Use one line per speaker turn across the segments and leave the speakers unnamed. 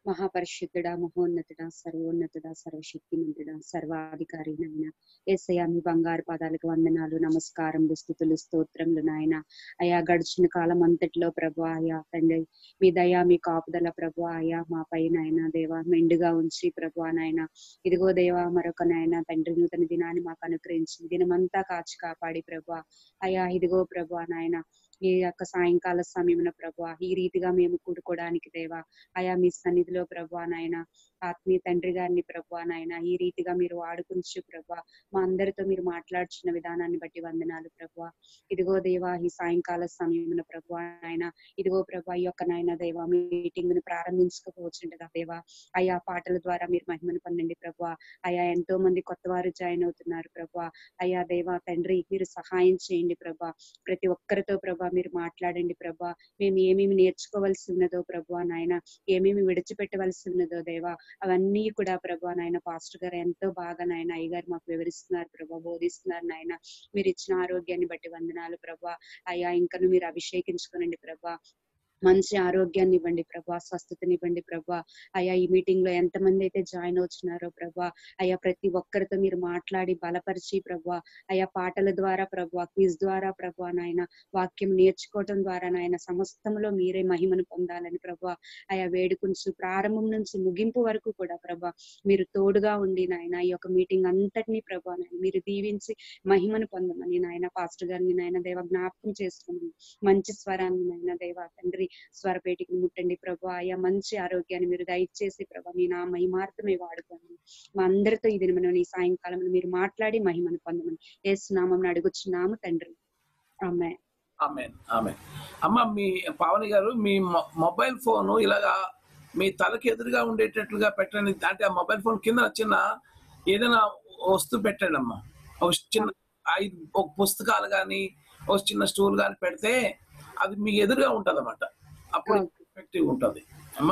మహాపరిశుద్ధుడా మహోన్నతుడా సర్వోన్నతుడా సర్వశక్తిమంతుడా సర్వాధికారి నాయన ఏసయ్య మీ బంగారు పాదాలకు వందనాలు నమస్కారం స్థుతులు స్తోత్రములు నాయన అయా గడిచిన కాలం అంతటిలో ప్రభు అయా తండ్రి మీ దయ మీ కాపుదల ప్రభు అయా మా పైన ఆయన దేవ మెండుగా ఉంచి ప్రభు నాయన ఇదిగో దేవా మరొక నాయన తండ్రి నూతన దినాన్ని మాకు అనుగ్రహించి దినమంతా కాచి కాపాడి ప్రభు అయా ఇదిగో ప్రభు నాయన ఈ యొక్క సాయంకాల సమయమున ప్రభు ఈ రీతిగా మేము కూడుకోవడానికి దేవా అయా మీ సన్నిధిలో ప్రభు నాయన ఆత్మీయ తండ్రి గారిని ప్రభు నాయన ఈ రీతిగా మీరు వాడుకుంచు ప్రభు మా అందరితో మీరు మాట్లాడుచున్న విధానాన్ని బట్టి వందనాలు ప్రభు ఇదిగో దేవా ఈ సాయంకాల సమయమున ప్రభు నాయన ఇదిగో ప్రభు ఈ యొక్క నాయన దేవా మీటింగ్ ను ప్రారంభించకపోవచ్చుండగా దేవా అయా పాటల ద్వారా మీరు మహిమను పొందండి ప్రభు అయా ఎంతో మంది కొత్త వారు జాయిన్ అవుతున్నారు ప్రభు అయా దేవా తండ్రి మీరు సహాయం చేయండి ప్రభా ప్రతి ఒక్కరితో ప్రభా మీరు మాట్లాడండి ప్రభా మేము ఏమేమి నేర్చుకోవాల్సి ఉన్నదో ప్రభా నాయన ఏమేమి విడిచిపెట్టవలసి ఉన్నదో దేవా అవన్నీ కూడా ప్రభా నాయన పాస్టర్ గారు ఎంతో బాగా నాయన అయ్యగారు మాకు వివరిస్తున్నారు ప్రభా బోధిస్తున్నారు నాయన మీరు ఇచ్చిన ఆరోగ్యాన్ని బట్టి వందనాలు ప్రభా అయ్యా ఇంకను మీరు అభిషేకించుకోనండి ప్రభా మంచి ఆరోగ్యాన్ని ఇవ్వండి ప్రభా స్వస్థతనివ్వండి ప్రభా అయా ఈ మీటింగ్ లో ఎంతమంది అయితే జాయిన్ అవుతున్నారో ప్రభా అయా ప్రతి ఒక్కరితో మీరు మాట్లాడి బలపరిచి ప్రభా అయా పాటల ద్వారా ప్రభా క్విజ్ ద్వారా ప్రభా నాయన వాక్యం నేర్చుకోవటం ద్వారా నాయన సమస్తంలో మీరే మహిమను పొందాలని ప్రభా అయా వేడుకుంచు ప్రారంభం నుంచి ముగింపు వరకు కూడా ప్రభా మీరు తోడుగా ఉండి నాయన ఈ యొక్క మీటింగ్ అంతటినీ ప్రభా నాయన మీరు దీవించి మహిమను పొందమని నాయన పాస్టర్ గారిని నాయన దేవ జ్ఞాపకం చేసుకోమని మంచి స్వరాన్ని నాయన దేవ తండ్రి స్వరపేటికి ముట్టండి ప్రభా ఆయా మంచి ఆరోగ్యాన్ని మీరు దయచేసి ప్రభా మీ నా మహిమార్థమే వాడుకోండి మా అందరితో ఇది మనం ఈ సాయంకాలం మీరు మాట్లాడి మహిమను పొందమని ఏసునామం అడుగుచున్నాము తండ్రి అమ్మాయి
ఆమె ఆమె అమ్మ మీ పావని గారు మీ మొ- మొబైల్ ఫోన్ ఇలాగా మీ తలకి ఎదురుగా ఉండేటట్లుగా పెట్టండి అంటే ఆ మొబైల్ ఫోన్ కింద చిన్న ఏదైనా వస్తువు పెట్టండి అమ్మా ఒక చిన్న ఐదు ఒక పుస్తకాలు కానీ ఒక చిన్న స్టూల్ కానీ పెడితే అది మీ ఎదురుగా ఉంటది అన్నమాట అప్పుడు
ఓకే.
ఎఫెక్టివ్ ఉంటుంది అమ్మా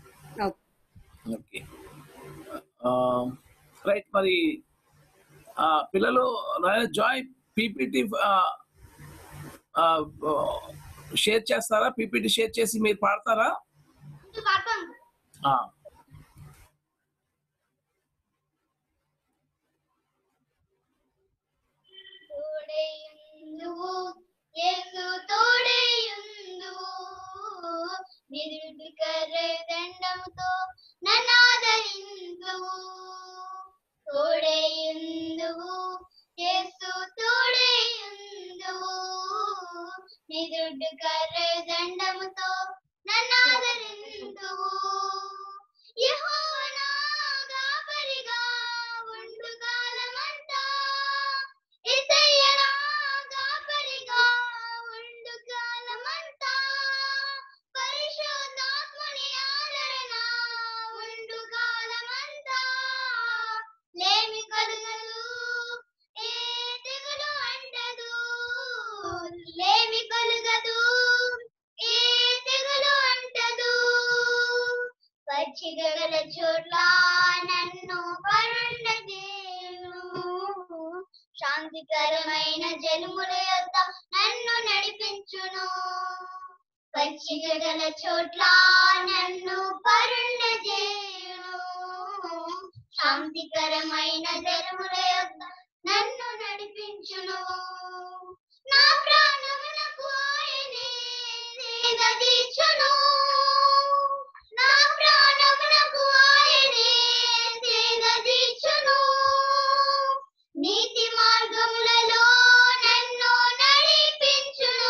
ఓకే.
ఓకే రైట్ మరి ఆ, పిల్లలు జాయ్ పీపీటీ షేర్ చేస్తారా పీపీటీ షేర్ చేసి మీరు పాడతారా ఆ,
తోడేయుందువు యేసు తోడేయుందువు నిరుడు కర్రె దండముతో నన్నాదరిందువు తోడేయుందువు యేసు తోడేయుందువు నిరుడు కర్రె దండముతో నన్నాదరిందువు యెహోవా నా కాపరిగా ఉండు కాలమంతా యేసయ్య నా కాపరిగా ఉండు కాలమంతా పరిశుద్ధాత్మని ఆదరణ ఉండు కాలమంతా లేమి కలుగదు ఏ తెగులు అంటదు లేమి కలుగదు ఏ తెగులు అంటదు పచ్చిక గల చోట్ల నన్ను పరుండ శాంతికరమైన జలముల యొద్ద నన్ను నడిపించును పచ్చిక గల చోట్ల నన్ను పరుండ శాంతికరమైన జలముల యొద్ద నన్ను నడిపించును నా ప్రాణమునకు ఆయనే సేద తీర్చును నా ప్రాణమునకు ఆయనే సేద తీర్చును నీతి మార్గములలో నన్ను నడిపించును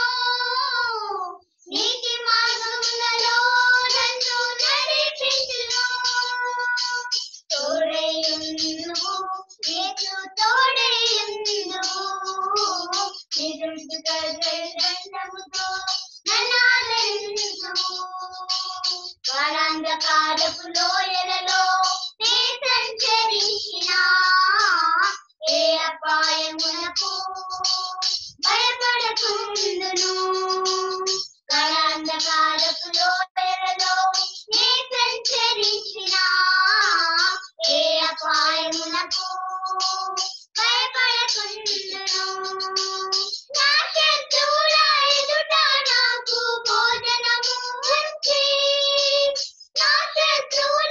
నీతి మార్గములలో నన్ను నడిపించును తోడేయుందువు యేసు తోడేయుందువు నిరుడు కర్రె దండముతో నన్నాదరించుము వారాంధకారపు లోయలలో నే సంచరించినా ఏ అపాయమునకు భయపడకుందును వారాంధకారపు లోయలలో నే సంచరించినా ఏ అపాయమునకు భయపడకుందును నా శత్రువుల ఎదుట నాకు భోజనము ఉంచి నా శత్రువుల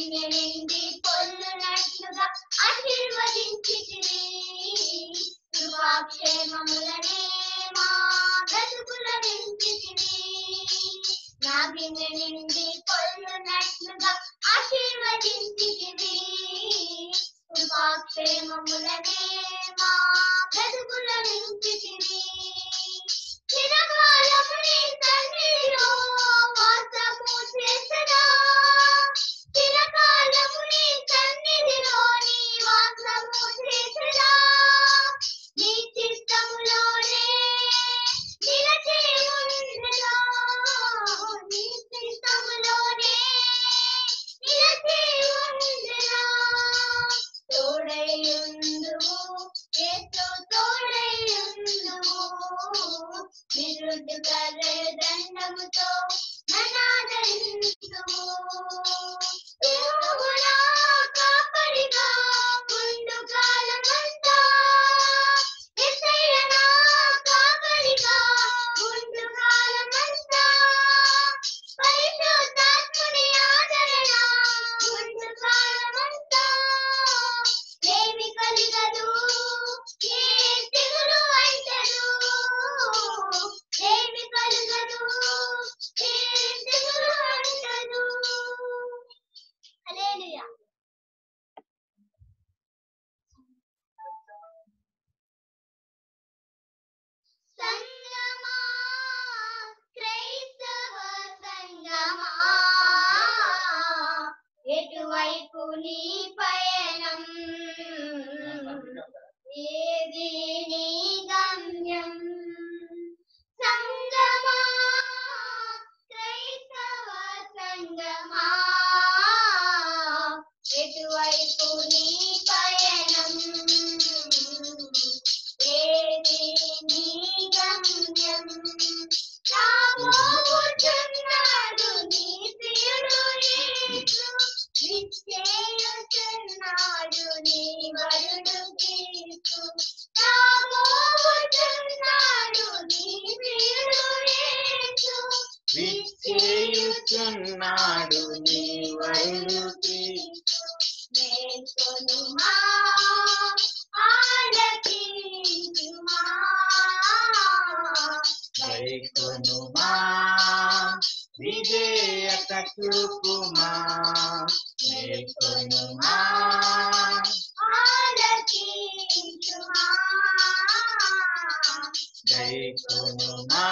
నిండి పొల్లునట్లుగా ఆశీర్వదించితివి కృపాక్షేమములనే మా బ్రతుకుల నించితివి నా గిన్నె నిండి పొల్లునట్లుగా ఆశీర్వదించితివి కృపాక్షేమములనే మా బ్రతుకుల నించితివి చిరకాలము నీ సన్నిధిలో వాసము చేసెదా. చిరకాలము నీ సన్నిధిలో నీ వాసము చేసెదా. నీ చిత్తములోనే నిలచి ఉండెదా. నీ చిత్తములోనే నిలచి ఉండెదా. తోడైయుందువు, యేసు తోడైయుందువు. విరుద్ధ కర్రె దండముతో ననాదరించుము. యెహోవా కాపరిగా ఉండు కాలమంతా. యేసయ్య నా కాపరిగా ఉండు కాలమంతా. పరిశుద్ధాత్ముని ఆదరణ ఉండు కాలమంతా. ఏమి కలగదు, ఏ తెగులు అంటదు. ఏమి కలగదు, ఏ తెగులు అంటదు. హల్లెలూయా. సంగమా క్రైస్తవ సంగమా ఎటువైపు నీ పయనం ఏది నీ గమ్యం సంగమా క్రైస్తవ సంగమా ఎటువైపు నీ పయనం ఏది నీ గమ్యం రాబోతున్నాడు నీ ప్రియుడు యేసు నిశ్చయుచున్నాడు నీ వరుడు క్రీస్తు రాబోతున్నాడు నీ ప్రియుడు యేసు
విచ్చేయుచున్నాడు నీ వరుడు క్రీస్తు.
మేల్కొనుమా, ఆలకించుమా.
వైకొనుమా విజేయత చూపుమా మేల్కొనుమా
ఆలకించుమా.
దైకొనుమా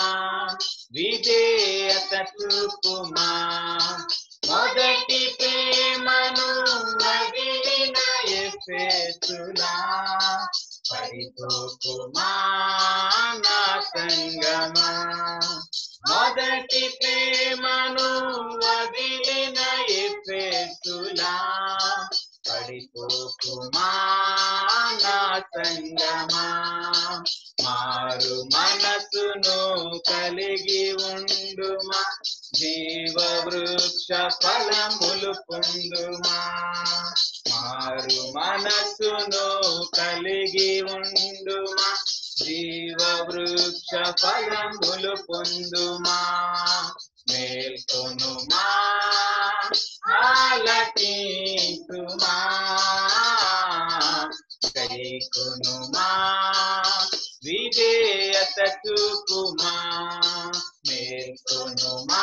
విజేయత చూపుమా మొదటి ప్రేమను వదిలిన ఎఫెసులా పరిపోకుమా నా సంగమా మొదటి ప్రేమను వదిలిన ఎఫెసులా పడిపోకుమా నా సంగమా మారు మనసును కలిగి ఉండుమా జీవ వృక్ష ఫలములు పొందుమా మారు మనసును కలిగి ఉండుమా జీవ వృక్ష ఫలములు పొందుమా మేల్కొనుమా ఆలకించుమా కైకొనుమా విధేయత చూపుమా మేల్కొనుమా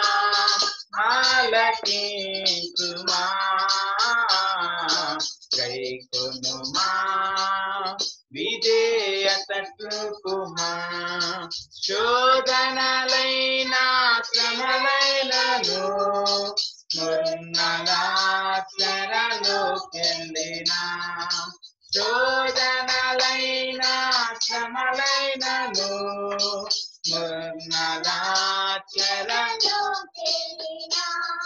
ఆలకించుమా కైకొనుమా విధేయత చూపుమా శోధనలైన శ్రమలైనను మున్నలాచరలోకెళ్ళినా శోధనలైన శ్రమలైనను మున్నలాచర
లోకెళ్ళినా.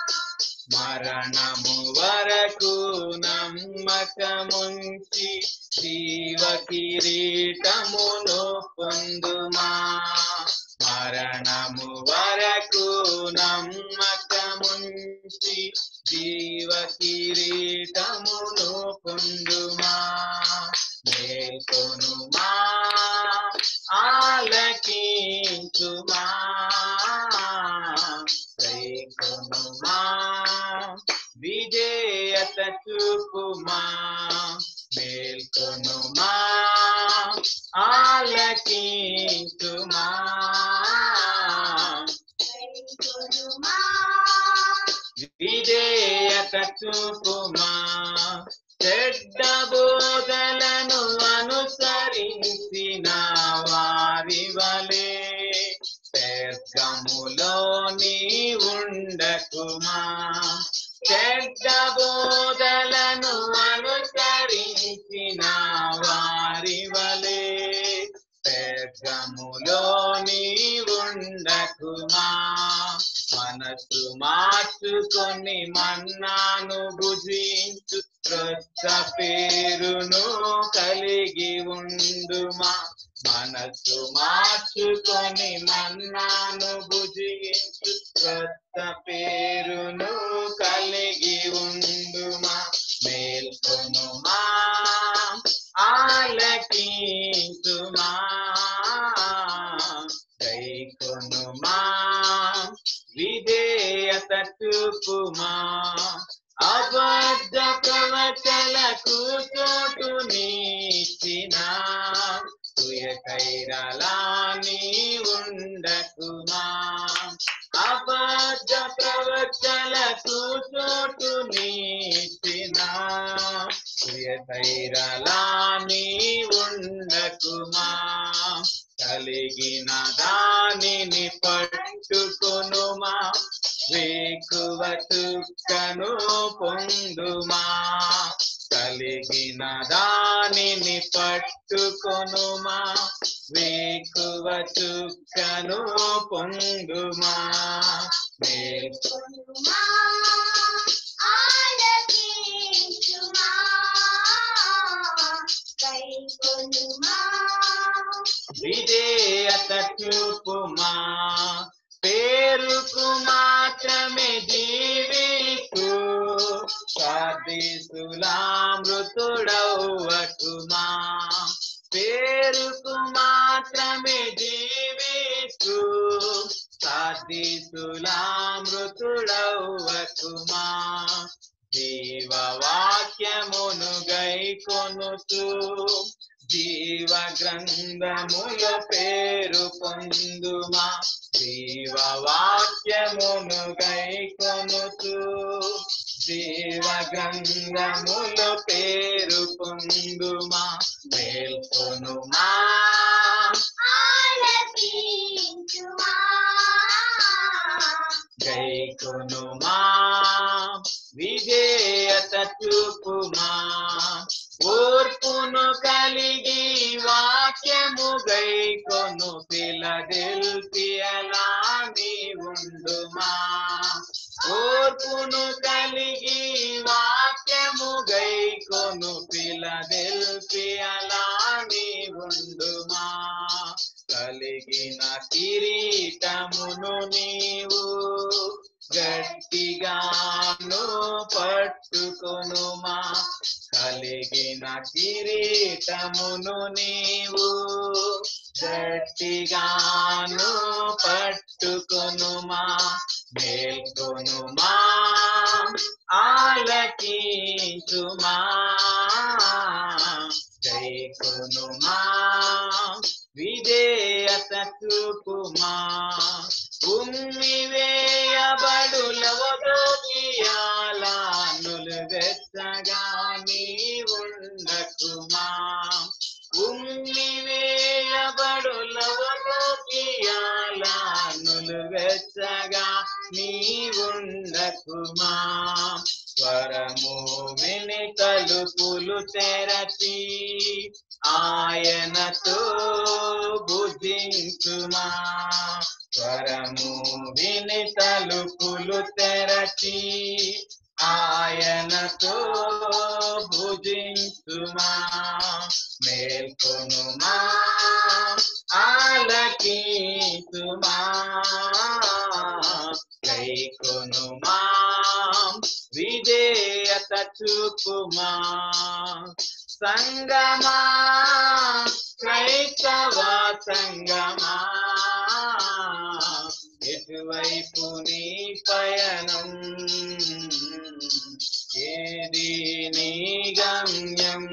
మరణము వరకు నమ్మకముంచి జీవ కిరీటమును పొందుమా మరణము వరకు నమ్మకముంచి జీవ కిరీటమును పొందుమా మేల్కొనుమా ఆలకించుమా కైకొనుమా విజయ విధేయత చూపుమా మేల్కొనుమా ఆలకించుమా విధేయత చూపుమా చెడ్డ బోధలను అనుసరించిన వారి వలె పెర్గములో నీ ఉండకుమా చెడ్డ బోధలను అనుసరించిన వారి వలె పెర్గములో నీ ఉండకుమా మనసు మార్చుకొని మన్నాను భుజించు క్రొత్త పేరును కలిగి ఉండుమా మనసు మార్చుకొని మన్నాను భుజించు క్రొత్త పేరును కలిగి ఉండుమా మేల్కొనుమా ఆలకించుమా గైకొనుమా విధేయత చూపుమా అబద్ధ ప్రవచలకు చోటు నీచిన తుయకైరలాని ఉండకుమా అబద్ధ ప్రవచలకు చోటు నీచిన తుయకైరలాని ఉండకుమా కలిగిన దానిని పట్టుకొనుమా వేకువ చుక్కను పొందుమా కలిగిన దానిని పట్టుకొనుమా వేకువ చుక్కను పొందుమా మేల్కొ విధేయత చూపుమా పేరుకు మాత్రమే జీవిస్తూ సాధిసులామృతుడవువకుమా పేరుకు మాత్రమే జీవిస్తూ సాధిసులామృతుడవువకుమా జీవవాక్యమును గైకొనుతూ జీవ గ్రంథముల పేరు పొందుమా జీవవాక్యమును గైకొనుతూ జీవ గ్రంథముల పేరు పొందుమా మేల్కొనుమా గైకొనుమా విజేయత చూపుమా ఓర్పును కలిగి వాక్యము గైకొను పిలదెల్పియలా నీ ఉండుమా ఓర్పును కలిగి వాక్యము గైకొను పిలదెల్పియలా నీ ఉండుమా కలిగిన కిరీటమును నీవు గట్టిగాను పట్టుకొనుమా కలిగిన కిరీటమును నీవు గట్టిగాను పట్టుకొనుమా మేల్కొనుమా ఆలకించుమా జైకొనుమా విధేయత చూపుమా ఉమ్మి వేయబడులవదోకియాలా నులువెచ్చగా నీ ఉండకుమా ఉమ్మి వేయబడులవదోకియాలా నులువెచ్చగా నీ ఉండకుమా స్వరము విని తలుపులు తెరచి ఆయనతో భుజించుమా స్వరము విని తలుపులు తెరచి ఆయనతో భుజించుమా మేల్కొనుమా ఆలకించుమా కైకొనుమా విధేయత చూపుమా సంగమా క్రైస్తవ సంగమా ఎటువైపు నీ పయనం ఏది నీ గమ్యం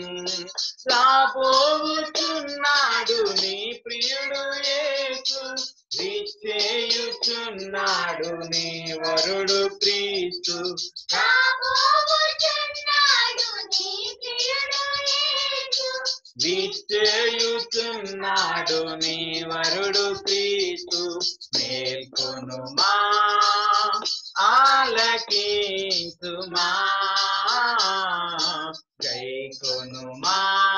రాబోతున్నాడు నీ ప్రియుడు యేసు విచ్చేయుచున్నాడు నీ వరుడు క్రీస్తు
రాబోతున్నాడు నీ ప్రియుడు యేసు.
విచ్చేయుచున్నాడు నీ వరుడు క్రీస్తు మేల్కొనుమా ఆలకించుమా గైకొనుమా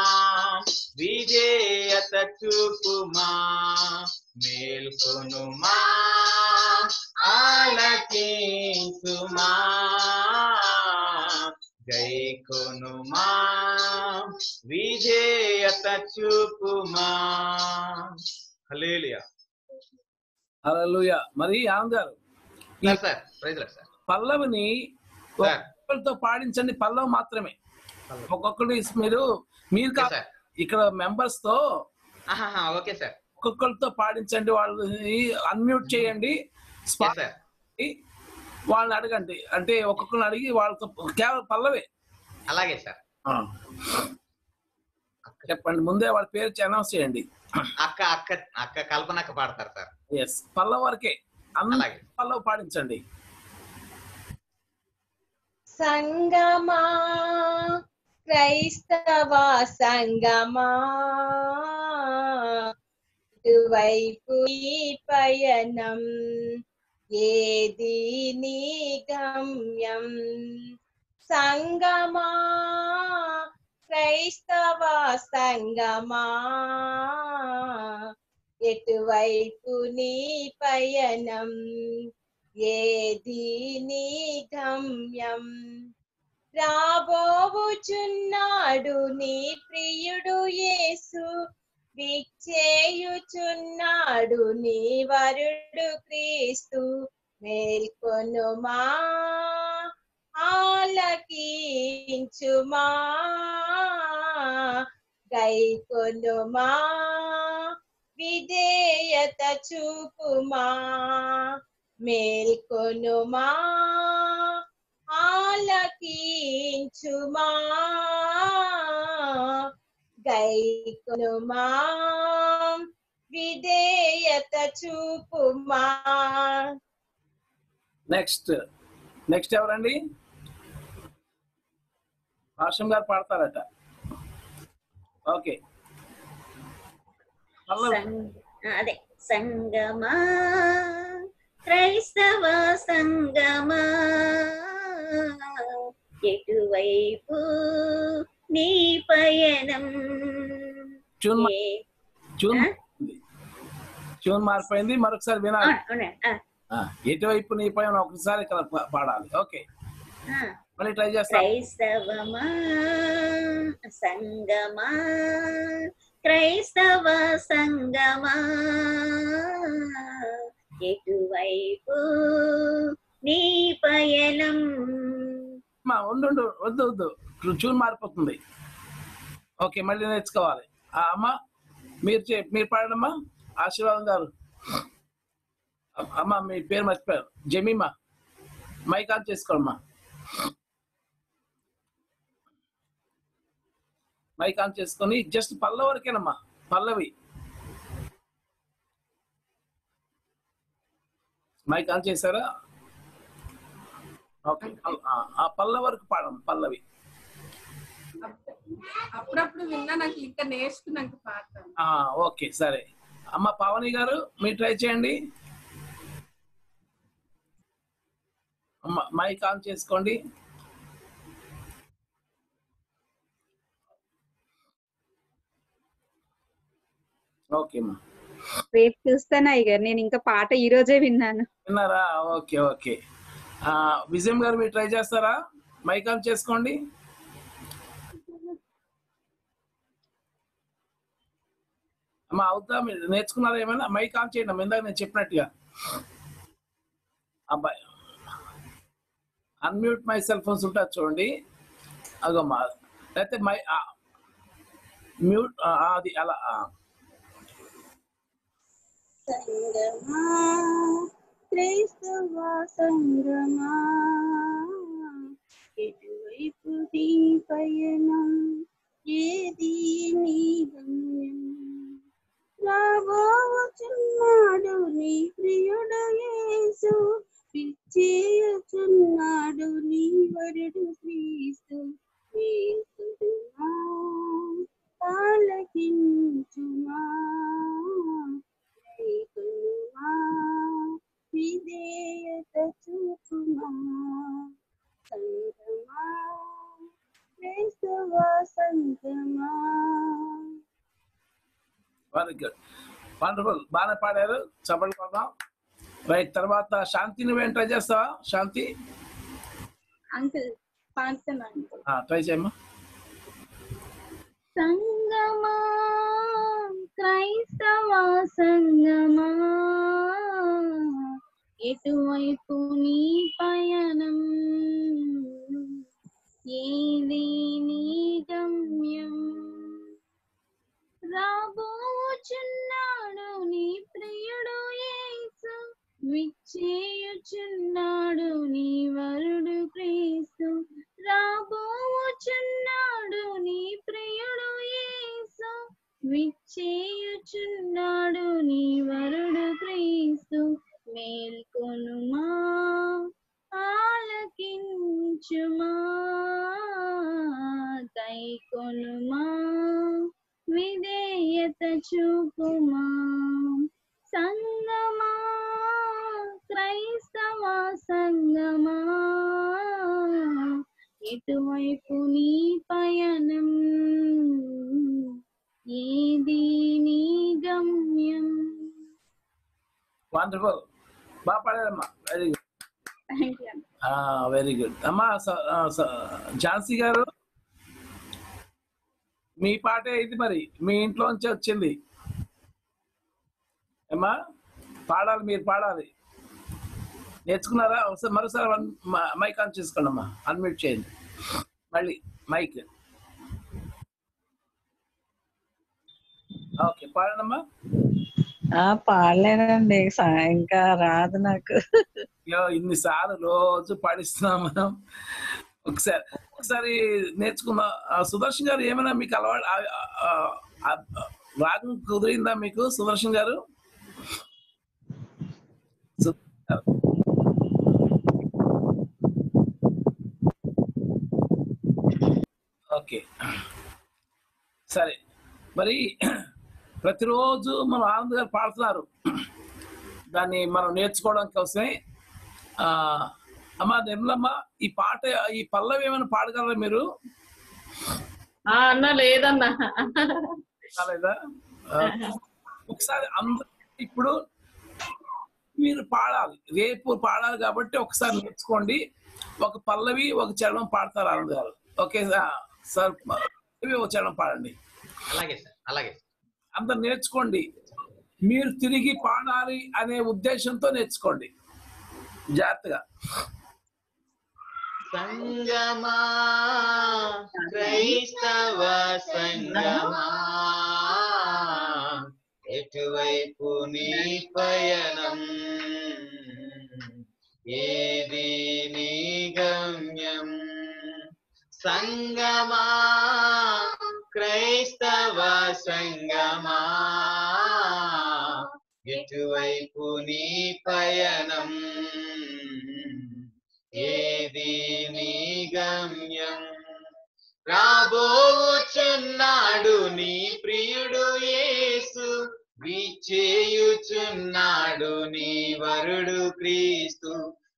విజేయత చూపుమా మేల్కొనుమా ఆలకించుమా గైకొనుమా విజేయత చూపుమా హల్లెలూయా
హల్లెలూయా మరి ఆనంద్ గారు ఈ
sir sir praise lord sir
పల్లవిని
సార్.
ఒక్కొక్కరితో పాడించండి పల్లవి మాత్రమే ఒక్కొక్కరు మీరు మీరు
ఓకే
కాదు
సార్
ఇక్కడ మెంబర్స్ తో
ఆహాహా, ఓకే సార్
ఒక్కొక్కరితో పాడించండి వాళ్ళని అన్మ్యూట్ చేయండి
ఎస్
స్పాట్
సార్
వాళ్ళని అడగండి అంటే ఒక్కొక్కరిని అడిగి వాళ్ళతో కేవలం పల్లవే
అలాగే సార్
చెప్పండి ముందే వాళ్ళ పేరు అనౌన్స్ చేయండి
అక్క అక్క అక్క కల్పన అక్క పాడతారు సార్
ఎస్ పల్లవ వరకే అన్ని
అలాగే.
పల్లవ పాడించండి
సంగమా క్రైస్తవ సంగమా ఇటువైపు ఈ పయనం ఏది నీ గమ్యం సంగమా క్రైస్తవ సంగమా ఎటువైపు నీ పయనం ఏది నీ గమ్యం రాబోవుచున్నాడు నీ ప్రియుడు యేసు విచ్చేయుచున్నాడు నీ వరుడు క్రీస్తు మేల్కొనుమా ఆలకించుమా గైకొనుమా విధేయత చూపుమా మేల్కొనుమా ఆలకించుమా గైకొనుమా విధేయత చూపుమా
నెక్స్ట్ నెక్స్ట్ ఎవరండి హాషం గారు పాడతారట ఓకే పల్లవి
సంగ- అదే సంగమా క్రైస్తవ సంగమా ఎటువైపు నీ పయనం
ట్యూన్ మా-
ఏ-
ట్యూన్
ఆ?
మారిపోయింది. ట్యూన్ మారిపోయింది మరొకసారి
ఆ,
వినాలి
అవునా? ఆ,
ఆ, ఎటువైపు నీ పైన ఒకసారి ఇక్కడ పా- పాడాలి ఓకే
ఆ.
మళ్ళీ ట్రై చేస్తాం
క్రైస్తవమా సంగమా క్రైస్తవ సంగమా ఎటువైపు నీ పయనం
మా ఉండు ఉండు, వద్దు వద్దు ట్యూన్ మారిపోతుంది ఓకే మళ్ళీ నేర్చుకోవాలి ఆ, అమ్మ మీరు చే- మీరు పాడమ్మా ఆశీర్వాదం గారు అమ్మ, అమ్మ మీ పేరు మర్చిపోయారు జమీమా మైక్ ఆన్ చేసుకోమ్మా మైక్ ఆన్ చేసుకొని జస్ట్ పల్లవి వరకేనమ్మా పల్లవి మైక్ ఆన్ చేశారా ఓకే ఆ- ఆ పల్లవి వరకు పాడమ్మ పల్లవి
అప్పుడప్పుడు విన్నా నాకు ఇంకా నేర్చుకున్నాక పాడతాను
ఆ, ఓకే సరే అమ్మ పావని గారు మీరు ట్రై చేయండి అమ్మ మైక్ ఆన్ చేసుకోండి ఓకే అమ్మా
రేపు చూస్తాను అయ్యగారు నేను ఇంకా పాట ఈ రోజే విన్నాను
విన్నారా ఓకే ఓకే ఆ, విజయం గారు మీరు ట్రై చేస్తారా మైక్ ఆన్ చేసుకోండి అమ్మా అవుతా మీరు నేర్చుకున్నారా ఏమైనా మైక్ ఆన్ చేయండి అమ్మా, ఇందాక నేను చెప్పినట్టుగా అబ్బాయి అన్మ్యూట్ మై సెల్ ఫోన్స్ ఉంటుంది చూడండి అగమ్మా లేకపోతే మై మ్యూట్ అది అలా ఆ.
సంగమా క్రైస్తవ సంగమా ఎటువైపు నీ పయనం ఏది నీ గమ్యం రాబోచున్నాడు నీ ప్రియుడు యేసు పిచ్చేయుచున్నాడు నీ వరుడు క్రీస్తు వేసుడుమా ఆలకించుమా రైతుమా విధేయత చూపుమా సంగమా క్రైస్తవ సంగమా
వెరీ గుడ్ వండర్ఫుల్ బాగానే పాడారు చప్పట్లు కొడదాం రైట్ తర్వాత శాంతి నువ్వేం ట్రై చేస్తావా శాంతి
అంకుల్ పాడుతున్నా అంకుల్
ట్రై చేయమ్మా
సంగమా క్రైస్తవ సంగమా ఎటువైపు నీ పయనం ఏది నీ గమ్యం రాబోచున్నాడు నీ ప్రియుడు యేసు విచ్చేయుచున్నాడు నీ వరుడు క్రీస్తు రాబోచున్నాడు నీ ప్రియుడు యేసు విచ్చేయుచున్నాడు నీ వరుడు క్రీస్తు మేల్కొనుమా ఆలకించుమా కైకొనుమా విధేయత చూపుమా సంగమా క్రైస్తవ సంగమా ఎటువైపు నీ పయనం ఏది నీ గమ్యం
వండర్ఫుల్ బాగా పాడారమ్మా very good
thank you
very good అమ్మా స- ఆ, స- ఝాన్సీ గారు మీ పాటే ఇది మరి మీ ఇంట్లోంచి వచ్చింది అమ్మా పాడాలి మీరు పాడాలి నేర్చుకున్నారా ఒకసారి మరోసారి వన్- మ- మైక్ ఆన్ చేసుకోండి అమ్మా అన్మ్యూట్ చేయండి మళ్ళీ మైక్ ఓకే పాడండమ్మా
ఆ పాడలేనండి సా- ఇంకా రాదు నాకు
అయ్యో ఇన్నిసార్లు రోజు పాడిస్తున్నాం మనం ఒకసారి ఒకసారి నేర్చుకుందాం ఆ, సుదర్శన్ గారు ఏమైనా మీకు అలవాటు ఆ, ఆ, ఆ, రాగం కుదిరిందా మీకు సుదర్శన్ గారు సు- ఓకే సరే మరి ప్రతిరోజు మనం ఆనంద్ గారు పాడుతున్నారు దాన్ని మనం నేర్చుకోవడం కోసమే ఆ, అమ్మా నిర్మలమ్మ ఈ పాట ఈ పల్లవి ఏమైనా పాడగలరా మీరు
ఆ అన్న లేదన్నా
కాలేదా ఆ, ఒకసారి అందరూ ఇప్పుడు మీరు పాడాలి రేపు పాడాలి కాబట్టి ఒకసారి నేర్చుకోండి ఒక పల్లవి ఒక చరణం పాడతారు ఆనంద్ గారు ఓకే సా- సార్ పల్లవి ఒక చరణం పాడండి
అలాగే సార్ అలాగే సార్
అందరు నేర్చుకోండి మీరు తిరిగి పాడాలి అనే ఉద్దేశంతో నేర్చుకోండి జాగ్రత్తగా
సంగమా క్రైస్తవ సంగమా ఎటువైపు నీ పయనం ఏది నీ గమ్యం సంగమా క్రైస్తవ సంగమా ఎటువైపు నీ పయనం ఏది నీ గమ్యం రాబోచున్నాడు నీ ప్రియుడు యేసు విచేయుచున్నాడు నీ వరుడు క్రీస్తు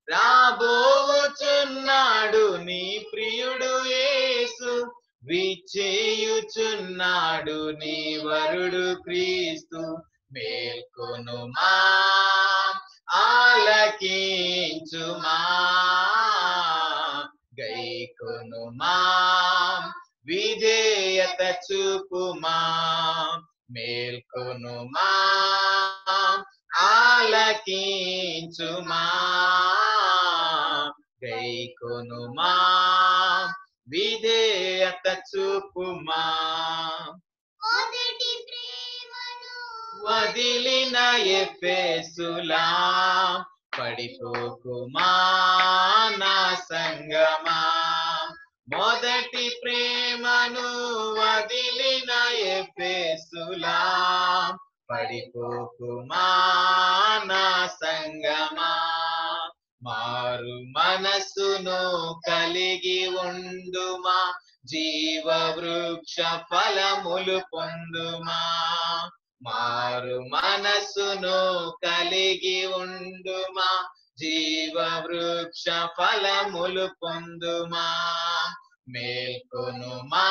రాబోచున్నాడు నీ ప్రియుడు యేసు విచేయుచున్నాడు నీ వరుడు క్రీస్తు మేల్కొనుమా ఆలకించుమా గైకొనుమా విధేయత చూపుమా మేల్కొనుమా ఆలకించుమా గైకొనుమా విధేయత చూపుమా
మొదటి ప్రేమను
వదిలిన ఎఫెసులా పడిపోకుమా నా సంగమా మొదటి ప్రేమను వదిలిన ఎఫెసులా పడిపోకుమా నా సంగమా మారు మనస్సును కలిగి ఉండుమా జీవ వృక్ష ఫలములు పొందుమా మారు మనస్సును కలిగి ఉండుమా జీవ వృక్ష ఫలములు పొందుమా మేల్కొనుమా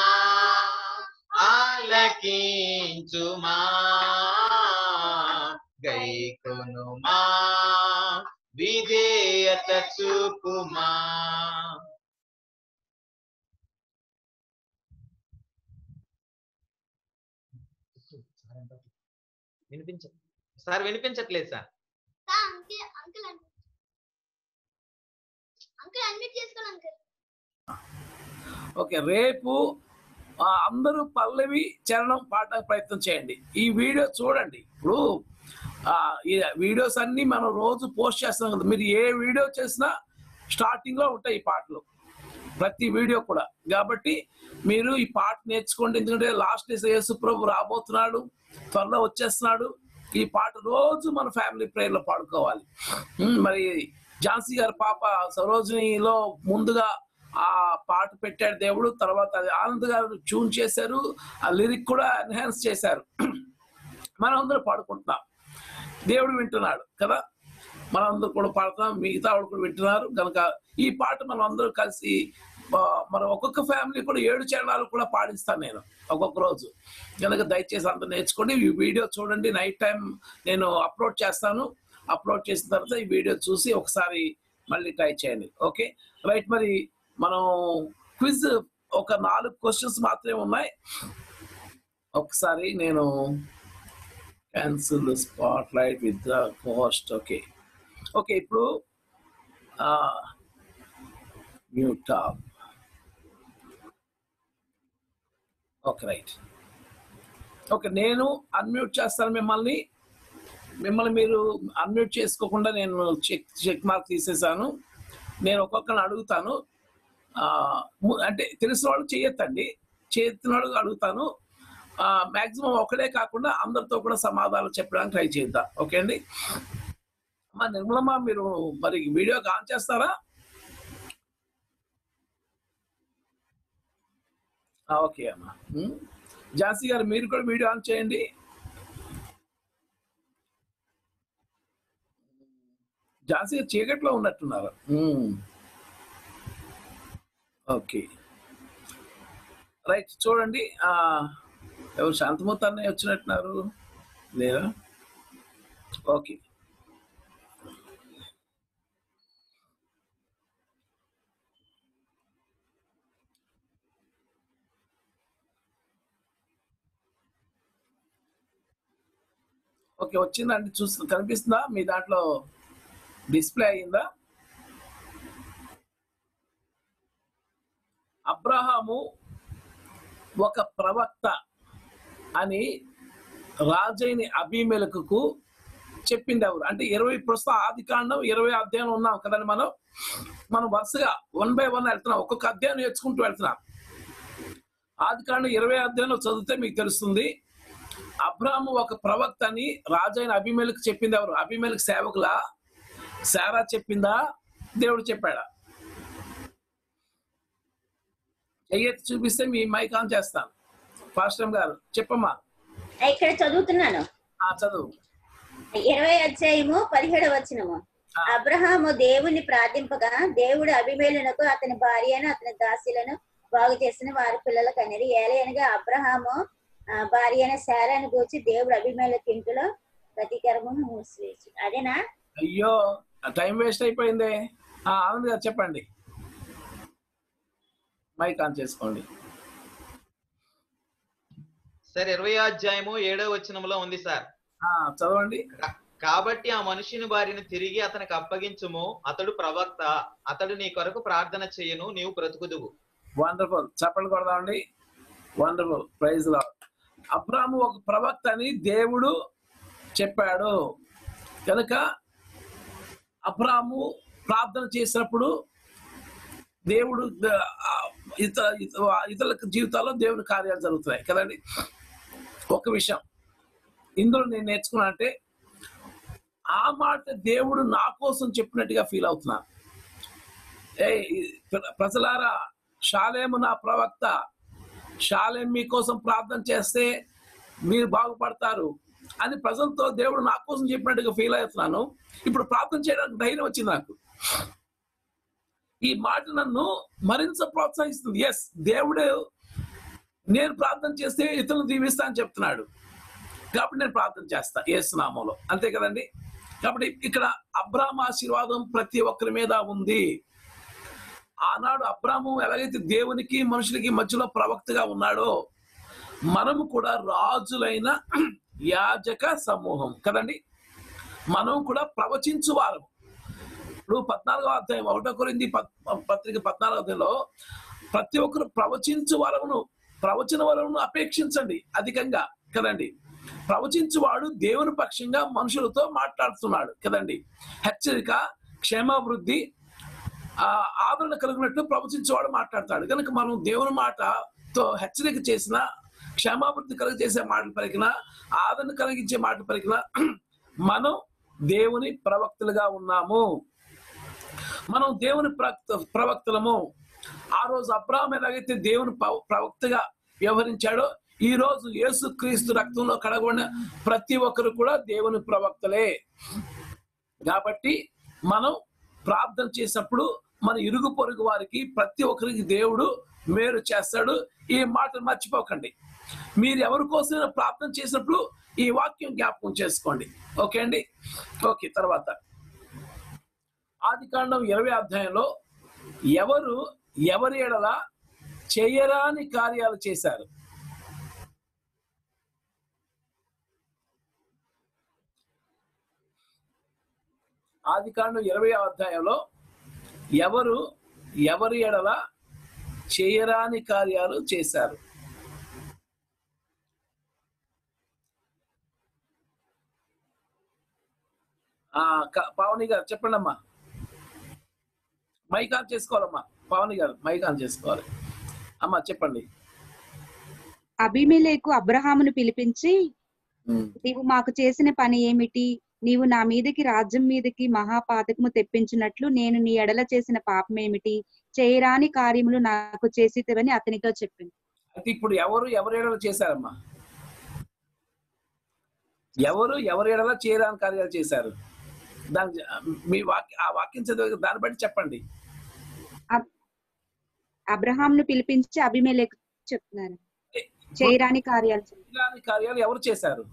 ఆలకించుమా గైకొనుమా విధేయత చూపుమా వినిపించ సార్ వినిపించట్లేదు sir
uncle uncle uncle unmute చేసుకోవాలి అంకిల్
ఓకే రేపు ఆ, అందరూ పల్లవి చరణం పాడడానికి ప్రయత్నం చేయండి ఈ వీడియో చూడండి ఇప్పుడు ఆ, ఈ వీడియోస్ అన్ని మనం రోజు పోస్ట్ చేస్తాం కదా మీరు ఏ వీడియో చేసినా స్టార్టింగ్ లో ఉంటాయి ఈ పాటలు ప్రతి వీడియో కూడా కాబట్టి మీరు ఈ పాట నేర్చుకోండి ఎందుకంటే లాస్ట్ డేస్ యేసు ప్రభు రాబోతున్నాడు త్వరలో వచ్చేస్తున్నాడు ఈ పాట రోజు మన ఫ్యామిలీ ప్రేయర్ లో పాడుకోవాలి ఉమ్, మరి ఝాన్సీ గారి పాప సరోజినిలో ముందుగా ఆ పాట పెట్టాడు దేవుడు తర్వాత అది ఆనంద్ గారు ట్యూన్ చేశారు ఆ లిరిక్ కూడా ఎన్హాన్స్ చేశారు మనం అందరూ పాడుకుంటున్నాం దేవుడు వింటున్నాడు కదా మనం అందరూ కూడా పాడుతున్నాం మిగతా వాళ్ళు కూడా వింటున్నారు కనుక ఈ పాట మనం అందరూ కలిసి ఆ, మన ఒక్కొక్క ఫ్యామిలీ కూడా ఏడు చరణాలు కూడా పాడిస్తాను నేను ఒక్కొక్క రోజు కనుక దయచేసి అందరూ నేర్చుకోండి ఈ వీడియో చూడండి నైట్ టైం నేను అప్లోడ్ చేస్తాను అప్లోడ్ చేసిన తర్వాత ఈ వీడియో చూసి ఒకసారి మళ్ళీ ట్రై చేయండి ఓకే రైట్ మరి మనం క్విజ్ ఒక నాలుగు క్వశ్చన్స్ మాత్రమే ఉన్నాయి ఒకసారి నేను cancel spotlight with the post okay okay ఇప్పుడు mute top okay right okay నేను అన్మ్యూట్ చేస్తాను మిమ్మల్ని మిమ్మల్ని మీరు అన్మ్యూట్ చేసుకోకుండా నేను చెక్ చెక్ మార్క్ తీసేసాను నేను ఒక్కొక్కరిని అడుగుతాను ఆ, ము- అంటే తెలిసిన వాళ్ళు చేయొద్దండి చేతిన వాళ్ళు అడుగుతాను మాక్సిమం ఒకడే కాకుండా అందరితో కూడా సమాధానం చెప్పడానికి ట్రై చేద్దాం ఓకే అండి అమ్మా నిర్మలమ్మ మీరు మరి వీడియో ఆన్ చేస్తారా ఆ, ఓకే అమ్మా ఉమ్. ఝాన్సీ గారు మీరు కూడా వీడియో ఆన్ చేయండి ఝాన్సీ గారు చీకట్లో ఉన్నట్టున్నారు ఉమ్. ఓకే రైట్ చూడండి ఆ, ఎవరు శాంతమూర్తి అన్నయ్య వచ్చినట్టున్నారు లేదా ఓకే ఓకే వచ్చిందండి చూస్తు కనిపిస్తుందా మీ దాంట్లో డిస్ప్లే అయిందా అబ్రహాము ఒక ప్రవక్త అని రాజైని అభిమేలకుకు చెప్పింది ఎవరు అంటే ఇరవై ప్రస్తుతం ఆది కాండం ఇరవై అధ్యాయం ఉన్నాం కదండి మనం మనం వరుసగా వన్ బై వన్ వెళ్తున్నాం ఒక్కొక్క అధ్యాయం నేర్చుకుంటూ వెళ్తున్నాం ఆది కాండం ఇరవై అధ్యాయంలో చదివితే మీకు తెలుస్తుంది అబ్రాహము ఒక ప్రవక్త అని రాజైన అభిమేలకు చెప్పింది ఎవరు అభిమేలకు సేవకులా సారా చెప్పిందా దేవుడు చెప్పాడా చెయ్యెత్తి చూపిస్తే మీ మైక్ ఆన్ చేస్తాను పాస్టర్ గారు చెప్పమ్మా
ఇక్కడ చదువుతున్నాను
ఆ చదువు
ఇరవై అధ్యాయము పదిహేడవ వచనము
ఆ.
అబ్రహాము దేవుని ప్రార్థింపగా దేవుడు అభిమేలునకు అతని భార్యను అతని దాసీలను బాగు చేసిన వారి పిల్లల కనిరి ఏలయనగా అబ్రహాము ఆ, భార్య అయిన శారాను గూర్చి దేవుడు అభిమేలకు ఇంటిలో ప్రతీకరమును మూసివేసి అదేనా
అయ్యో టైం వేస్ట్ అయిపోయింది ఆ, ఆనంద్ గారు చెప్పండి మైక్ ఆన్ చేసుకోండి
సార్ ఇరవై అధ్యాయము ఏడో వచనంలో ఉంది సార్
ఆ, చదవండి
కా- కాబట్టి ఆ మనుషుని భార్యను తిరిగి అతనికి అప్పగించుము అతడు ప్రవక్త అతడు నీ కొరకు ప్రార్థన చేయను నీవు బ్రతుకుదువు
వండర్ఫుల్ చెప్పండి కొడదామండి వండర్ఫుల్ ప్రైజ్ లా అబ్రాము ఒక ప్రవక్త అని దేవుడు చెప్పాడు కనుక అబ్రాము ప్రార్థన చేసినప్పుడు దేవుడు ద- ఆ ఇతర ఇతర ఇతరుల జీవితాల్లో దేవుని కార్యాలు జరుగుతున్నాయి కదండి ఒక విషయం ఇందులో నేను నేర్చుకున్నా అంటే ఆ మాట దేవుడు నా కోసం చెప్పినట్టుగా ఫీల్ అవుతున్నాను ఏ ప్రజలారా షాలేము నా ప్రవక్త షాలేం మీకోసం ప్రార్థన చేస్తే మీరు బాగుపడతారు అని ప్రజలతో దేవుడు నా కోసం చెప్పినట్టుగా ఫీల్ అవుతున్నాను ఇప్పుడు ప్రార్థన చేయడానికి ధైర్యం వచ్చింది నాకు ఈ మాట నన్ను మరింత ప్రోత్సహిస్తుంది ఎస్ దేవుడు నేను ప్రార్థన చేస్తే ఇతరులు దీవిస్తా అని చెప్తున్నాడు కాబట్టి నేను ప్రార్థన చేస్తా ఏసునామంలో అంతే కదండి కాబట్టి ఇక్కడ అబ్రాహ్మ ఆశీర్వాదం ప్రతి ఒక్కరి మీద ఉంది ఆనాడు అబ్రాహము ఎలాగైతే దేవునికి మనుషులకి మధ్యలో ప్రవక్తగా ఉన్నాడో మనము కూడా రాజులైన యాజక సమూహం కదండి మనం కూడా ప్రవచించు వారం ఇప్పుడు పద్నాలుగో అధ్యాయం ఒకటో కొరింది పత్రిక పద్నాలుగో అధ్యాయంలో ప్రతి ఒక్కరు ప్రవచించు వరమును ప్రవచన వరమును అపేక్షించండి అధికంగా కదండి ప్రవచించువాడు దేవుని పక్షంగా మనుషులతో మాట్లాడుతున్నాడు కదండి హెచ్చరిక క్షేమాభివృద్ధి ఆ ఆదరణ కలిగినట్లు ప్రవచించేవాడు మాట్లాడతాడు కనుక మనం దేవుని మాటతో హెచ్చరిక చేసిన క్షేమాభివృద్ధి కలిగి చేసే మాటలు పలికిన ఆదరణ కలిగించే మాటలు పలికిన మనం దేవుని ప్రవక్తలుగా ఉన్నాము మనం దేవుని ప్రవక్త ప్రవక్తలము ఆ రోజు అబ్రాహం ఎలాగైతే దేవుని పవ- ప్రవక్తగా వ్యవహరించాడో ఈ రోజు యేసు క్రీస్తు రక్తంలో కడగబడిన ప్రతి ఒక్కరు కూడా దేవుని ప్రవక్తలే కాబట్టి మనం ప్రార్థన చేసినప్పుడు మన ఇరుగు పొరుగు వారికి ప్రతి ఒక్కరికి దేవుడు మేలు చేస్తాడు ఈ మాటలు మర్చిపోకండి మీరు ఎవరి కోసమైనా ప్రార్థన చేసినప్పుడు ఈ వాక్యం జ్ఞాపకం చేసుకోండి ఓకే అండి ఓకే తర్వాత ఆది కాండం ఇరవై అధ్యాయంలో ఎవరు ఎవరి ఎడల చేయరాని కార్యాలు చేశారు ఆది కాండం ఇరవై అధ్యాయంలో ఎవరు ఎవరి ఎడల చేయరాని కార్యాలు చేశారు ఆ క- పావని గారు చెప్పండి అమ్మా మైక్ ఆన్ చేసుకోవాలమ్మా పావని గారు మైక్ ఆన్ చేసుకోవాలి అమ్మా చెప్పండి
అభిమేలేకు అబ్రహామును పిలిపించి
ఉమ్,
నీవు మాకు చేసిన పని ఏమిటి నీవు నా మీదకి రాజ్యం మీదకి మహాపాతకము తెప్పించినట్లు నేను నీ ఎడల చేసిన పాపం ఏమిటి చేయరాని కార్యములు నాకు చేసితవని అతనితో చెప్పింది
అయితే ఇప్పుడు ఎవరు ఎవరి ఎడల చేశారమ్మా ఎవరు ఎవరి ఎడల చేయరాని కార్యాలు చేశారు దాని మీ వాక్య ఆ వాక్యం చదివే దాన్ని బట్టి చెప్పండి
అబ్రహాంను పిలిపించి అభిమేలేకు చెప్తున్నారు చేయరాని కార్యాలు చేయి.
చేయరాని కార్యాలు ఎవరు చేశారు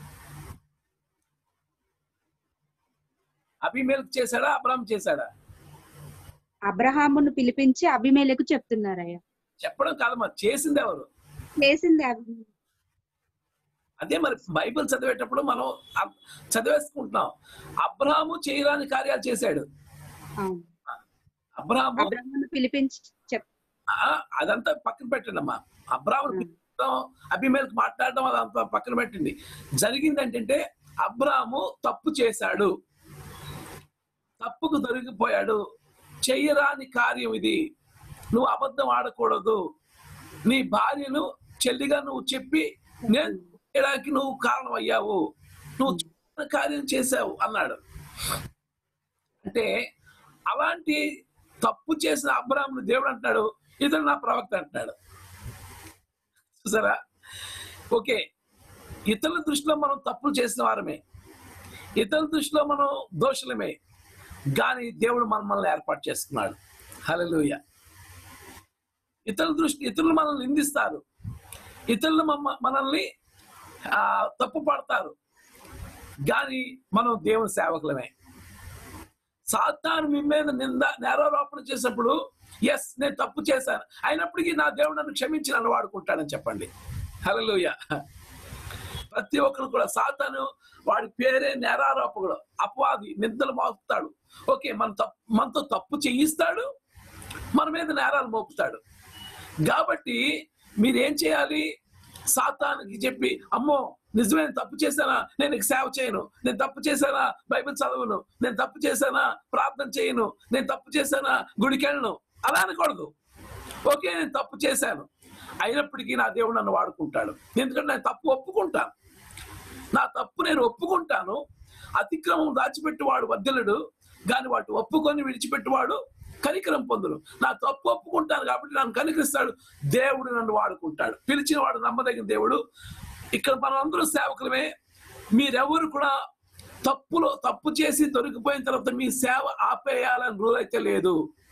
అభిమేలకు చేశాడా అబ్రాహం చేశాడా
అబ్రహామును పిలిపించి అభిమేలకు చెప్తున్నారయ్యా
చెప్పడం కాదమ్మా చేసింది ఎవరు
చేసింది అభిమేలెకు.
అదే మరి బైబిల్ చదివేటప్పుడు మనం అ- చదివేసుకుంటున్నాం అబ్రహాము చేయరాని కార్యాలు చేశాడు
అవును
అబ్రహాము
అబ్రహామును పిలిపించి చెప్
ఆ, అదంతా పక్కన పెట్టండి అమ్మా అబ్రాహ్మణ పిలవడం అభిమేలకు మాట్లాడడం అదంతా పక్కన పెట్టండి జరిగింది ఏంటంటే అబ్రాహము తప్పు చేశాడు తప్పుకు దొరికిపోయాడు చెయ్యరాని కార్యం ఇది నువ్వు అబద్ధం ఆడకూడదు నీ భార్యను చెల్లిగా నువ్వు చెప్పి నేను చేయడానికి నువ్వు కారణం అయ్యావు నువ్వు చెయ్యని కార్యం చేశావు అన్నాడు అంటే అలాంటి తప్పు చేసిన అబ్రాహ్మను దేవుడు అంటున్నాడు ఇతడు నా ప్రవక్త అంటున్నాడు చూసారా ఓకే ఇతరుల దృష్టిలో మనం తప్పులు చేసిన వారమే ఇతరుల దృష్టిలో మనం దోషులమే కానీ దేవుడు మన మనల్ని ఏర్పాటు చేసుకున్నాడు హల్లెలూయ ఇతరుల దృష్టి ఇతరులు మనల్ని నిందిస్తారు ఇతరులు మమ్మ- మనల్ని ఆ, తప్పు పడతారు కానీ మనం దేవుని సేవకులమే సాతాను మీ మీద నింద నేరారోపణ చేసినప్పుడు ఎస్ నేను తప్పు చేశాను అయినప్పటికీ నా దేవుడు నన్ను క్షమించి నన్ను వాడుకుంటాడని చెప్పండి హల్లెలూయా ప్రతి ఒక్కరు కూడా సాతాను వాడి పేరే నేరారోపకుడు అపవాది నిందలు మోపుతాడు ఓకే మన తప్పు మనతో తప్పు చేయిస్తాడు మన మీద నేరాలు మోపుతాడు కాబట్టి మీరేం చేయాలి సాతానికి చెప్పి అమ్మో నిజమే నేను తప్పు చేశానా నేను నీకు సేవ చేయను నేను తప్పు చేశానా బైబిల్ చదవను నేను తప్పు చేశానా ప్రార్థన చేయను నేను తప్పు చేశానా గుడికి వెళ్ళను అలా అనకూడదు ఓకే నేను తప్పు చేశాను అయినప్పటికీ నా దేవుడు నన్ను వాడుకుంటాడు ఎందుకంటే నేను తప్పు ఒప్పుకుంటాను నా తప్పు నేను ఒప్పుకుంటాను అతిక్రమం దాచిపెట్టువాడు వద్దలుడు కానీ వాటి ఒప్పుకొని విడిచిపెట్టువాడు కనికరం పొందును నా తప్పు ఒప్పుకుంటాను కాబట్టి నన్ను కనికరిస్తాడు దేవుడు నన్ను వాడుకుంటాడు పిలిచిన వాడు నమ్మదగిన దేవుడు ఇక్కడ మనం అందరూ సేవకులమే మీరెవరు కూడా తప్పులో తప్పు చేసి దొరికిపోయిన తర్వాత మీ సేవ ఆపేయాలని రూల్ అయితే లేదు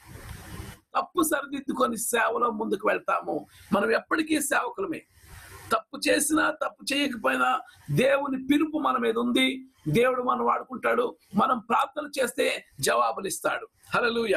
తప్పు సరిదిద్దుకొని సేవలో ముందుకు వెళ్తాము మనం ఎప్పటికీ సేవకులమే తప్పు చేసినా తప్పు చేయకపోయినా దేవుని పిలుపు మన మీద ఉంది దేవుడు మనం వాడుకుంటాడు మనం ప్రార్థన చేస్తే జవాబులు ఇస్తాడు హలలుయ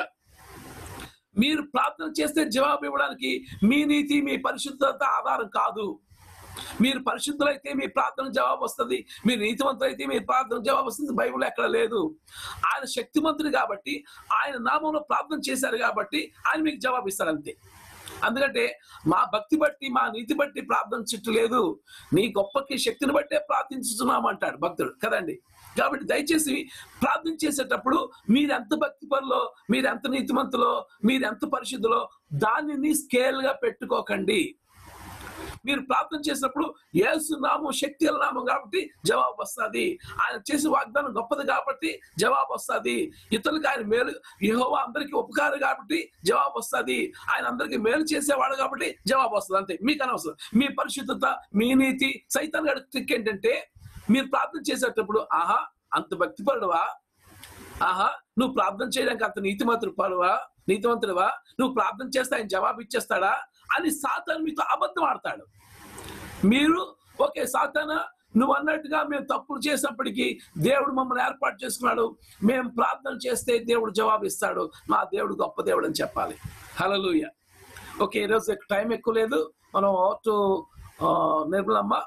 మీరు ప్రార్థన చేస్తే జవాబు ఇవ్వడానికి మీ నీతి మీ పరిశుద్ధత ఆధారం కాదు మీరు పరిశుద్ధులైతే మీ ప్రార్థన జవాబు వస్తుంది మీరు నీతివంతులైతే మీ ప్రార్థన జవాబు వస్తుంది బైబిల్ ఎక్కడ లేదు ఆయన శక్తిమంతుడు కాబట్టి ఆయన నామంలో ప్రార్థన చేశారు కాబట్టి ఆయన మీకు జవాబు ఇస్తారు అంతే అందుకంటే మా భక్తి బట్టి మా నీతి బట్టి ప్రార్థన చుట్టూ లేదు నీ గొప్పకి శక్తిని బట్టే ప్రార్థించుతున్నాం అంటాడు భక్తుడు కదండి కాబట్టి దయచేసి ప్రార్థన చేసేటప్పుడు మీరు ఎంత భక్తి పనులో మీరు ఎంత నీతిమంతులో మీరు ఎంత పరిశుద్ధులో దానిని స్కేల్ గా పెట్టుకోకండి మీరు ప్రార్థన చేసినప్పుడు యేసు నామం శక్తి గల నామం కాబట్టి జవాబు వస్తుంది ఆయన చేసే వాగ్దానం గొప్పది కాబట్టి జవాబు వస్తుంది ఇతరులకు ఆయన మేలు యెహోవా అందరికీ ఉపకారం కాబట్టి జవాబు వస్తుంది ఆయన అందరికీ మేలు చేసేవాడు కాబట్టి జవాబు వస్తుంది అంతే మీకు అనవసరం మీ పరిశుద్ధత మీ నీతి సైతాన్ గడి ట్రిక్ ఏంటంటే మీరు ప్రార్థన చేసేటప్పుడు ఆహా అంత భక్తిపరుడువా ఆహా నువ్వు ప్రార్థన చేయడానికి అంత నీతిమంతుడు పరువా నీతివంతుడువా నువ్వు ప్రార్థన చేస్తే ఆయన జవాబు ఇచ్చేస్తాడా అని సాతాను మీతో అబద్ధం ఆడతాడు మీరు ఓకే సాతాన నువ్వు అన్నట్టుగా మేము తప్పులు చేసినప్పటికీ దేవుడు మమ్మల్ని ఏర్పాటు చేసుకున్నాడు మేము ప్రార్థన చేస్తే దేవుడు జవాబు ఇస్తాడు మా దేవుడు గొప్ప దేవుడు అని చెప్పాలి హలలుయ ఓకే ఈరోజు టైం ఎక్కువ లేదు మనం టు నిర్మలమ్మ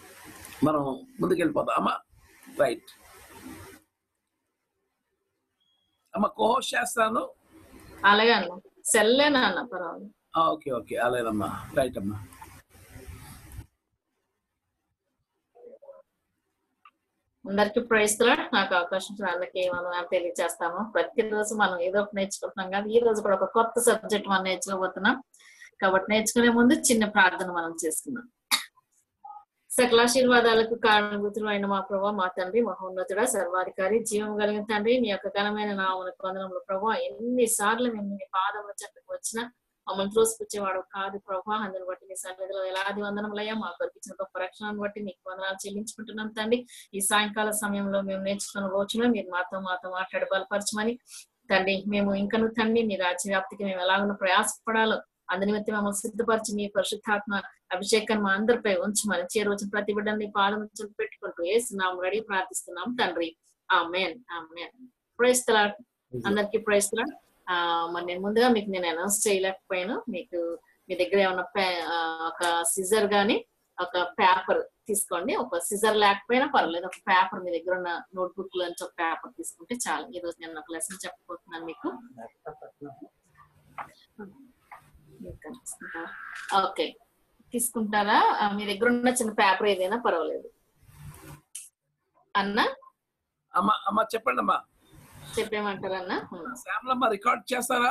మనం ముందుకెళ్ళిపోదాం అమ్మా రైట్ అమ్మ కోహోష్ చేస్తాను
అలాగే అన్న సెల్లేనా అన్న పర్వాలేదు
ఓకే ఓకే అలాగేనమ్మా రైట్ అమ్మా
అందరికి ప్రైజ్ నాకు అవకాశం ఇచ్చిన అందరికీ మనం తెలియజేస్తాము ప్రతిరోజు మనం ఏదో ఒకటి నేర్చుకుంటున్నాం కానీ ఈ రోజు కూడా ఒక కొత్త సబ్జెక్ట్ మనం నేర్చుకోబోతున్నాం కాబట్టి నేర్చుకునే ముందు చిన్న ప్రార్థన మనం చేసుకుందాం సకలాశీర్వాదాలకు కారణభూతులు అయిన మా ప్రభావ మా తండ్రి మహోన్నతుడ సర్వాధికారి జీవం కలిగిన తండ్రి మీ యొక్క ఘనమైన నామన కొందనములు ప్రభావ ఎన్నిసార్లు మేము మీ పాదముల చెట్టుకు వచ్చినా మమ్మల్ని త్రోసిపుచ్చేవాడు కాదు ప్రభా అందుని బట్టి మీ సన్నిధిలో ఎలాది వందనములయ్యా మాకు కల్పించిన గొప్ప రక్షణను బట్టి మీకు వందనాలు చెల్లించుకుంటున్నాం తండ్రి ఈ సాయంకాల సమయంలో మేము నేర్చుకున్న రోజున మీరు మాతో మాతో మాట్లాడి బలపరచమని తండ్రి మేము ఇంకను తండ్రి మీ రాజ్య వ్యాప్తికి మేము ఎలాగో ప్రయాసపడాలో అందునిమిత్తం మమ్మల్ని సిద్ధపరిచి మీ పరిశుద్ధాత్మ అభిషేకాన్ని మా అందరిపై ఉంచమని చేరవచ్చిన ప్రతి బిడ్డని పాదం పెట్టుకుంటూ వేస్తున్నాం రెడీ ప్రార్థిస్తున్నాం తండ్రి ఆ మేన్ ఆ మేన్ ప్రైస్తలా అందరికి ప్రైస్తలా ఆ మరి నేను ముందుగా మీకు నేను అనౌన్స్ చేయలేకపోయాను మీకు మీ దగ్గర ఏమన్నా పే- ఆ, ఒక సిజర్ గాని ఒక పేపర్ తీసుకోండి ఒక సిజర్ లేకపోయినా పర్వాలేదు ఒక పేపర్ మీ దగ్గర ఉన్న నోట్బుక్ లోంచి ఒక పేపర్ తీసుకుంటే చాలు ఈ రోజు నేను ఒక లెసన్ చెప్పబోతున్నాను మీకు ఓకే తీసుకుంటారా ఆ, మీ దగ్గర ఉన్న చిన్న పేపర్ ఏదైనా పర్వాలేదు అన్న
అమ్మ అమ్మ చెప్పండి అమ్మా
చెప్పేమంటారా అన్న
శ్యామలమ్మ రికార్డ్ చేస్తారా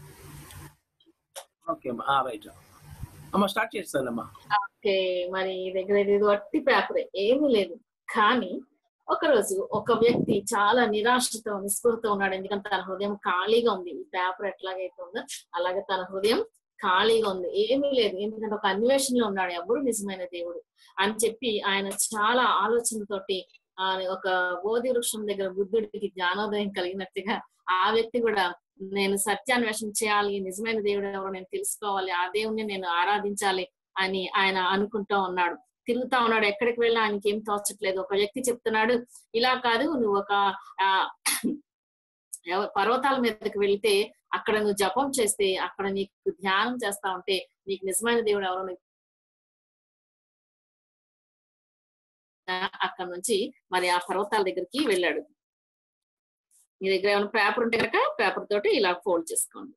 ఓకే అమ్మా రైట్ అమ్మ స్టార్ట్ చేస్తానమ్మా
ఓకే మరి ఈ దగ్గర ఇది వట్టి పేపరే ఏమీ లేదు కానీ ఒక రోజు ఒక వ్యక్తి చాలా నిరాశతో నిస్పృహతో ఉన్నాడు ఎందుకంటే తన హృదయం ఖాళీగా ఉంది ఈ పేపర్ ఎట్లాగైతే ఉందో అలాగే తన హృదయం ఖాళీగా ఉంది ఏమీ లేదు ఎందుకంటే ఒక అన్వేషణలో ఉన్నాడు ఎవరు నిజమైన దేవుడు అని చెప్పి ఆయన చాలా ఆలోచనతోటి ఆ ఒక బోధి వృక్షం దగ్గర బుద్ధుడికి జ్ఞానోదయం కలిగినట్టుగా ఆ వ్యక్తి కూడా నేను సత్యాన్వేషణ చేయాలి నిజమైన దేవుడు ఎవరో నేను తెలుసుకోవాలి ఆ దేవుణ్ణి నేను ఆరాధించాలి అని ఆయన అనుకుంటా ఉన్నాడు తిరుగుతా ఉన్నాడు ఎక్కడికి వెళ్ళినా ఆయనకి ఏం తోచట్లేదు ఒక వ్యక్తి చెప్తున్నాడు ఇలా కాదు నువ్వు ఒక ఆ ఎవ- పర్వతాల మీదకి వెళ్తే అక్కడ నువ్వు జపం చేస్తే అక్కడ నీకు ధ్యానం చేస్తా ఉంటే నీకు నిజమైన దేవుడు ఎవరో నీకు అక్కడ నుంచి మరి ఆ పర్వతాల దగ్గరికి వెళ్ళాడు మీ దగ్గర ఏమైనా పేపర్ ఉంటే కనుక పేపర్ తోటి ఇలా ఫోల్డ్ చేసుకోండి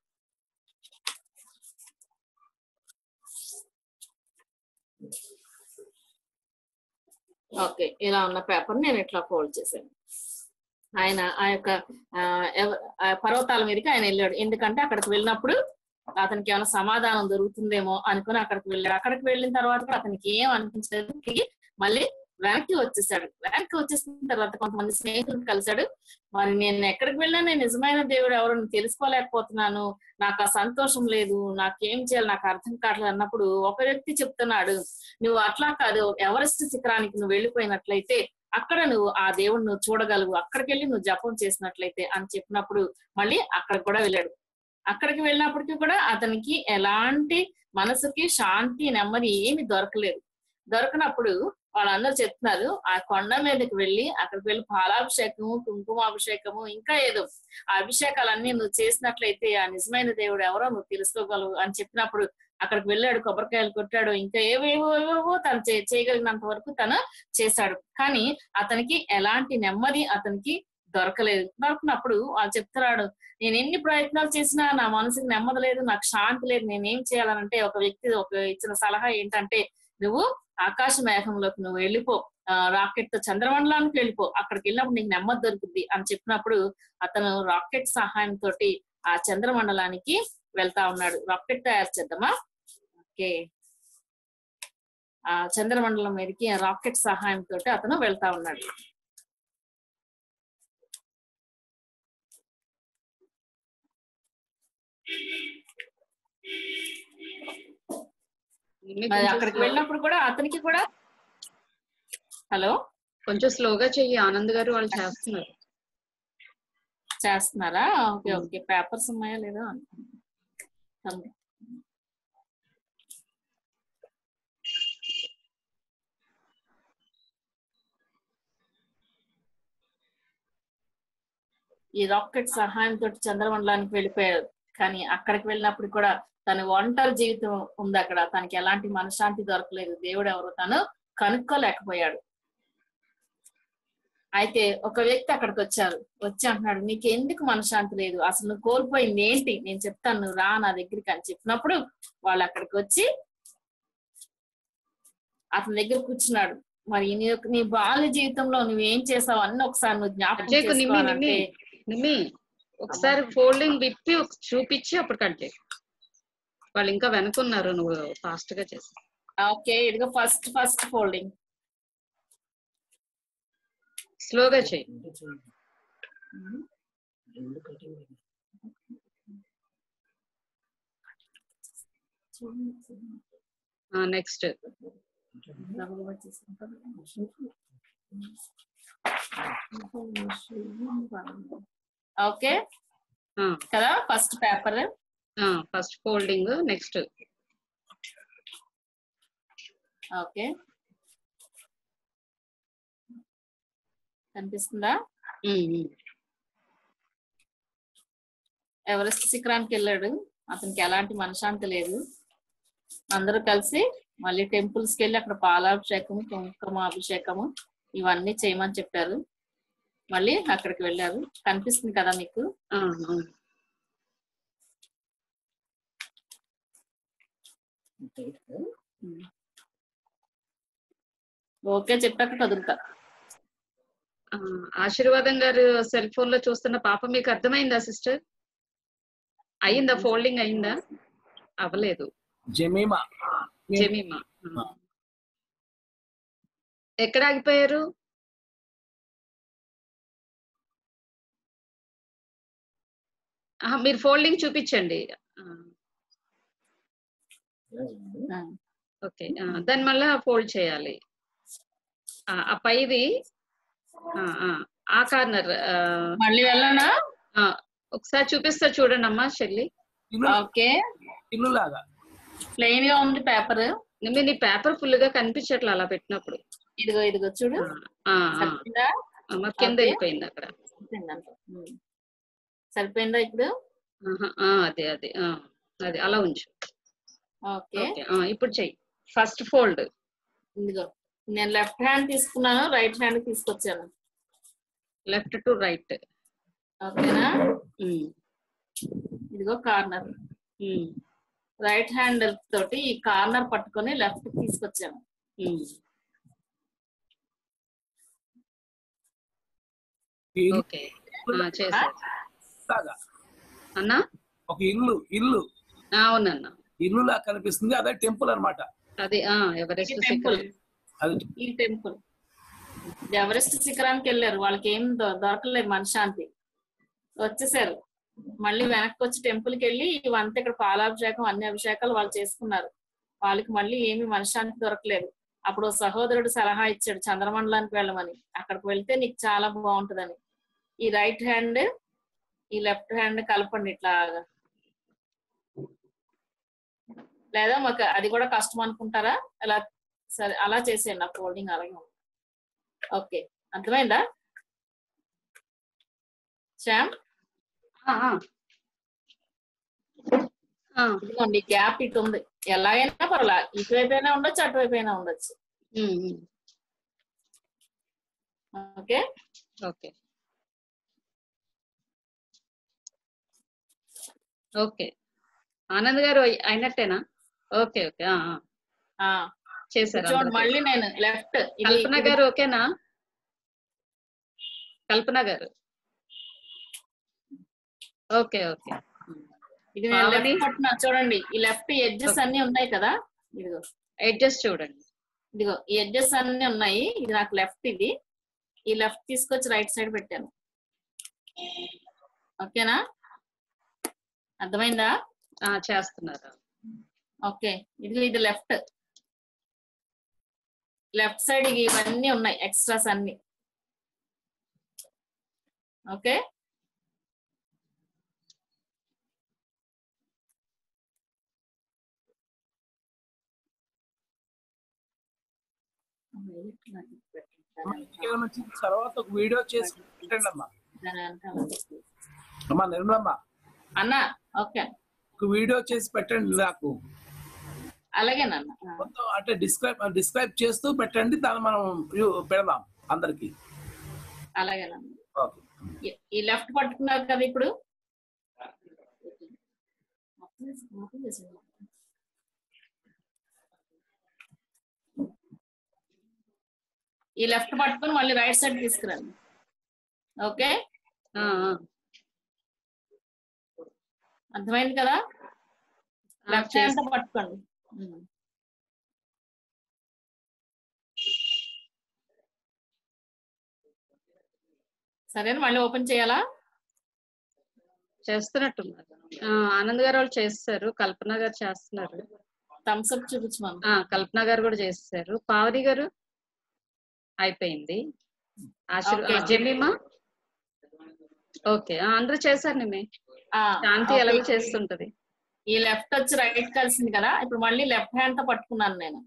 ఓకే ఇలా ఉన్న పేపర్ నేను ఇట్లా ఫోల్డ్ చేశాను ఆయన ఆ యొక్క ఆ, ఎవ- ఆ పర్వతాల మీదకి ఆయన వెళ్ళాడు ఎందుకంటే అక్కడికి వెళ్ళినప్పుడు అతనికి ఏమైనా సమాధానం దొరుకుతుందేమో అనుకుని అక్కడికి వెళ్ళాడు అక్కడికి వెళ్ళిన తర్వాత కూడా అతనికి ఏం అనిపించలేదు తిరిగి మళ్ళీ వెనక్కి వచ్చేసాడు వెనక్కి వచ్చేసిన తర్వాత కొంతమంది స్నేహితులు కలిశాడు మరి నేను ఎక్కడికి వెళ్ళినా నేను నిజమైన దేవుడు ఎవరు నేను తెలుసుకోలేకపోతున్నాను నాకు ఆ సంతోషం లేదు నాకేం చేయాలి నాకు అర్థం కావట్లేదు అన్నప్పుడు ఒక వ్యక్తి చెప్తున్నాడు నువ్వు అట్లా కాదు ఎవరెస్ట్ శిఖరానికి నువ్వు వెళ్ళిపోయినట్లయితే అక్కడ నువ్వు ఆ దేవుడు నువ్వు చూడగలవు అక్కడికి వెళ్ళి నువ్వు జపం చేసినట్లయితే అని చెప్పినప్పుడు మళ్ళీ అక్కడికి కూడా వెళ్ళాడు అక్కడికి వెళ్ళినప్పటికీ కూడా అతనికి ఎలాంటి మనసుకి శాంతి నెమ్మది ఏమి దొరకలేదు దొరకనప్పుడు వాళ్ళందరూ చెప్తున్నారు ఆ కొండ మీదకి వెళ్ళి అక్కడికి వెళ్ళి పాలాభిషేకము కుంకుమాభిషేకము ఇంకా ఏదో ఆ అభిషేకాలన్నీ నువ్వు చేసినట్లయితే ఆ నిజమైన దేవుడు ఎవరో నువ్వు తెలుసుకోగలవు అని చెప్పినప్పుడు అక్కడికి వెళ్ళాడు కొబ్బరికాయలు కొట్టాడు ఇంకా ఏవేవో ఏవేవో తను చే- చేయగలిగినంత వరకు తను చేశాడు కానీ అతనికి ఎలాంటి నెమ్మది అతనికి దొరకలేదు దొరకనప్పుడు వాళ్ళు చెప్తున్నాడు నేను ఎన్ని ప్రయత్నాలు చేసినా నా మనసుకి నెమ్మది లేదు నాకు శాంతి లేదు నేనేం చేయాలనంటే ఒక వ్యక్తి ఒక ఇచ్చిన సలహా ఏంటంటే నువ్వు ఆకాశ మేఘంలోకి నువ్వు వెళ్ళిపో రాకెట్ తో చంద్రమండలానికి వెళ్ళిపో అక్కడికి వెళ్ళినప్పుడు నీకు నెమ్మది దొరుకుద్ది అని చెప్పినప్పుడు అతను రాకెట్ సహాయం తోటి ఆ చంద్రమండలానికి వెళ్తా ఉన్నాడు రాకెట్ తయారు చేద్దామా ఓకే ఆ చంద్రమండలం మీదకి ఆ రాకెట్ సహాయం తోటి అతను వెళ్తా ఉన్నాడు మరి అక్కడికి వెళ్ళినప్పుడు కూడా అతనికి కూడా హలో
కొంచెం స్లోగా చెయ్యి ఆనంద్ గారు వాళ్ళు చేస్తున్నారు
చేస్తున్నారా ఓకే ఓకే పేపర్స్ ఉన్నాయా లేదా అనుకుంటున్నాను ఈ రాకెట్ సహాయంతో చంద్రమండలానికి వెళ్ళిపోయారు కానీ అక్కడికి వెళ్ళినప్పుడు కూడా తన ఒంటరి జీవితం ఉంది అక్కడ తనకి ఎలాంటి మనశ్శాంతి దొరకలేదు దేవుడు ఎవరు తను కనుక్కోలేకపోయాడు అయితే ఒక వ్యక్తి అక్కడికి వచ్చారు వచ్చి అంటున్నాడు నీకు ఎందుకు మనశ్శాంతి లేదు అసలు నువ్వు కోల్పోయింది ఏంటి నేను చెప్తాను నువ్వు రా నా దగ్గరికి అని చెప్పినప్పుడు వాళ్ళు అక్కడికి వచ్చి అతని దగ్గర కూర్చున్నాడు మరి నీ యొక్క- నీ బాల్య జీవితంలో నువ్వేం చేసావు అన్ని ఒకసారి నువ్వు జ్ఞాపకం
అజయ్కు నిమ్మి
చేసుకోవాలంటే
నిమ్మి నిమ్మి ఒకసారి ఫోల్డింగ్ విప్పి ఒక చూపించి అప్పుడు కట్ చేయి వాళ్ళు ఇంకా వెనుకున్నారు నువ్వు ఫాస్ట్ గా చేసి
ఓకే ఇదిగో ఫస్ట్ ఫస్ట్ ఫోల్డింగ్
స్లోగా చేయి నెక్స్ట్
ఓకే కదా first paper
first folding next
okay కనిపిస్తుందా ఎవరెస్ట్ శిఖరానికి వెళ్ళాడు అతనికి ఎలాంటి మనశాంతి లేదు అందరూ కలిసి మళ్ళీ టెంపుల్స్ కి వెళ్ళి అక్కడ పాలాభిషేకము కుంకుమ అభిషేకము ఇవన్నీ చేయమని చెప్పారు మళ్ళీ అక్కడికి వెళ్ళారు కనిపిస్తుంది కదా మీకు ఓకే చెప్పాక కదులుతా
ఆ, ఆశీర్వాదం గారు సెల్ ఫోన్ లో చూస్తున్న పాప మీకు అర్థమైందా సిస్టర్ అయిందా ఫోల్డింగ్ అయిందా అవ్వలేదు
జమీమా
జమీమా ఆ. ఎక్కడ ఆగిపోయారు ఆహా, మీరు ఫోల్డింగ్ చూపించండి ఆ, ఓకే ఆ, దాన్ని మళ్ళా ఫోల్డ్ చేయాలి ఆ, ఆ పైది ఆ, ఆ, ఆ కార్నర్
మళ్ళీ వెళ్ళనా
ఒకసారి చూపిస్తా చూడండి అమ్మా చెల్లి
ఓకే
ఇల్లు లాగా
ప్లెయిన్ గా ఉంది పేపర్
నిమ్మి నీ పేపర్ ఫుల్ గా కనిపించట్లే అలా పెట్టినప్పుడు
ఇదిగో ఇదిగో చూడు
ఆ, ఆ.
సరిపోయిందా
ఆ, మరి కింద
ఓకే.
వెళ్ళిపోయింది అక్కడ
సరిపోయిందంట. ఉమ్. సరిపోయిందా ఇప్పుడు
ఆహా, ఆ, అదే అదే ఆ, అదే అలా ఉంచు
ఓకే
ఓకే ఆ, ఇప్పుడు చెయ్యి ఫస్ట్ ఫోల్డ్
ఇదిగో నేను లెఫ్ట్ హ్యాండ్ తీసుకున్నాను రైట్ హ్యాండ్ తీసుకొచ్చాను
లెఫ్ట్ టు రైట్
ఓకేనా ఇదిగో కార్నర్ రైట్ హ్యాండ్ తోటి ఈ కార్నర్ పట్టుకొని లెఫ్ట్ తీసుకొచ్చాను
ఓకే చేసా
లాగా
అన్నా
ఒక ఇల్లు ఇల్లు
అవునన్న
ఇల్లులా కనిపిస్తుంది అదే టెంపుల్ అన్నమాట
అది ఆ ఎవరెస్ట్
ఇది టెంపుల్
శిఖరం
అది
ఈ టెంపుల్ ఎవరెస్ట్ శిఖరానికి వెళ్ళారు వాళ్ళకి ఏం దొ- దొరకలేదు మనశ్శాంతి వచ్చేసారు మళ్ళీ వెనక్కి వచ్చి టెంపుల్ కి వెళ్ళి ఇవంతా ఇక్కడ పాలాభిషేకం అన్ని అభిషేకాలు వాళ్ళు చేసుకున్నారు వాళ్ళకి మళ్ళీ ఏమి మనశ్శాంతి దొరకలేదు అప్పుడు ఓ సహోదరుడు సలహా ఇచ్చాడు చంద్రమండలానికి వెళ్ళమని అక్కడికి వెళ్తే నీకు చాలా బాగుంటదని ఈ రైట్ హ్యాండ్ ఈ లెఫ్ట్ హ్యాండ్ కలపండి ఇట్లా లేదా మాకు అది కూడా కష్టం అనుకుంటారా అలా సరే అలా చేసేయండి నా ఫోల్డింగ్ అలాగే ఉంది ఓకే అర్థమైందా శ్యామ్
ఆ, ఆ. ఆ,
ఇదిగోండి గ్యాప్ ఇటు ఉంది ఎలాగైనా పర్వాలా ఇటువైపు అయినా ఉండొచ్చు అటువైపు అయినా ఉండొచ్చు
ఉమ్, ఉమ్.
ఓకే
ఓకే ఓకే ఆనంద్ గారు అయి- అయినట్టేనా ఓకే ఓకే ఆ, ఆ.
ఆ
చేశారు
చూడండి
అందరూ
మళ్ళీ నేను లెఫ్ట్
కల్పన గారు ఓకేనా కల్పన గారు ఓకే ఓకే
ఇది నేను
పావని?
లెఫ్ట్ పట్టున్నా చూడండి ఈ లెఫ్ట్ ఎడ్జెస్ అన్ని ఉన్నాయి కదా ఇదిగో
అడ్జస్ట్ చూడండి
ఇదిగో ఈ ఎడ్జెస్ అన్ని ఉన్నాయి ఇది నాకు లెఫ్ట్ ఇది ఈ లెఫ్ట్ తీసుకొచ్చి రైట్ సైడ్ పెట్టాను ఓకేనా అర్థమైందా
ఆ చేస్తున్నారు
ఓకే ఇదిగో ఇది లెఫ్ట్ లెఫ్ట్ సైడ్ ఇవన్నీ ఉన్నాయి ఎక్స్ట్రాస్ అన్ని ఓకే
ఇంకేమైనా వచ్చిన తర్వాత ఒక వీడియో చేసి పెట్టండి అమ్మా అమ్మా నిర్మలమ్మ
అన్న ఓకే
ఒక వీడియో చేసి పెట్టండి నాకు
అలాగేనన్న
మొత్తం అంటే డిస్క్రైబ్ డిస్క్రైబ్ చేస్తూ పెట్టండి దాన్ని మనం వ్యూ- పెడదాం అందరికి
అలాగేనన్న
ఓకే
ఈ- ఈ లెఫ్ట్ పట్టుకున్నారు కదా ఇప్పుడు ఈ లెఫ్ట్ పట్టుకొని మళ్ళీ రైట్ సైడ్ తీసుకురండి ఓకే
ఆ, ఆ.
అర్థమైంది కదా
ఆ,
లెఫ్ట్
చేస్తా.
హ్యాండ్ తో పట్టుకోండి ఉమ్. సరేనా మళ్ళీ ఓపెన్ చేయాలా
చేస్తున్నట్టున్నారు ఆ, ఆనంద్ గారు వాళ్ళు చేస్తారు కల్పన గారు చేస్తున్నారు
థమ్స్ అప్ చూపించమను
ఆ కల్పన గారు కూడా చేస్తారు పావని గారు అయిపోయింది ఆశీర్
Okay.
ఆ, జమీమా ఓకే ఆ, అందరూ చేశారు నిమే
ఆ,
శాంతి
ఓకే.
ఎలాగో చేస్తుంటది
ఈ లెఫ్ట్ వచ్చి రైట్ కలిసింది కదా ఇప్పుడు మళ్ళీ లెఫ్ట్ హ్యాండ్ తో పట్టుకున్నాను నేను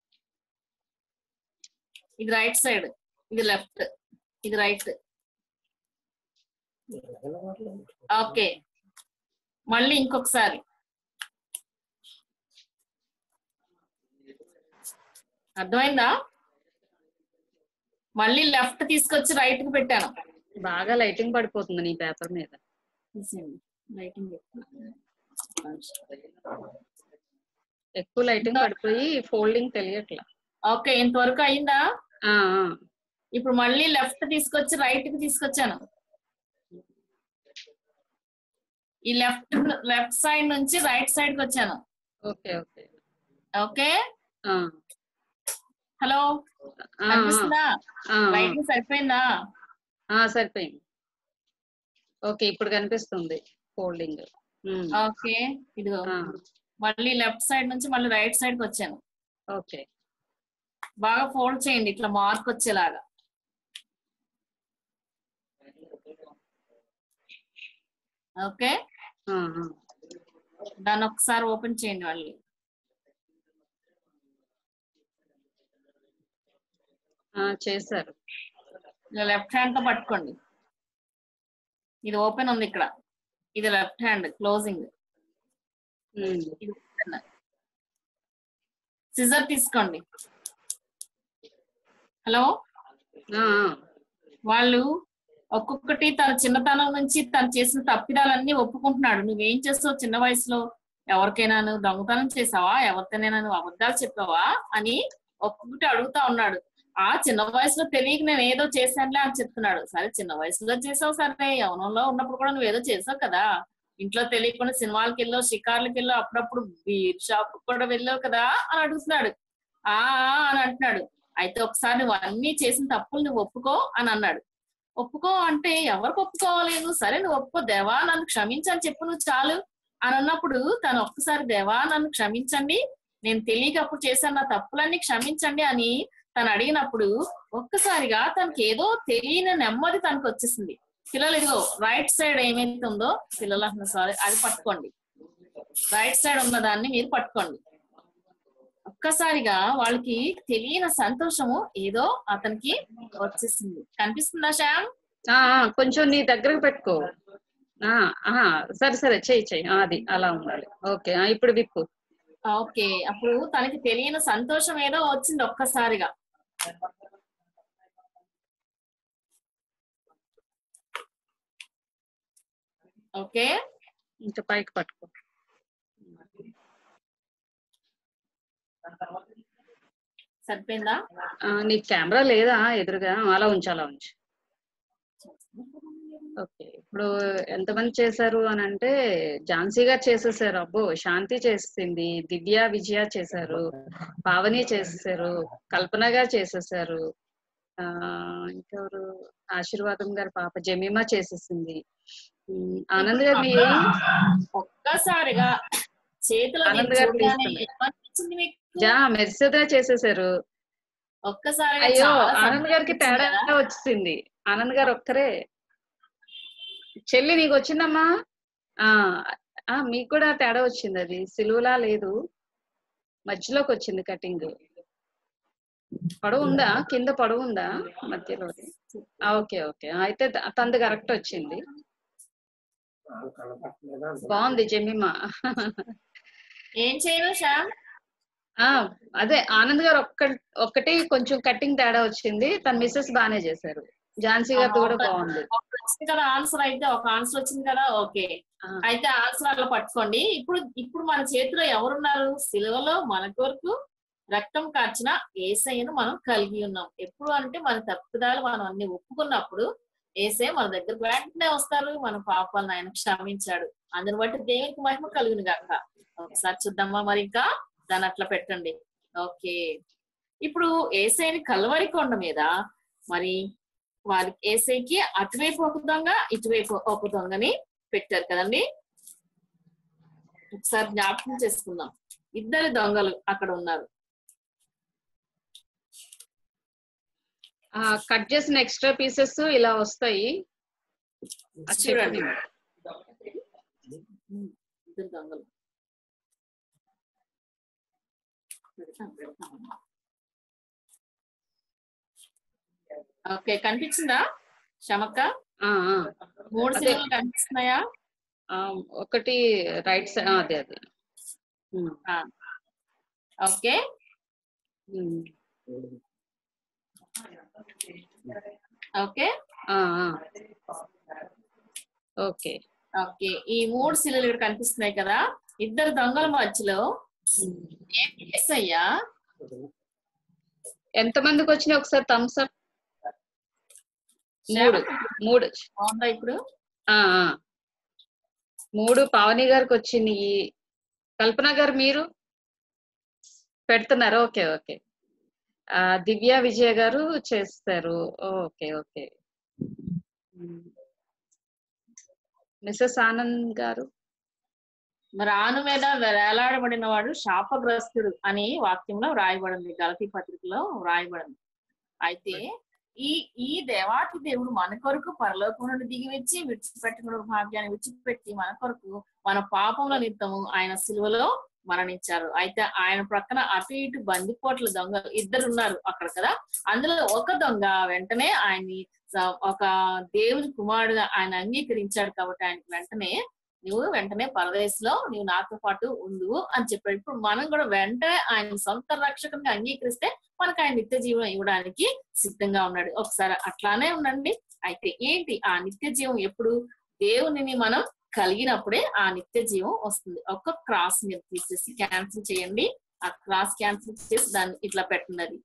ఇది రైట్ సైడ్ ఇది లెఫ్ట్ ఇది రైట్ ఓకే మళ్ళీ ఇంకొకసారి అర్థమైందా మళ్ళీ లెఫ్ట్ తీసుకొచ్చి రైట్ కి పెట్టాను
బాగా లైటింగ్ పడిపోతుంది నీ పేపర్ మీద
తీసేయండి. లైటింగ్ పెట్టుకున్నాను.
ఎక్కువ లైటింగ్ పడిపోయి ఫోల్డింగ్ తెలియట్లా
ఓకే ఇంతవరకు అయిందా
ఆ, ఆ.
ఇప్పుడు మళ్ళీ లెఫ్ట్ తీసుకొచ్చి రైట్ కి తీసుకొచ్చాను ఈ లెఫ్ట్ లెఫ్ట్ సైడ్ నుంచి రైట్ సైడ్ కి వచ్చాను
ఓకే ఓకే
ఓకే
ఆ,
హలో
ఆ, ఆ,
కనిపిస్తుందా
ఆ, ఆ.
లైటింగ్ సరిపోయిందా
ఆ, సరిపోయింది ఓకే ఇప్పుడు కనిపిస్తుంది ఫోల్డింగ్
ఓకే ఇదిగో మళ్ళీ లెఫ్ట్ సైడ్ నుంచి మళ్ళీ రైట్ సైడ్ కి వచ్చాను
ఓకే
బాగా ఫోల్డ్ చేయండి ఇట్లా మార్క్ వచ్చేలాగా ఓకే
ఆ, ఆ.
దాన్ని ఒకసారి ఓపెన్ చేయండి మళ్ళీ
ఆ, చేశారు
లెఫ్ట్ హ్యాండ్ తో పట్టుకోండి ఇది ఓపెన్ ఉంది ఇక్కడ ఇది లెఫ్ట్ హ్యాండ్ క్లోజింగ్
ఉమ్.
ఇది సిజర్ తీసుకోండి హలో
ఆ, ఆ.
వాళ్ళు ఒక్కొక్కటి తన చిన్నతనం నుంచి తను చేసిన తప్పిదాలన్నీ ఒప్పుకుంటున్నాడు నువ్వేం చేస్తావు చిన్న వయసులో ఎవరికైనా నువ్వు దొంగతనం చేసావా ఎవరికైనా నువ్వు అబద్ధాలు చెప్పావా అని ఒక్కొక్కటి అడుగుతా ఉన్నాడు ఆ చిన్న వయసులో తెలియక నేను ఏదో చేశానులే అని చెప్తున్నాడు సరే చిన్న వయసులో చేసావు సరే యవనంలో ఉన్నప్పుడు కూడా నువ్వు ఏదో చేసావు కదా ఇంట్లో తెలియకుండా సినిమాలకు వెళ్ళావు షికార్లకు వెళ్ళావు అప్పుడప్పుడు బీర్ షాప్ కూడా వెళ్ళావు కదా అని అడుగుతున్నాడు ఆ ఆ అని అంటున్నాడు అయితే ఒకసారి నువ్వు అన్ని చేసిన తప్పులు నువ్వు ఒప్పుకో అని అన్నాడు ఒప్పుకో అంటే ఎవరికి ఒప్పుకోవాలి నువ్వు సరే నువ్వు ఒప్పుకో దేవా నన్ను క్షమించని చెప్పు నువ్వు చాలు అని అన్నప్పుడు తను ఒక్కసారి దేవా నన్ను క్షమించండి నేను తెలియక అప్పుడు చేశాను నా తప్పులన్నీ క్షమించండి అని తను అడిగినప్పుడు ఒక్కసారిగా తనకి ఏదో తెలియని నెమ్మది తనకు వచ్చేసింది పిల్లలు ఇదిగో రైట్ సైడ్ ఏమైతే ఉందో పిల్లలు సారీ అది పట్టుకోండి రైట్ సైడ్ ఉన్న దాన్ని మీరు పట్టుకోండి ఒక్కసారిగా వాళ్ళకి తెలియని సంతోషము ఏదో అతనికి వచ్చేసింది కనిపిస్తుందా శ్యామ్
ఆ, ఆ, కొంచెం నీ దగ్గరకు పెట్టుకో ఆ, ఆ, సరే సరే చెయ్యి చెయ్యి ఆ, అది అలా ఉండాలి ఓకే ఆ, ఇప్పుడు విప్పు
ఓకే అప్పుడు తనకి తెలియని సంతోషం ఏదో వచ్చింది ఒక్కసారిగా ఓకే
ఇంకా పైకి పట్టుకో
సరిపోయిందా
ఆ, నీకు కెమెరా లేదా ఎదురుగా అలా ఉంచు అలా ఉంచు ఓకే ఇప్పుడు ఎంతమంది చేశారు అని అంటే ఝాన్సీ గారు చేసేసారు అబ్బో శాంతి చేసింది దివ్య విజయ చేశారు పావని చేసేసారు కల్పన గారు చేసేసారు ఆ ఇంకెవరు ఆశీర్వాదం గారి పాప జమీమా చేసేసింది ఉమ్, ఆనంద్ గారు మీ
ఒక్కసారిగా చేతిలో
ఆనంద్
దీన్ని
గారు
చూడగానే
తీస్తున్నారు.
ఏమనిపించింది మీకు
జా మెర్సిదా చేసేసారు
ఒక్కసారిగా
అయ్యో
చాలా
ఆనంద్ గారికి
సంతోషం
తేడా
కదా?
వచ్చింది ఆనంద్ గారు ఒక్కరే చెల్లి నీకు వచ్చిందమ్మా ఆ ఆ మీకు కూడా తేడా వచ్చింది అది సిలువలా లేదు మధ్యలోకి వచ్చింది కటింగ్ పొడవు ఉందా కింద పొడవు ఉందా మధ్యలో ఓకే ఓకే అయితే త- తనది కరెక్ట్ వచ్చింది బాగుంది జమీమా
ఏం చేయను శ్యామ్
ఆ అదే ఆనంద్ గారు ఒక్క ఒక్కటి కొంచెం కటింగ్ తేడా వచ్చింది తన మిస్సెస్ బానే చేశారు ఝాన్సీ గారిది కూడా బాగుంది
ఒక వచ్చింది కదా ఆన్సర్ అయితే ఒక ఆన్సర్ వచ్చింది కదా ఓకే
ఆ.
అయితే ఆన్సర్ అలా పట్టుకోండి ఇప్పుడు ఇప్పుడు మన చేతిలో ఎవరున్నారు సిలువలో మన కొరకు రక్తం కార్చిన ఏసయ్యను మనం కలిగి ఉన్నాం ఎప్పుడు అంటే మన తప్పుదాలు మనం అన్ని ఒప్పుకున్నప్పుడు ఏసే మన దగ్గరకు వెంటనే వస్తారు మన పాపాలను ఆయన క్షమించాడు అందుని బట్టి దేవునికి మహిమ కలుగును గాక ఒకసారి చూద్దామా మరి ఇంకా దాన్ని అట్లా పెట్టండి ఓకే ఇప్పుడు ఏసైని కలవరి కొండ మీద మరి వారి ఏసైకి అటువైపు ఒక దొంగ ఇటువైపు ఒక దొంగని పెట్టారు కదండి ఒకసారి జ్ఞాపకం చేసుకుందాం ఇద్దరు దొంగలు అక్కడ ఉన్నారు
ఆ కట్ చేసిన ఎక్స్ట్రా పీసెస్ ఇలా వస్తాయి అది
చూడండి
చెప్పండి.
ఇద్దరు దొంగలు పెడతాం, పెడతాం. ఓకే కనిపించిందా శమక్క
ఆ, ఆ.
మూడు
అదే.
సినిమాలు కనిపిస్తున్నాయా
ఆ, ఒకటి రైట్ సైడ్ అదే అదే ఉమ్,
ఆ. ఓకే
ఉమ్.
ఓకే
ఆ, ఆ. ఓకే
ఓకే ఈ మూడు శిలలు ఇక్కడ కనిపిస్తున్నాయి కదా ఇద్దరు దొంగల మధ్యలో ఏం చేసయ్యా
ఎంత మందికి వచ్చినాయి ఒకసారి థమ్స్ అప్ మూడు మూడు
బాగుందా ఇప్పుడు
ఆ, ఆ. మూడు పావని గారికి వచ్చినాయి కల్పన గారు మీరు పెడుతున్నారు ఓకే ఓకే ఆ, దివ్య విజయ గారు చేస్తారు ఓకే ఓకే మిస్సెస్ ఆనంద్ గారు
మరి ఆను మీద వేలాడబడిన వాడు శాపగ్రస్తుడు అని వాక్యంలో వ్రాయబడింది గలతీ పత్రికలో వ్రాయబడింది అయితే ఈ ఈ దేవాతి దేవుడు మన కొరకు పరలోకం నుండి దిగి వచ్చి విడిచిపెట్టుకున్న భాగ్యాన్ని విడిచిపెట్టి మన కొరకు మన పాపముల నిమిత్తము ఆయన సిలువలో మరణించారు అయితే ఆయన ప్రక్కన అటు ఇటు బందిపోట్ల దొంగ ఇద్దరు ఉన్నారు అక్కడ కదా అందులో ఒక దొంగ వెంటనే ఆయన్ని స- ఒక దేవుని కుమారుడుగా ఆయన అంగీకరించాడు కాబట్టి ఆయనకి వెంటనే నువ్వు వెంటనే పరదేశంలో నువ్వు నాతో పాటు ఉండు అని చెప్పాడు ఇప్పుడు మనం కూడా వెంటనే ఆయన సొంత రక్షకునిగా అంగీకరిస్తే మనకు ఆయన నిత్య జీవం ఇవ్వడానికి సిద్ధంగా ఉన్నాడు ఒకసారి అట్లానే ఉండండి అయితే ఏంటి ఆ నిత్య జీవం ఎప్పుడు దేవునిని మనం కలిగినప్పుడే ఆ నిత్య జీవం వస్తుంది ఒక క్రాస్ మీరు తీసేసి క్యాన్సిల్ చేయండి ఆ క్రాస్ క్యాన్సిల్ చేసి దాన్ని ఇట్లా పెట్టండి అది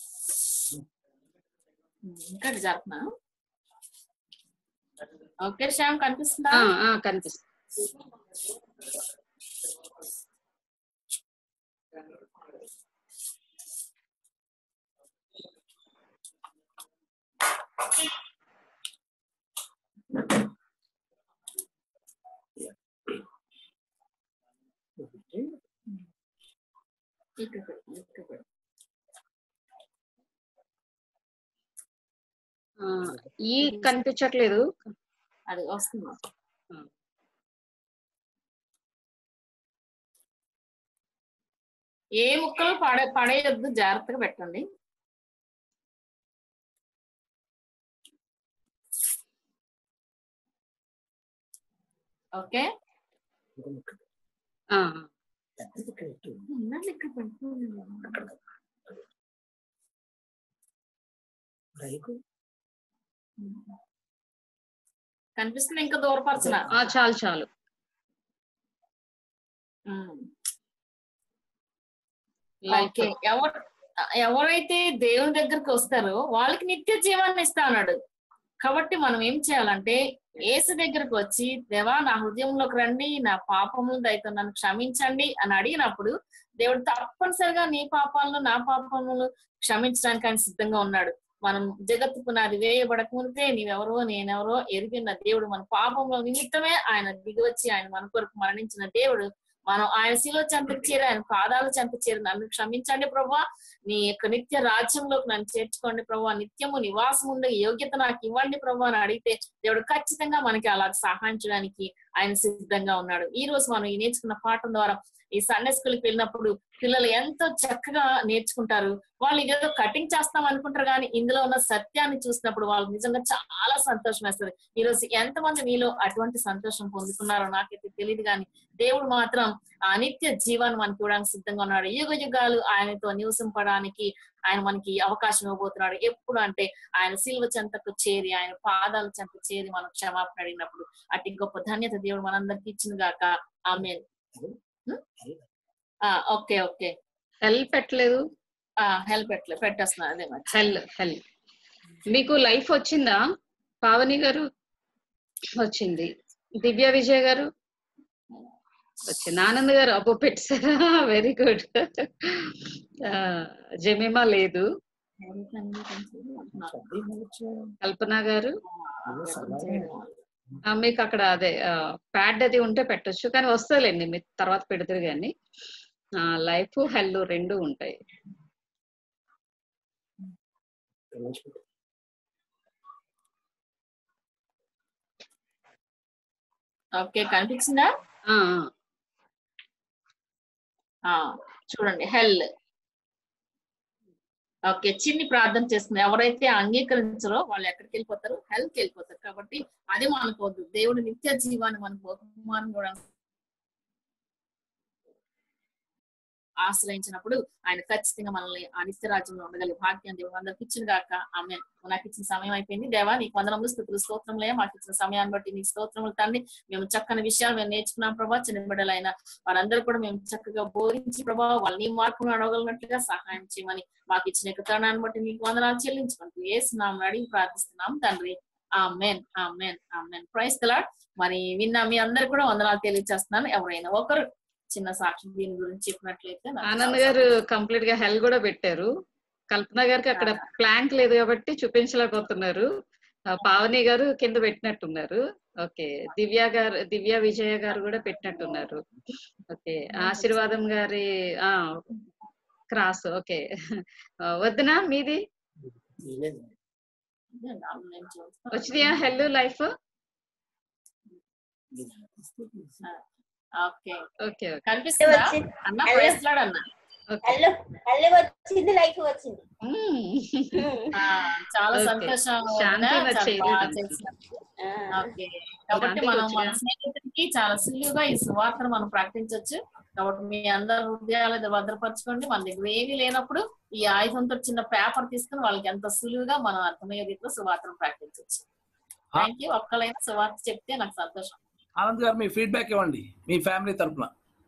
ఇంకా జరుపునా ఓకే శ్యామ్ కనిపిస్తుందా
ఆ, ఆ, కనిపిస్తుంది
ఇక్కడ పెట్టు, ఇక్కడ పెట్టు.
ఆ, ఈ కనిపించట్లేదు
అది వస్తుంది ఏ ముక్కలు పడే పడేయొద్దు జాగ్రత్తగా పెట్టండి ఓకే
ఆ,
ఉన్నది ఇక్కడ పెట్టుకోండి. కనిపిస్తుంది ఇంకా దూరపరచన
ఆ, చాలు చాలు లైక్
ఓకే ఎవరు ఎవరైతే దేవుని దగ్గరికి వస్తారో వాళ్ళకి నిత్య జీవాన్ని ఇస్తా అన్నాడు కాబట్టి మనం ఏం చేయాలంటే ఏసు దగ్గరకు వచ్చి దేవా నా హృదయంలోకి రండి నా పాపములు దయతో నన్ను క్షమించండి అని అడిగినప్పుడు దేవుడు తప్పనిసరిగా నీ పాపాలను నా పాపములు క్షమించడానికి ఆయన సిద్ధంగా ఉన్నాడు మనం జగత్తు పునాది వేయబడక మునిపే నీవెవరో నేనెవరో ఎరిగిన దేవుడు మన పాపంలో నిమిత్తమే ఆయన దిగివచ్చి ఆయన మన కొరకు మరణించిన దేవుడు మనం ఆయన శిలో చెంతకు చేరి ఆయన పాదాలు చెంత చేరి నన్ను క్షమించండి ప్రభా నీ యొక్క నిత్య రాజ్యంలోకి నన్ను చేర్చుకోండి ప్రభా నిత్యము నివాసం ఉండే యోగ్యత నాకు ఇవ్వండి ప్రభా అని అడిగితే దేవుడు ఖచ్చితంగా మనకి అలా సహాయం చేయడానికి ఆయన సిద్ధంగా ఉన్నాడు ఈ రోజు మనం ఈ నేర్చుకున్న పాఠం ద్వారా ఈ సండే స్కూల్కి వెళ్ళినప్పుడు పిల్లలు ఎంతో చక్కగా నేర్చుకుంటారు వాళ్ళు ఏదో కటింగ్ చేస్తాం అనుకుంటారు కానీ ఇందులో ఉన్న సత్యాన్ని చూసినప్పుడు వాళ్ళు నిజంగా చాలా సంతోషం వేస్తుంది ఈ రోజు ఎంతమంది మీలో అటువంటి సంతోషం పొందుతున్నారో నాకైతే తెలియదు కానీ దేవుడు మాత్రం ఆ నిత్య జీవాన్ని మనకి ఇవ్వడానికి సిద్ధంగా ఉన్నాడు యుగ యుగాలు ఆయనతో నివసింపడానికి ఆయన మనకి అవకాశం ఇవ్వబోతున్నాడు ఎప్పుడు అంటే ఆయన శిల్వ చెంతకు చేరి ఆయన పాదాల చెంత చేరి మనం క్షమాపణ అడిగినప్పుడు అట్టి గొప్ప ధన్యత దేవుడు మనందరికి ఇచ్చిన గాక ఆమె ఓకే ఓకే
హెల్ పెట్టలేదు
హెల్ప్ పెట్టలే పెట్టేస్తున్నా అదే మరి
హెల్ హెల్ మీకు లైఫ్ వచ్చిందా పావని గారు వచ్చింది దివ్య విజయ్ గారు వచ్చింది ఆనంద్ గారు అబ్బో పెట్టారా వెరీ గుడ్ జమీమా లేదు కల్పన గారు ఆ, మీకు అక్కడ అదే ప్యాడ్ అది ఉంటే పెట్టొచ్చు కానీ వస్తలేండి మీరు తర్వాత పెడతారు కానీ లైఫ్ హెల్ రెండు ఉంటాయి
ఓకే కనిపించిందా
ఆ,
ఆ చూడండి హెల్ ఓకే చిన్ని ప్రార్థన చేస్తుంది ఎవరైతే అంగీకరించరో వాళ్ళు ఎక్కడికి వెళ్ళిపోతారు హెల్త్ వెళ్ళిపోతారు కాబట్టి అది మనకు వద్దు దేవుడు నిత్య జీవాన్ని మనకు బహుమానం కూడా ఆశ్రయించినప్పుడు ఆయన ఖచ్చితంగా మనల్ని ఆ నిత్య రాజ్యంలో ఉండగలిగే భాగ్యం దేవుడు అందరికి ఇచ్చిన గాక ఆమె నాకు ఇచ్చిన సమయం అయిపోయింది దేవా నీకు వందనములు స్థుతులు స్తోత్రములే మాకు ఇచ్చిన సమయాన్ని బట్టి నీకు స్తోత్రములు తండ్రి మేము చక్కని విషయాలు మేము నేర్చుకున్నాం ప్రభా చిన్న బిడ్డలైన వారందరూ కూడా మేము చక్కగా బోధించి ప్రభా వాళ్ళు నీ మార్పును అడగలిగినట్లుగా సహాయం చేయమని మాకు ఇచ్చిన యొక్క తరుణాన్ని బట్టి నీకు వందనాలు చెల్లించుకుంటూ ఏసునామం అడిగి ప్రార్థిస్తున్నాం తండ్రి ఆ మెన్ ఆ మెన్ ఆ మెన్ ప్రైస్ తలాడ్ మరి విన్న మీ అందరు కూడా వందనాలు తెలియజేస్తున్నాను ఎవరైనా ఒకరు చిన్న సాక్షి దీని గురించి చెప్పినట్లయితే నాకు
ఆనంద్
చాలా
గారు కంప్లీట్ గా హెల్ కూడా పెట్టారు కల్పన గారికి అక్కడ ప్లాంక్ లేదు కాబట్టి చూపించలేకపోతున్నారు ఆ, పావని గారు కింద పెట్టినట్టున్నారు ఓకే దివ్య గారు దివ్య విజయ గారు కూడా పెట్టినట్టున్నారు ఓకే ఆశీర్వాదం గారి ఆ క్రాస్ ఓకే ఆ, వద్దునా మీది
నేను చూస్తాను.
వచ్చినాయా హెల్ లైఫ్
ఓకే
ఓకే ఓకే
కనిపిస్తుందా
వచ్చింది.
అన్న
హలో.
ప్రైస్ లాడ్ అన్న
ఓకే
హల్లు హల్లు వచ్చింది లైఫ్ వచ్చింది
ఆ, చాలా
ఓకే.
సంతోషం
శాంతి
వదినా.
మరి
చాలా
చేయలేదు
బాగా
అనుకుంటా.
చేసినారు.
ఆ.
ఓకే కాబట్టి
శాంతికి
మనం మన
వచ్చినా?
స్నేహితుడికి చాలా సులువుగా ఈ సువార్తను మనం ప్రకటించవచ్చు కాబట్టి మీ అందరి హృదయాలు భద్రపరచుకోండి మన దగ్గర ఏమీ లేనప్పుడు ఈ ఆయుధంతో చిన్న పేపర్ తీసుకుని వాళ్ళకి ఎంత సులువుగా మనం అర్థమయ్యే రీతిలో సువార్తను ప్రకటించవచ్చు థ్యాంక్ యూ ఒక్కలైనా సువార్త చెప్తే నాకు సంతోషం
ఆనంద్ గారు మీ ఫీడ్బ్యాక్ ఇవ్వండి మీ ఫ్యామిలీ తరఫున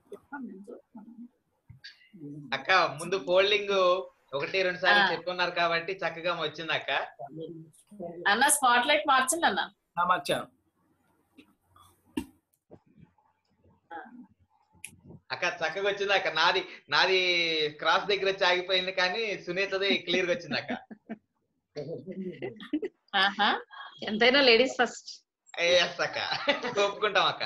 అక్క ముందు ఫోల్డింగ్ ఒకటి రెండు సార్లు
ఆ.
చెప్పుకున్నారు కాబట్టి చక్కగా వచ్చింది అక్క
అన్న స్పాట్ లైట్ మార్చండి అన్న
మార్చాను
అక్క చక్కగా వచ్చింది అక్క నాది నాది క్రాస్ దగ్గర వచ్చి ఆగిపోయింది కానీ సునీతది క్లియర్ గా వచ్చింది అక్క
ఆహా ఎంతైనా లేడీస్ ఫస్ట్
ఎస్ అక్క ఒప్పుకుంటాం అక్క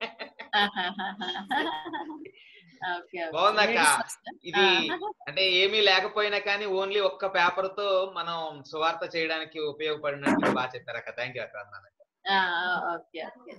బాగుందక్క ఇది అంటే ఏమీ లేకపోయినా కానీ ఓన్లీ ఒక్క పేపర్ తో మనం సువార్త చేయడానికి ఉపయోగపడినట్టు బాగా చెప్పారు అక్క థ్యాంక్ యూ అక్క అన్నాను
ఓకే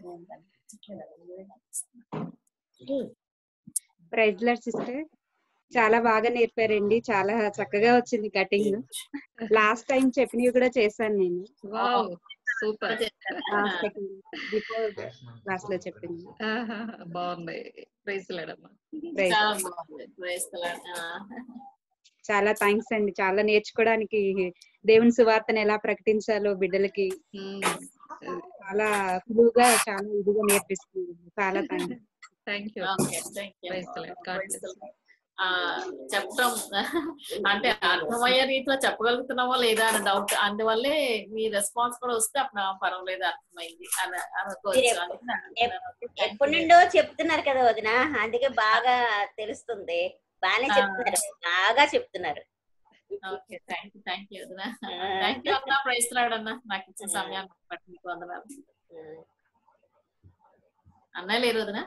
ప్రైజ్ లాడ్ సిస్టర్ చాలా బాగా నేర్పారండి చాలా చక్కగా వచ్చింది కటింగ్ లాస్ట్ టైం చెప్పినవి కూడా చేశాను నేను
వావ్ సూపర్
బిఫోర్ క్లాస్ లో చెప్పింది
బాగుంది ప్రైజ్ లేడమ్మా
Praise
చాలా
the Lord.
బాగుంది ప్రైజ్ ది లార్డ్. ఆ.
చాలా థ్యాంక్స్ అండి చాలా నేర్చుకోవడానికి దేవుని సువార్తను ఎలా ప్రకటించాలో బిడ్డలకి చాలా సులువుగా చాలా ఇదిగా నేర్పిస్తుంది చాలా thanks
thank you
okay thank you
Praise the Lord. God bless you.
ఆ చెప్పడం అంటే అర్థమయ్యే రీతిలో చెప్పగలుగుతున్నామో లేదా అని డౌట్ అందువల్లే మీ రెస్పాన్స్ కూడా వస్తే అప్పుడు ఆ, పర్వాలేదు అర్థమైంది అని అనుకోవచ్చు
మీరు
అందుకని అంటున్నాను.
ఎప్పటి నుండో చెప్తున్నారు కదా వదిన అందుకే బాగా తెలుస్తుంది బాగానే
ఆ.
చెప్తున్నారు బాగా చెప్తున్నారు
okay thank you thank you వదినా థ్యాంక్ యూ అన్న ప్రైజ్ లాడ్ అన్న నాకు ఇచ్చిన సమయాన్ని బట్టి మీకు వందనాలు అన్నయ్య లేరు వదినా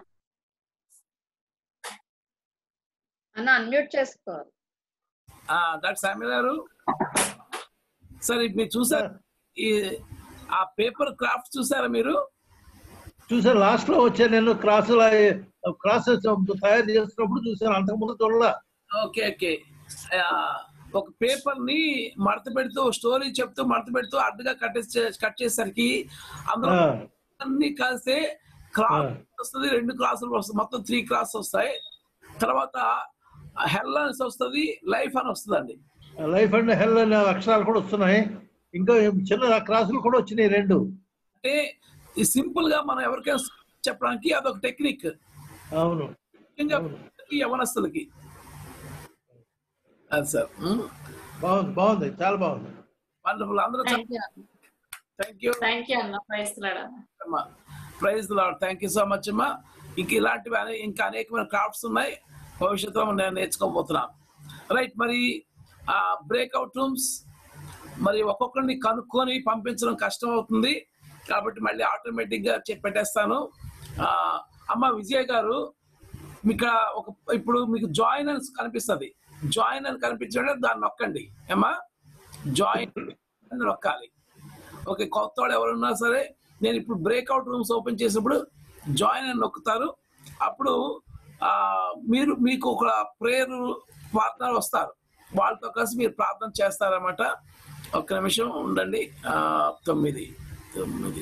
అన్న అన్మ్యూట్ చేసుకో
డాక్టర్ సామ్య గారు సార్ ఇది మీరు చూసారు ఈ ఆ పేపర్ క్రాఫ్ట్ చూసారా మీరు
చూసాను లాస్ట్ లో వచ్చా నేను క్రాస్ క్రాస్ తయారు చేస్తున్నప్పుడు చూసాను అంతకుముందు చూడలా
ఓకే ఓకే ఆ, ఒక పేపర్ ని మడత పెడుతూ స్టోరీ చెప్తూ మడత పెడుతూ అడ్డుగా కట్టేసే కట్ చేసేసరికి అందులో
ఆ.
అన్ని కలిస్తే క్రాస్ వస్తుంది రెండు క్రాసులు వస్తాయి మొత్తం త్రీ క్రాస్ వస్తాయి తర్వాత హెల్ అని వస్తుంది లైఫ్ అని వస్తుందండి
లైఫ్ అండ్ హెల్ అనే అక్షరాలు కూడా వస్తున్నాయి ఇంకా చిన్న క్రాసులు కూడా వచ్చినాయి రెండు
అంటే ఈ సింపుల్ గా మనం ఎవరికైనా చెప్పడానికి అదొక టెక్నిక్
అవును
ముఖ్యంగా యవనస్తులకి అది సార్
బాగుంది బాగుంది చాలా బాగుంది
వండర్ఫుల్ అందరూ
thank you
thank you
thank you అన్న ప్రైజ్ లాడ్ అన్న
అమ్మా praise Lord thank you so much అమ్మా ఇంక ఇలాంటివి అనే- ఇంకా అనేకమైన క్రాఫ్ట్స్ ఉన్నాయి భవిష్యత్తులో నేను నేర్చుకోబోతున్నాను రైట్ మరి ఆ బ్రేక్అవుట్ రూమ్స్ మరి ఒక్కొక్కరిని కనుక్కొని పంపించడం కష్టం అవుతుంది కాబట్టి మళ్ళీ ఆటోమేటిక్ గా చెప్పి పెట్టేస్తాను ఆ, అమ్మ విజయ్ గారు మీకు ఒక ఇప్పుడు మీకు జాయిన్ అని కనిపిస్తుంది జాయిన్ అని కనిపించడం దాన్ని నొక్కండి ఏమా జాయిన్ అని నొక్కాలి ఓకే కొత్త వాళ్ళు ఎవరున్నా సరే నేను ఇప్పుడు బ్రేక్అవుట్ రూమ్స్ ఓపెన్ చేసినప్పుడు జాయిన్ అని నొక్కుతారు అప్పుడు ఆ, మీరు మీకు ఒక ప్రేయర్ పార్ట్నర్ వస్తారు వాళ్ళతో కలిసి మీరు ప్రార్థన చేస్తారన్నమాట ఒక్క నిమిషం ఉండండి ఆ, తొమ్మిది తొమ్మిది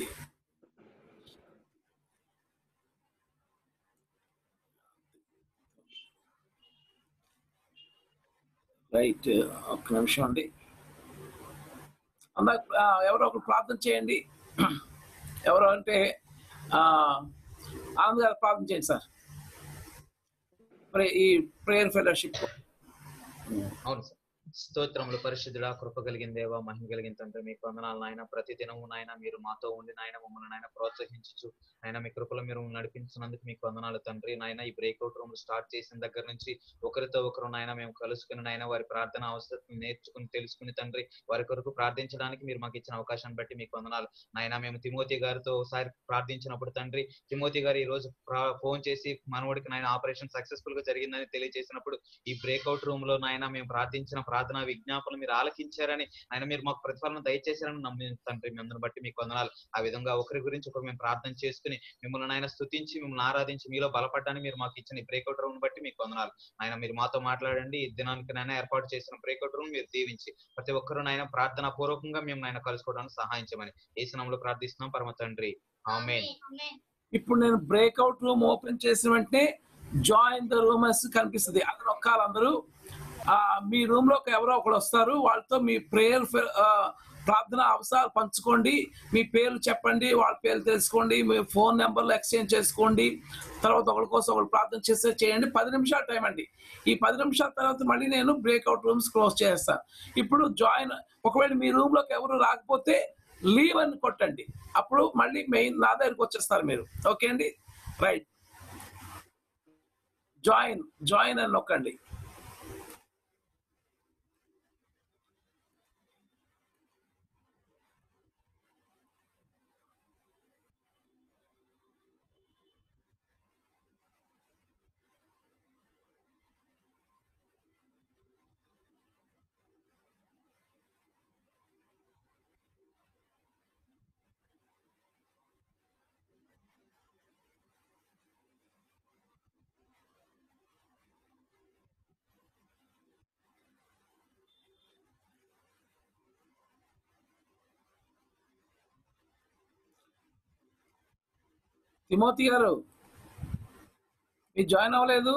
రైట్ ఒక్క నిమిషం అండి అందా ఎవరో ఒకరు ప్రార్థన చేయండి ఎవరు అంటే ఆ, ఆనంద్ గారు ప్రార్థన చేయండి సార్ ప్రే- ఈ ప్రేయర్ ఫెలోషిప్
అవును సార్ స్తోత్రములు పరిశుద్ధుడా కృప కలిగిన దేవ మహిమ కలిగిన తండ్రి మీకు వందనాలు నాయన ప్రతి దినము నాయన మీరు మాతో ఉండి నాయన మమ్మల్ని నాయన ప్రోత్సహించు నాయన మీ కృపలో మీరు నడిపించినందుకు మీకు వందనాలు తండ్రి నాయన ఈ బ్రేక్అవుట్ రూమ్ స్టార్ట్ చేసిన దగ్గర నుంచి ఒకరితో ఒకరు నాయన మేము కలుసుకుని నాయన వారి ప్రార్థన అవసరం నేర్చుకుని తెలుసుకుని తండ్రి వారి కొరకు ప్రార్థించడానికి మీరు మాకు ఇచ్చిన అవకాశాన్ని బట్టి మీకు వందనాలు నాయన మేము తిమోతి గారితో ఒకసారి ప్రార్థించినప్పుడు తండ్రి తిమోతి గారు ఈ రోజు ఫోన్ చేసి మనవడికి నాయన ఆపరేషన్ సక్సెస్ఫుల్ గా జరిగిందని తెలియజేసినప్పుడు ఈ బ్రేక్అవుట్ రూమ్ లో నాయన మేము ప్రార్థించిన ప్రార్థన విజ్ఞాపనలు మీరు ఆలకించారని ఆయన మీరు మాకు ప్రతిఫలం దయచేశారని నమ్మి తండ్రి మీ అందరిని బట్టి మీకు వందనాలు ఆ విధంగా ఒకరి గురించి ఒకరు మేము ప్రార్థన చేసుకుని మిమ్మల్ని ఆయన స్తుతించి మిమ్మల్ని ఆరాధించి మీలో బలపడ్డానికి మీరు మాకు ఇచ్చిన బ్రేక్అవుట్ రూమ్ బట్టి మీకు వందనాలు ఆయన మీరు మాతో మాట్లాడండి ఈ దినానికి నాయన ఏర్పాటు చేసిన బ్రేక్అవుట్ రూమ్ మీరు దీవించి ప్రతి ఒక్కరు నాయన ప్రార్థన పూర్వకంగా మేము నాయన కలుసుకోవడానికి సహాయం చేయమని ఏ స్నామంలో ప్రార్థిస్తున్నాం పరమ తండ్రి ఆమె
ఇప్పుడు నేను బ్రేక్అవుట్ రూమ్ ఓపెన్ చేసిన వెంటనే జాయిన్ ద రూమర్స్ కనిపిస్తుంది అది నొక్కాలి అందరూ ఆ, మీ రూమ్ లోకి ఎవరో ఒకరు వస్తారు వాళ్ళతో మీ ప్రేయర్ ప్రార్థన అవసరాలు పంచుకోండి మీ పేర్లు చెప్పండి వాళ్ళ పేర్లు తెలుసుకోండి మీ ఫోన్ నెంబర్లు ఎక్స్చేంజ్ చేసుకోండి తర్వాత ఒకరి కోసం ఒకరు ప్రార్థన చేస్తే చేయండి పది నిమిషాల టైం అండి ఈ పది నిమిషాల తర్వాత మళ్ళీ నేను బ్రేక్అవుట్ రూమ్స్ క్లోజ్ చేస్తాను ఇప్పుడు జాయిన్ ఒకవేళ మీ రూమ్ లోకి ఎవరు రాకపోతే లీవ్ అని కొట్టండి అప్పుడు మళ్ళీ మెయిన్ నా దగ్గరికి వచ్చేస్తారు మీరు ఓకే అండి రైట్ జాయిన్ జాయిన్ అని నొక్కండి తిమోతి గారు మీరు జాయిన్ అవ్వలేదు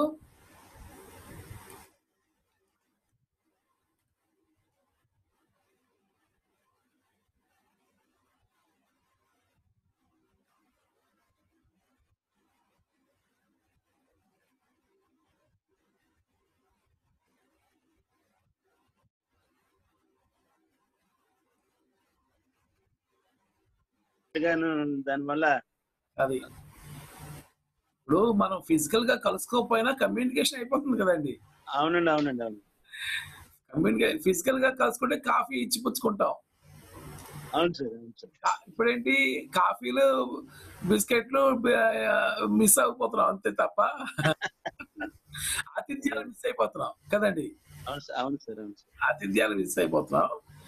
గాను దానివల్ల
అది ఇప్పుడు మనం ఫిజికల్ గా కలుసుకోకపోయినా కమ్యూనికేషన్ అయిపోతుంది కదండి
అవునండి అవునండి అవును
కమ్యూనికే ఫిజికల్ గా కలుసుకుంటే కాఫీ ఇచ్చి పుచ్చుకుంటాం
అవును సార్ అవును సార్
కా- ఇప్పుడేంటి కాఫీలు బిస్కెట్లు మిస్ అయిపోతున్నాం అంతే తప్ప ఆతిథ్యాలు మిస్ అయిపోతున్నాం కదండి
అవును సార్ అవును సార్ అవును సార్
ఆతిథ్యాలు మిస్ అయిపోతున్నాం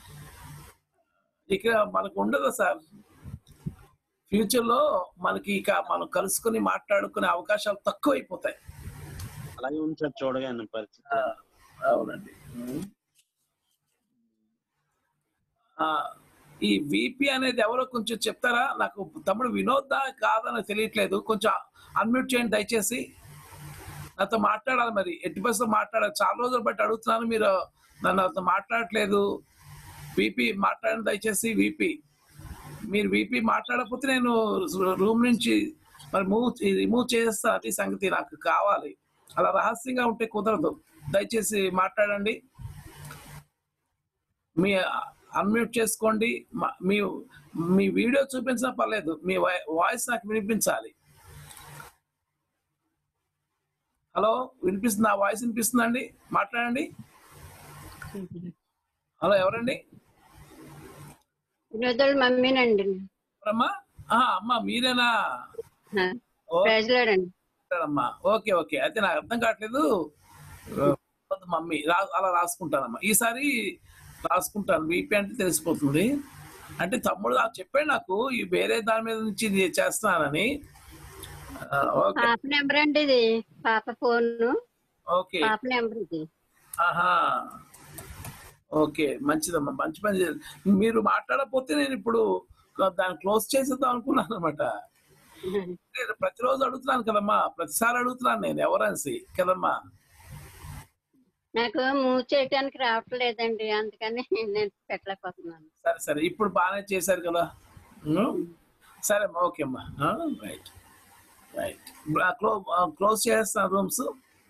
ఇక మనకు ఉండదు సార్ ఫ్యూచర్ లో మనకి ఇక మనం కలుసుకుని మాట్లాడుకునే అవకాశాలు తక్కువ అయిపోతాయి
అలాగే ఉంది సార్ చూడగానే పరిస్థితి
అవునండి ఆ, ఈ విపి అనేది ఎవరో కొంచెం చెప్తారా నాకు తమ్ముడు వినోద్దా కాదని తెలియట్లేదు కొంచెం అన్మ్యూట్ చేయండి దయచేసి నాతో మాట్లాడాలి మరి ఎట్టి బస్సు మాట్లాడాలి చాలా రోజులు బట్టి అడుగుతున్నాను మీరు నన్ను నాతో మాట్లాడట్లేదు విపి మాట్లాడండి దయచేసి విపి మీరు విపి మాట్లాడకపోతే నేను రూమ్ నుంచి మరి మూవ్ రిమూవ్ చేస్తా అది సంగతి నాకు కావాలి అలా రహస్యంగా ఉంటే కుదరదు దయచేసి మాట్లాడండి మీ అన్మ్యూట్ చేసుకోండి మా- మీ మీ వీడియో చూపించినా పర్లేదు మీ వాయిస్ నాకు వినిపించాలి హలో వినిపిస్తుంది నా వాయిస్ వినిపిస్తుందండి మాట్లాడండి హలో ఎవరండి
వినోదాలు మమ్మీనండి
ఎవరమ్మా ఆహా, అమ్మా మీరేనా ఓ,
ప్రజలాడండి
అమ్మా ఓకే ఓకే అయితే నాకు అర్థం కావట్లేదు ఆ, మమ్మీ రా అలా రాసుకుంటానమ్మా ఈసారి రాసుకుంటాను వీపీ అంటే తెలిసిపోతుంది అంటే తమ్ముడు నాకు చెప్పాడు నాకు ఈ వేరే దాని మీద నుంచి ఇది చేస్తున్నానని ఆ, ఓకే
పాప నెంబర్ అండి ఇది పాప ఫోన్
ఓకే
పాప నెంబర్ ఇది
ఆహా ఓకే మంచిదమ్మా మంచి పని చేశారు. మీరు మాట్లాడకపోతే నేను ఇప్పుడు దాన్ని క్లోజ్ చేసేద్దాం అనుకున్నాను అనమాట నేను ప్రతిరోజు అడుగుతున్నాను కదమ్మా ప్రతిసారి అడుగుతున్నాను నేను ఎవరనేసి కదమ్మా
నాకు మూవ్ చేయటానికి రావట్లేదండి అందుకని నేను పెట్టలేకపోతున్నాను
సరే సరే ఇప్పుడు బాగానే చేశారు కదా ఉమ్. సరే అమ్మా ఓకే అమ్మా రైట్ రైట్ క్లోజ్ చేస్తాను రూమ్స్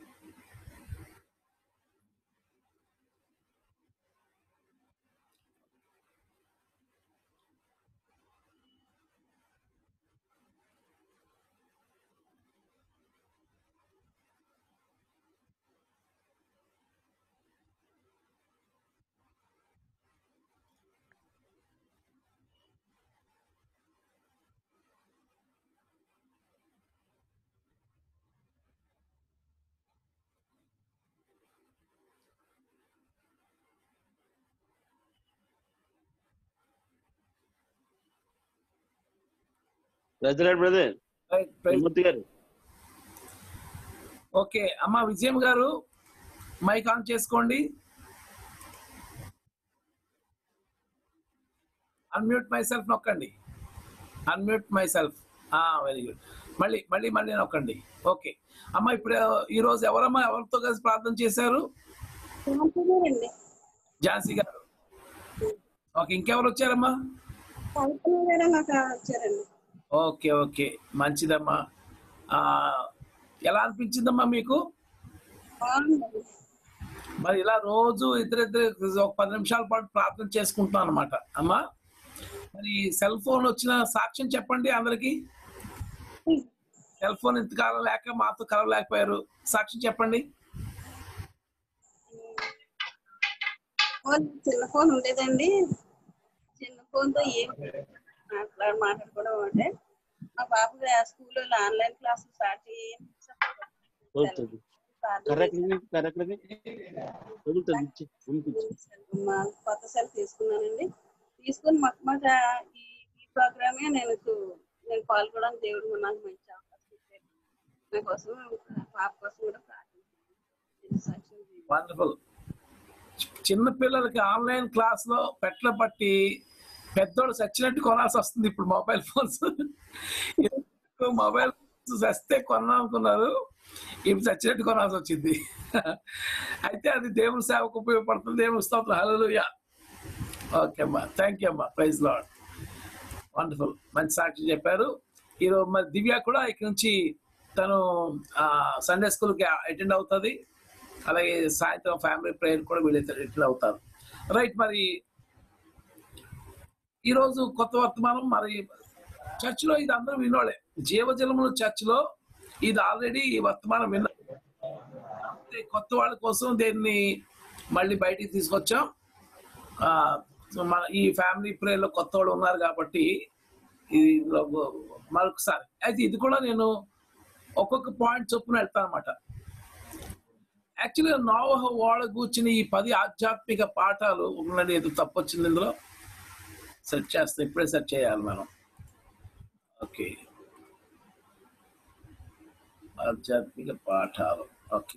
బ్రదర్ బ్రదర్ మూర్తి గారు
ఓకే అమ్మా విజయం గారు మైక్ ఆన్ చేసుకోండి అన్మ్యూట్ మై సెల్ఫ్ నొక్కండి unmute myself very good మళ్ళీ మళ్ళీ మళ్ళీ నొక్కండి ఓకే అమ్మ ఇప్పుడు ఈ రోజు ఎవరమ్మా ఎవరితో కలిసి ప్రార్థన చేశారు ఝాన్సీ గారు ఓకే ఇంకెవరు వచ్చారమ్మా
వచ్చారండి
ఓకే ఓకే మంచిదమ్మా ఆ, ఎలా అనిపించిందమ్మా మీకు మరి ఇలా రోజు ఇద్దరిద్దరు ఒక పది నిమిషాల పాటు ప్రార్థన చేసుకుంటున్నాం అనమాట అమ్మా మరి సెల్ ఫోన్ వచ్చిన సాక్ష్యం చెప్పండి అందరికి సెల్ ఫోన్ ఇంతకాలం లేక మాతో కలవలేకపోయారు సాక్షి చెప్పండి
ఫోన్ చిన్న ఫోన్ ఉండేదండి చిన్న ఫోన్ తో ఏం మాట్లాడ మాట్లాడుకోవడం అంటే మా బాబు స్కూల్లో ఆన్లైన్ క్లాస్ స్టార్ట్
వదులుతుంది కరెక్ట్గా కరెక్ట్గా వదులుతుంది ఇచ్చి పంపించు
మా కొత్త సెల్ తీసుకున్నానండి తీసుకుని మొట్టమొదట ఈ ఈ ప్రోగ్రామే నేను చూ- నేను పాల్గొనడం దేవుడు నాకు మంచి అవకాశం ఇచ్చారు నా కోసం పాప కోసం కూడా ప్రార్థించాను
వండర్ఫుల్ చిన్న పిల్లలకి ఆన్లైన్ క్లాస్ లో పెట్ల పట్టి పెద్దోళ్ళు చచ్చినట్టు కొనాల్సి వస్తుంది ఇప్పుడు మొబైల్ ఫోన్స్ మొబైల్ ఫోన్స్ వస్తే కొన్నాం అనుకున్నారు ఇప్పుడు చచ్చినట్టు కొనాల్సి వచ్చింది అయితే అది దేవుని సేవకు ఉపయోగపడుతుంది దేవుని స్తోత్రం హల్లెలూయా ఓకే అమ్మా థ్యాంక్ యూ అమ్మా ప్రైజ్ లాడ్ వండర్ఫుల్ మంచి సాక్షి చెప్పారు ఈరోజు మరి దివ్య కూడా ఇక్కడ నుంచి తను సండే స్కూల్కి అటెండ్ అవుతుంది అలాగే సాయంత్రం ఫ్యామిలీ ప్రేయర్ కూడా వీళ్ళైతే అటెండ్ అవుతారు రైట్ మరి ఈరోజు కొత్త వర్తమానం మరి చర్చిలో ఇది అందరూ వినోళ్ళే జీవజలములు చర్చిలో ఇది ఆల్రెడీ ఈ వర్తమానం విన్నా అయితే కొత్త వాళ్ళ కోసం దీన్ని మళ్ళీ బయటికి తీసుకొచ్చాం ఆ, సో మన ఈ ఫ్యామిలీ ప్రేయర్లో కొత్త వాళ్ళు ఉన్నారు కాబట్టి ఇది ఇందులో మరొకసారి అయితే ఇది కూడా నేను ఒక్కొక్క పాయింట్ చొప్పున వెళ్తాను అనమాట యాక్చువల్గా నోవహ ఓడ కూర్చుని ఈ పది ఆధ్యాత్మిక పాఠాలు ఉన్నది ఏదో తప్పు వచ్చింది ఇందులో సెర్చ్ చేస్తాం ఇప్పుడే సెర్చ్ చేయాలి మనం ఓకే ఆధ్యాత్మిక పాఠాలు ఓకే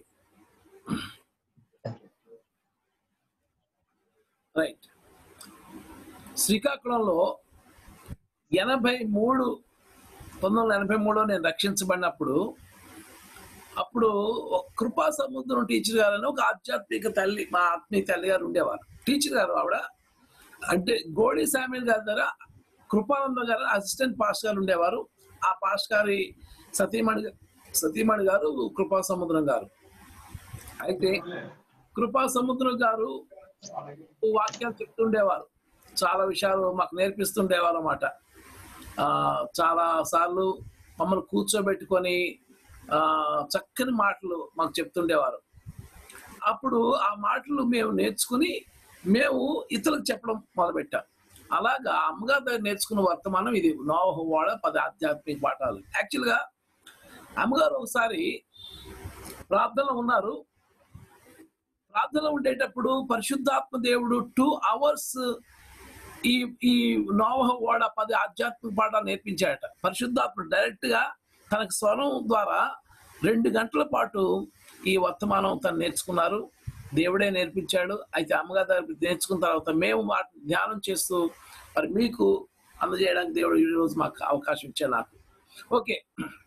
రైట్ శ్రీకాకుళంలో ఎనభై మూడు పంతొమ్మిది వందల ఎనభై మూడులో నేను రక్షించబడినప్పుడు అప్పుడు ఒక కృపా సముద్రం టీచర్ గారు అని ఒక ఆధ్యాత్మిక తల్లి మా ఆత్మీయ తల్లి గారు ఉండేవారు టీచర్ గారు ఆవిడ అంటే గోడి శామ్యుల్ గారి దగ్గర కృపానంద గారు అసిస్టెంట్ పాస్టర్ గారు ఉండేవారు ఆ పాస్టర్ గారి సతీమణి సతీమణి గారు కృపా సముద్రం గారు అయితే కృపా సముద్రం గారు వాక్యాలు చెప్తుండేవారు చాలా విషయాలు మాకు నేర్పిస్తుండేవారు అన్నమాట ఆ, చాలా సార్లు మమ్మల్ని కూర్చోబెట్టుకొని ఆ, చక్కని మాటలు మాకు చెప్తుండేవారు అప్పుడు ఆ మాటలు మేము నేర్చుకుని మేము ఇతరులకు చెప్పడం మొదలుపెట్టాం అలాగా అమ్మగారి దగ్గర నేర్చుకున్న వర్తమానం ఇది నోహ వాడ పది ఆధ్యాత్మిక పాఠాలు యాక్చువల్గా అమ్మగారు ఒకసారి ప్రార్థనలో ఉన్నారు ప్రార్థనలో ఉండేటప్పుడు పరిశుద్ధాత్మ దేవుడు టూ అవర్స్ ఈ ఈ నోవహ వాడ పది ఆధ్యాత్మిక పాఠాలు నేర్పించాడట పరిశుద్ధాత్మ డైరెక్ట్ గా తనకు స్వరం ద్వారా రెండు గంటల పాటు ఈ వర్తమానం తను నేర్చుకున్నారు దేవుడే నేర్పించాడు అయితే అమ్మగారి దగ్గర నేర్చుకున్న తర్వాత మేము వాటిని ధ్యానం చేస్తూ మరి మీకు అందజేయడానికి దేవుడు ఈ రోజు మాకు అవకాశం ఇచ్చాడు నాకు ఓకే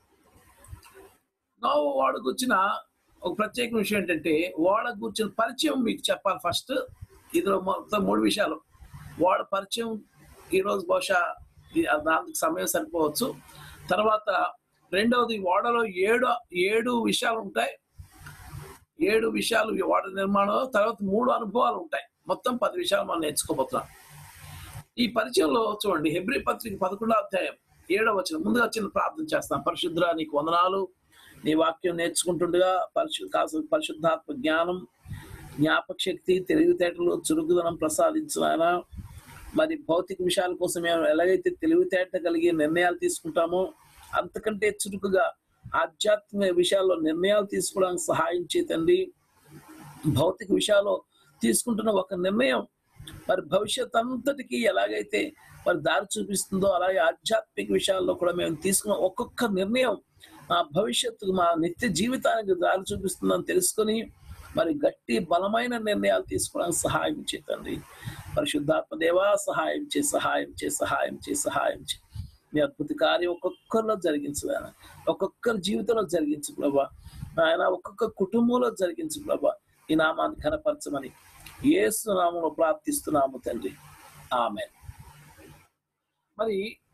నోవ వాడకు వచ్చిన ఒక ప్రత్యేక విషయం ఏంటంటే వాడకు వచ్చిన పరిచయం మీకు చెప్పాలి ఫస్ట్ ఇందులో మొత్తం మూడు విషయాలు వాడ పరిచయం ఈరోజు బహుశా ఈ- దానికి సమయం సరిపోవచ్చు తర్వాత రెండవది ఓడలో ఏడు ఏడు విషయాలు ఉంటాయి ఏడు విషయాలు ఈ ఓడ నిర్మాణం తర్వాత మూడు అనుభవాలు ఉంటాయి మొత్తం పది విషయాలు మనం నేర్చుకోబోతున్నాం ఈ పరిచయంలో చూడండి హెబ్రి పత్రిక పదకొండో అధ్యాయం ఏడవ వచ్చిన ముందుగా చిన్న ప్రార్థన చేస్తాం పరిశుద్ధ నీకు వందనాలు నీ వాక్యం నేర్చుకుంటుండగా పరిశు కాసు పరిశుద్ధాత్మ జ్ఞానం జ్ఞాపక శక్తి తెలివితేటలు చురుకుదనం ప్రసాదించిన మరి భౌతిక విషయాల కోసం మేము ఎలాగైతే తెలివితేట కలిగి నిర్ణయాలు తీసుకుంటామో అంతకంటే చురుకుగా ఆధ్యాత్మిక విషయాల్లో నిర్ణయాలు తీసుకోవడానికి సహాయం చేతండి భౌతిక విషయాల్లో తీసుకుంటున్న ఒక నిర్ణయం మరి భవిష్యత్ అంతటికి ఎలాగైతే మరి దారి చూపిస్తుందో అలాగే ఆధ్యాత్మిక విషయాల్లో కూడా మేము తీసుకున్న ఒక్కొక్క నిర్ణయం మా భవిష్యత్తు మా నిత్య జీవితానికి దారి చూపిస్తుందని తెలుసుకొని మరి గట్టి బలమైన నిర్ణయాలు తీసుకోవడానికి సహాయం చేతండి పరిశుద్ధాత్మ దేవా సహాయం చే సహాయం చే సహాయం చే సహాయం చే మీ అద్భుత కార్యం ఒక్కొక్కరిలో జరిగించు ఆయన ఒక్కొక్కరి జీవితంలో జరిగించు ప్రభా ఆయన ఒక్కొక్క కుటుంబంలో జరిగించు ప్రభా ఈ నామాన్ని కనపరచమని ఏసు నామంలో ప్రార్థిస్తున్నాము తండ్రి ఆమె మరి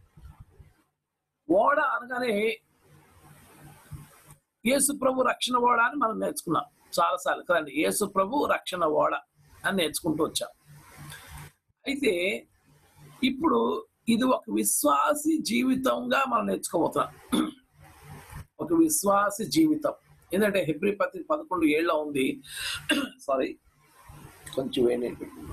ఓడ అనగానే యేసు ప్రభు రక్షణ ఓడ అని మనం నేర్చుకున్నాం చాలాసార్లు కదండి యేసు ప్రభు రక్షణ ఓడ అని నేర్చుకుంటూ వచ్చాం అయితే ఇప్పుడు ఇది ఒక విశ్వాసి జీవితంగా మనం నేర్చుకోబోతున్నాం ఒక విశ్వాస జీవితం ఎందుకంటే హెబ్రి పత్రిక పదకొండు ఏళ్ళ ఉంది సారీ కొంచెం వేడి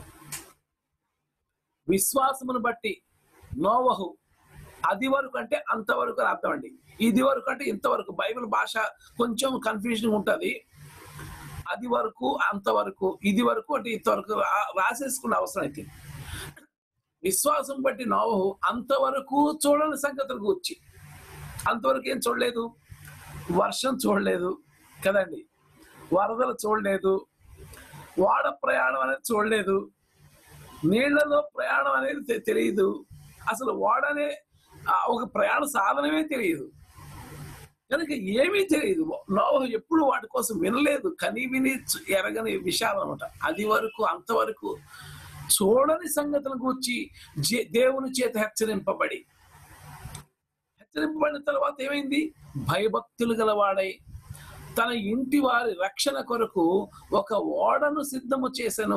విశ్వాసమును బట్టి నోవహు అది వరకు అంటే అంతవరకు అని అర్థం అండి ఇది వరకు అంటే ఇంతవరకు బైబిల్ భాష కొంచెం కన్ఫ్యూజన్ ఉంటది అది వరకు అంతవరకు ఇది వరకు అంటే ఇంతవరకు రా- రాసేసుకున్న అవసరం అయితే విశ్వాసం బట్టి నోవహు అంతవరకు చూడని సంగతులు కూర్చి అంతవరకు ఏం చూడలేదు వర్షం చూడలేదు కదండి వరదలు చూడలేదు వాడ ప్రయాణం అనేది చూడలేదు నీళ్లలో ప్రయాణం అనేది తె- తెలియదు అసలు వాడనే ఆ, ఒక ప్రయాణ సాధనమే తెలియదు కనుక ఏమీ తెలియదు నోవహు ఎప్పుడు వాటి కోసం వినలేదు కని విని చు- ఎరగని విషయాలు అనమాట అది వరకు అంతవరకు చూడని సంగతుల గురించి జే- దేవుని చేత హెచ్చరింపబడి హెచ్చరింపబడిన తర్వాత ఏమైంది భయభక్తులు గలవాడై తన ఇంటి వారి రక్షణ కొరకు ఒక ఓడను సిద్ధము చేసెను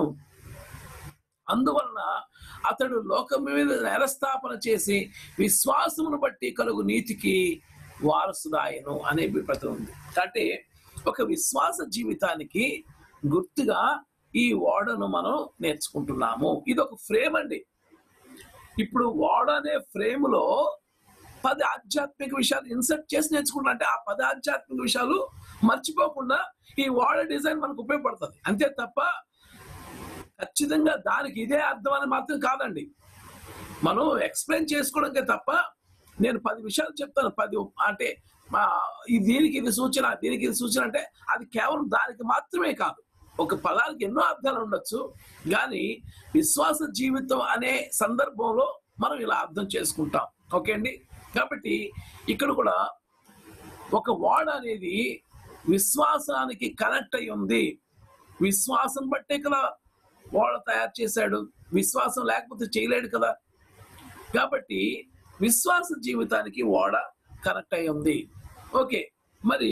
అందువలన అతడు లోకం మీద నెలస్థాపన చేసి విశ్వాసమును బట్టి కలుగు నీతికి వారసుదాయను అనే ప్రతి ఉంది అంటే ఒక విశ్వాస జీవితానికి గుర్తుగా ఈ ఓడను మనం నేర్చుకుంటున్నాము ఇది ఒక ఫ్రేమ్ అండి ఇప్పుడు ఓడ అనే ఫ్రేమ్ లో పది ఆధ్యాత్మిక విషయాలు ఇన్సర్ట్ చేసి నేర్చుకుంటున్నా అంటే ఆ పది ఆధ్యాత్మిక విషయాలు మర్చిపోకుండా ఈ ఓడ డిజైన్ మనకు ఉపయోగపడుతుంది అంతే తప్ప ఖచ్చితంగా దానికి ఇదే అర్థం అని మాత్రం కాదండి మనం ఎక్స్ప్లెయిన్ చేసుకోవడంకే తప్ప నేను పది విషయాలు చెప్తాను పది అంటే మా ఈ దీనికి ఇది సూచన దీనికి ఇది సూచన అంటే అది కేవలం దానికి మాత్రమే కాదు ఒక పదానికి ఎన్నో అర్థాలు ఉండొచ్చు కానీ విశ్వాస జీవితం అనే సందర్భంలో మనం ఇలా అర్థం చేసుకుంటాం ఓకే అండి కాబట్టి ఇక్కడ కూడా ఒక వాడ అనేది విశ్వాసానికి కనెక్ట్ అయి ఉంది విశ్వాసం బట్టే కదా ఓడ తయారు చేశాడు విశ్వాసం లేకపోతే చేయలేడు కదా కాబట్టి విశ్వాస జీవితానికి ఓడ కనెక్ట్ అయి ఉంది ఓకే మరి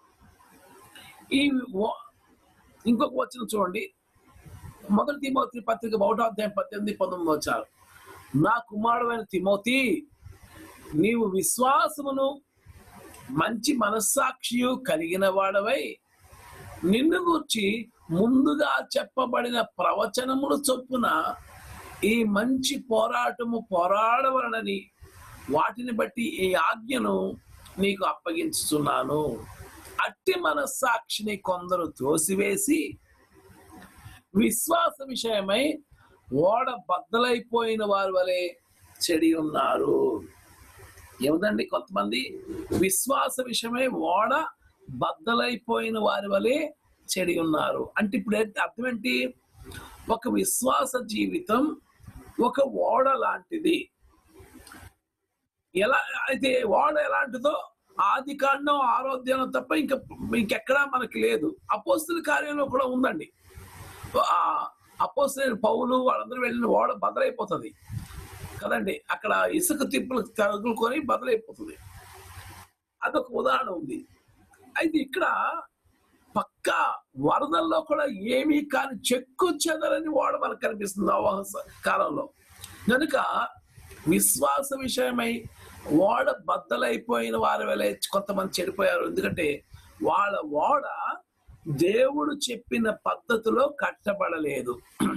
ఈ ఓ- ఇంకొక వచ్చిన చూడండి మొదటి తిమోతి పత్రిక ఒకటో అధ్యాయం పద్దెనిమిది పంతొమ్మిది వచ్చారు నా కుమారుడైన తిమోతి నీవు విశ్వాసమును మంచి మనస్సాక్షియు కలిగిన వాడవై నిన్ను గూర్చి ముందుగా చెప్పబడిన ప్రవచనములు చొప్పున ఈ మంచి పోరాటము పోరాడవలనని వాటిని బట్టి ఈ ఆజ్ఞను నీకు అప్పగించుతున్నాను అట్టి మనస్సాక్షిని కొందరు తోసివేసి విశ్వాస విషయమై ఓడ బద్దలైపోయిన వారి వలె చెడి ఉన్నారు ఏముందండి కొంతమంది విశ్వాస విషయమై ఓడ బద్దలైపోయిన వారి వలె చెడి ఉన్నారు అంటే ఇప్పుడు ఏంటి అర్థం ఏంటి ఒక విశ్వాస జీవితం ఒక ఓడ లాంటిది ఎలా అయితే ఓడ ఎలాంటిదో ఆది కాండం ఆరోగ్యం తప్ప ఇంకా ఇంకెక్కడా మనకి లేదు అపోస్తుల కార్యంలో కూడా ఉందండి ఆ అపోస్తులైన పౌలు వాళ్ళందరూ వెళ్ళిన ఓడ బదలైపోతుంది కదండి అక్కడ ఇసుక తిప్పులు తగులుకొని బదలైపోతుంది అదొక ఉదాహరణ ఉంది అయితే ఇక్కడ పక్కా వరదల్లో కూడా ఏమీ కాని చెక్కు చెదరని ఓడ మనకు కనిపిస్తుంది నోవహ స- కాలంలో కనుక విశ్వాస విషయమై ఓడ బద్దలైపోయిన వారి వేళ కొంతమంది చెడిపోయారు ఎందుకంటే వాళ్ళ ఓడ దేవుడు చెప్పిన పద్ధతిలో కట్టబడలేదు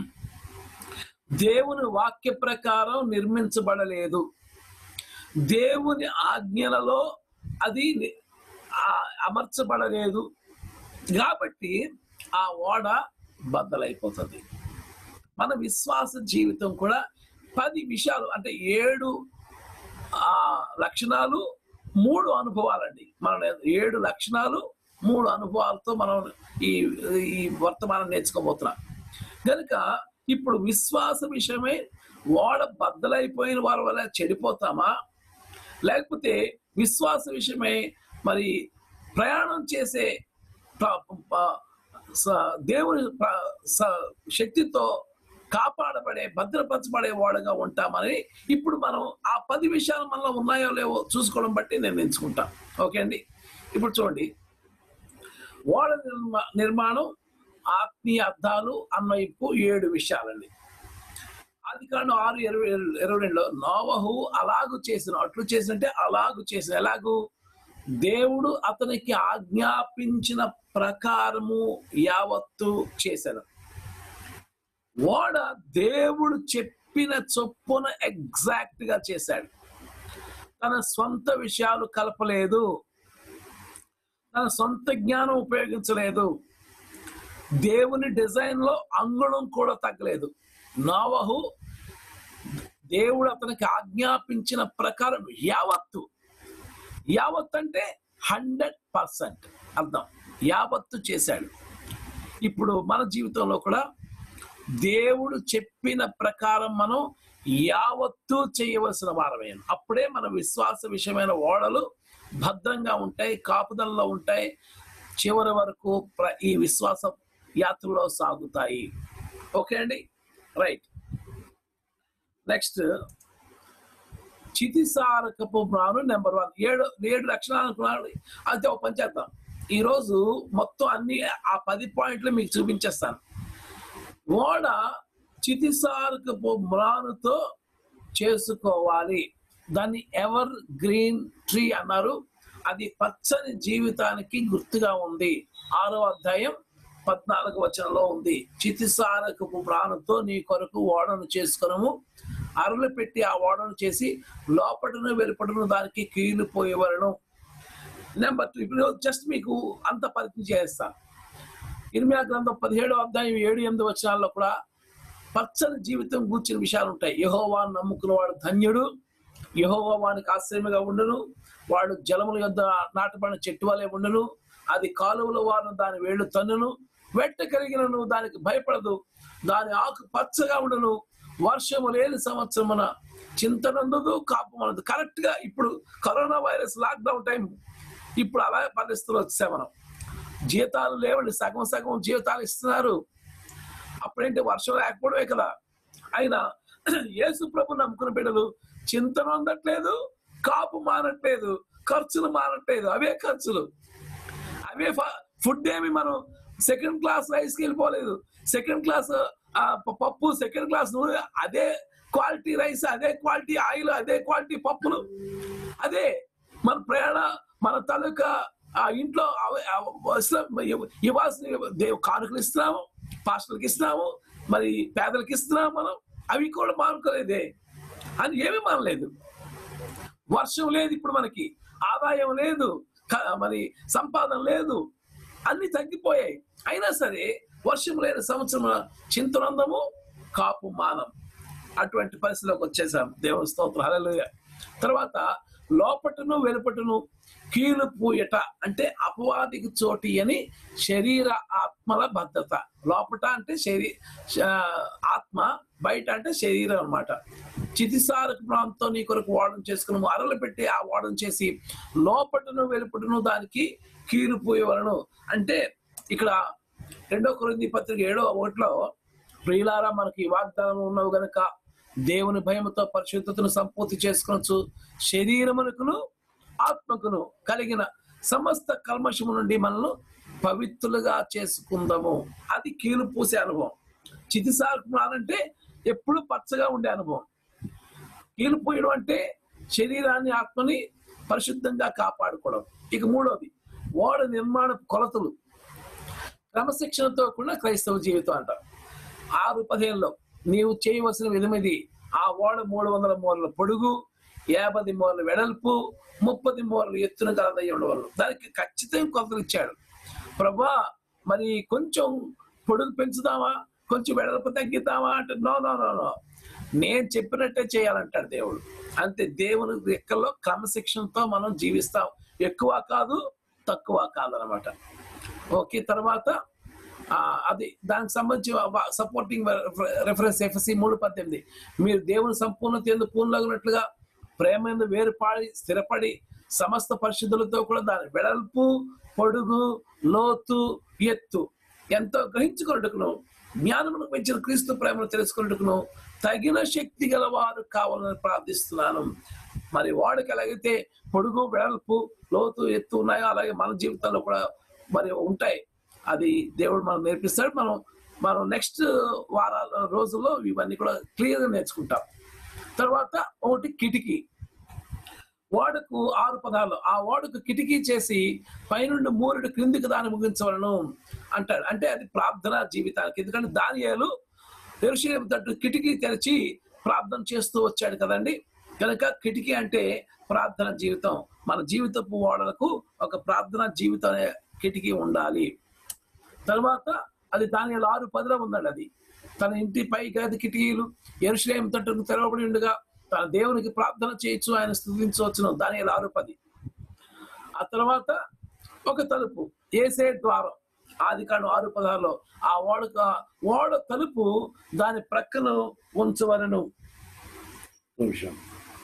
దేవుని వాక్య ప్రకారం నిర్మించబడలేదు దేవుని ఆజ్ఞలలో అది ని- ఆ- అమర్చబడలేదు కాబట్టి ఆ ఓడ బద్దలైపోతుంది మన విశ్వాస జీవితం కూడా పది విషయాలు అంటే ఏడు ఆ లక్షణాలు మూడు అనుభవాలండి మన ఏడు లక్షణాలు మూడు అనుభవాలతో మనం ఈ ఈ వర్తమానం నేర్చుకోబోతున్నాం కనుక ఇప్పుడు విశ్వాస విషయమై ఓడ బద్దలైపోయిన వారి వల్ల చెడిపోతామా లేకపోతే విశ్వాస విషయమై మరి ప్రయాణం చేసే ప్ర- ప- స- దేవుని ప్ర- స- శక్తితో కాపాడబడే భద్రపరచబడే వాడుగా ఉంటామని ఇప్పుడు మనం ఆ పది విషయాలు మనలో ఉన్నాయో లేవో చూసుకోవడం బట్టి నేను ఎంచుకుంటాను ఓకే అండి ఇప్పుడు చూడండి ఓడ నిర్మా నిర్మాణం ఆత్మీయ అర్థాలు అన్వయింపు ఏడు విషయాలండి అది కాండం ఆరు ఇరవై ఇరవై రెండులో నోవహు అలాగు చేసిన అట్లు చేసినంటే అలాగు చేసిన ఎలాగు దేవుడు అతనికి ఆజ్ఞాపించిన ప్రకారము యావత్తు చేశాను ఓడ దేవుడు చెప్పిన చొప్పున ఎగ్జాక్ట్ గా చేశాడు తన సొంత విషయాలు కలపలేదు తన సొంత జ్ఞానం ఉపయోగించలేదు దేవుని డిజైన్ లో అంగుళం కూడా తగ్గలేదు నోవహు దేవుడు అతనికి ఆజ్ఞాపించిన ప్రకారం యావత్తు యావత్ అంటే హండ్రెడ్ పర్సెంట్ అర్థం యావత్తు చేశాడు ఇప్పుడు మన జీవితంలో కూడా దేవుడు చెప్పిన ప్రకారం మనం యావత్తు చేయవలసిన వారమే అప్పుడే మన విశ్వాస విషయమైన ఓడలు భద్రంగా ఉంటాయి కాపుదలలో ఉంటాయి చివరి వరకు ప్ర- ఈ విశ్వాస యాత్రలో సాగుతాయి ఓకే అండి రైట్ నెక్స్ట్ చితిసారకపు మ్రాను నెంబర్ వన్ ఏడు ఏడు లక్షణాలు అనుకున్నాడు అయితే ఒక పని చేద్దాం ఈరోజు మొత్తం అన్ని ఆ పది పాయింట్లు మీకు చూపించేస్తాను ఓడ చితిసారకపు మ్రానుతో చేసుకోవాలి దాన్ని ఎవర్ గ్రీన్ ట్రీ అన్నారు అది పచ్చని జీవితానికి గుర్తుగా ఉంది ఆరో అధ్యాయం పద్నాలుగు వచనంలో ఉంది చితిసారకపు ప్రాణంతో నీ కొరకు ఓడను చేసుకునము అరలు పెట్టి ఆ ఓడను చేసి లోపటను వెలుపటను దానికి కీలు పోయేవలను నెంబర్ టూ ఇప్పుడు జస్ట్ మీకు అంత పరిచయం చేస్తాను ఇర్మియా గ్రంథం పదిహేడో అధ్యాయం ఏడు ఎనిమిది వచనాల్లో కూడా పచ్చని జీవితం గూర్చిన విషయాలు ఉంటాయి యహోవాను నమ్ముకున్న వాడు ధన్యుడు యహోవా వానికి ఆశ్రయముగా ఉండును వాడు జలముల యొద్ద నాటబడిన చెట్టు వలె ఉండును అది కాలువల వారు దాని వేళ్ళు తన్నును వెట్ట కలిగినను దానికి భయపడదు దాని ఆకు పచ్చగా ఉండును వర్షము లేని సంవత్సరమున చింతనందుదు కాపమనదు కరెక్ట్ గా ఇప్పుడు కరోనా వైరస్ లాక్డౌన్ టైం ఇప్పుడు అలాగే పరిస్థితులు వచ్చాయి మనం జీతాలు లేవండి సగం సగం జీతాలు ఇస్తున్నారు అప్పుడేంటి వర్షం లేకపోవడమే కదా అయినా యేసు ప్రభు నమ్ముకున్న బిడ్డలు చింతన అందట్లేదు కాపు మానట్లేదు ఖర్చులు మానట్లేదు అవే ఖర్చులు అవే ఫుడ్ ఏమి మనం సెకండ్ క్లాస్ రైస్కి వెళ్ళిపోలేదు సెకండ్ క్లాస్ పప్పు సెకండ్ క్లాస్ నూనె అదే క్వాలిటీ రైస్ అదే క్వాలిటీ ఆయిల్ అదే క్వాలిటీ పప్పులు అదే మన ప్రయాణ మన తాలూకా ఆ ఇంట్లో అవ- అవ- ఇస్లాం- ఇవ్వ- ఇవ్వాల్సిన దేవు కానుకలు ఇస్తున్నాము పాస్టర్కి ఇస్తున్నాము మరి పేదలకు ఇస్తున్నాము మనం అవి కూడా మానుకోలేదే అని ఏమీ మానలేదు వర్షం లేదు ఇప్పుడు మనకి ఆదాయం లేదు క- మరి సంపాదన లేదు అన్ని తగ్గిపోయాయి అయినా సరే వర్షం లేని సంవత్సరం చింతనందము కాపు మానం అటువంటి పరిస్థితిలోకి వచ్చేసాం దేవుని స్తోత్రం హల్లెలూయా తర్వాత లోపటను వెలుపటను కీలు పూయట అంటే అపవాదికి చోటి అని శరీర ఆత్మల భద్రత లోపట అంటే శరీ ఆ, ఆత్మ బయట అంటే శరీరం అన్నమాట చితిసారక ప్రాంతం నీ కొరకు వాడడం చేసుకుని అరలు పెట్టి ఆ వాడడం చేసి లోపటను వెలుపటను దానికి కీలు పూయవలను అంటే ఇక్కడ రెండో కొరింది పత్రిక ఏడో ఒకటిలో ప్రియులారా మనకి ఈ వాగ్దానం ఉన్నవి గనుక దేవుని భయముతో పరిశుద్ధతను సంపూర్తి చేసుకొనొచ్చు శరీరమునకును ఆత్మకును కలిగిన సమస్త కల్మషము నుండి మనల్ని పవిత్రులుగా చేసుకుందాము అది కీలు పూసే అనుభవం చితిసారకం అంటే ఎప్పుడు పచ్చగా ఉండే అనుభవం కీలు పూయడం అంటే శరీరాన్ని ఆత్మని పరిశుద్ధంగా కాపాడుకోవడం ఇక మూడోది ఓడ నిర్మాణ కొలతలు క్రమశిక్షణతో కూడిన క్రైస్తవ జీవితం అంట ఆరు పదిహేనులో నీవు చేయవలసిన ఎనిమిది ఆ ఓడ మూడు వందల మూరల పొడుగు యాభై మూరల వెడల్పు ముప్పది మూరలు ఎత్తున కలదయ్యి ఉండవలను దానికి ఖచ్చితంగా కొలతలు ఇచ్చాడు ప్రభా మరి కొంచెం పొడుగు పెంచుదామా కొంచెం వెడల్పు తగ్గిద్దామా అంటే నో నో నో నో నేను చెప్పినట్టే చేయాలంటాడు దేవుడు అంతే దేవుని రెక్కల్లో క్రమశిక్షణతో మనం జీవిస్తాం ఎక్కువ కాదు తక్కువ కాదనమాట ఓకే తర్వాత ఆ, అది దానికి సంబంధించి సపోర్టింగ్ రెఫరెన్స్ ఎఫ్ఎస్సి మూడు పద్దెనిమిది మీరు దేవుని సంపూర్ణత ఎందు పూర్ణలగినట్లుగా ప్రేమ ఎందు వేరుపాడి స్థిరపడి సమస్త పరిశుద్ధులతో కూడా దాని వెడల్పు పొడుగు లోతు ఎత్తు ఎంతో గ్రహించుకున్నట్టుకును జ్ఞానమును పెంచిన క్రీస్తు ప్రేమను తెలుసుకున్నట్టుకును తగిన శక్తి గలవారు కావాలని ప్రార్థిస్తున్నాను మరి వాడికి ఎలాగైతే పొడుగు వెడల్పు లోతు ఎత్తు ఉన్నాయో అలాగే మన జీవితంలో కూడా మరి ఉంటాయి అది దేవుడు మనం నేర్పిస్తాడు మనం మనం నెక్స్ట్ వారాల రోజుల్లో ఇవన్నీ కూడా క్లియర్గా నేర్చుకుంటాం తర్వాత ఒకటి కిటికీ ఓడకు ఆరు పదాలు ఆ ఓడకు కిటికీ చేసి పైనుండి మూరుడు క్రిందికి దాన్ని ముగించవలను అంటాడు అంటే అది ప్రార్థన జీవితానికి ఎందుకంటే దానియాలు ఎరుషలేము తట్టు కిటికీ తెరిచి ప్రార్థన చేస్తూ వచ్చాడు కదండి కనుక కిటికీ అంటే ప్రార్థన జీవితం మన జీవితపు ఓడలకు ఒక ప్రార్థన జీవితం అనే కిటికీ ఉండాలి తర్వాత అది దాని ఆరు పదిలో ఉందండి అది తన ఇంటి పై గది కిటికీలు ఎరుషలేం తట్టుకు తెరవబడి ఉండగా తన దేవునికి ప్రార్థన చేయొచ్చు ఆయన స్థుతించవచ్చును దాని ఆరు పది ఆ తర్వాత ఒక తలుపు ఏసే ద్వారం ఆది కాండం ఆరు పదాల్లో ఆ ఓడ ఓడ తలుపు దాని ప్రక్కన ఉంచవలను నిమిషం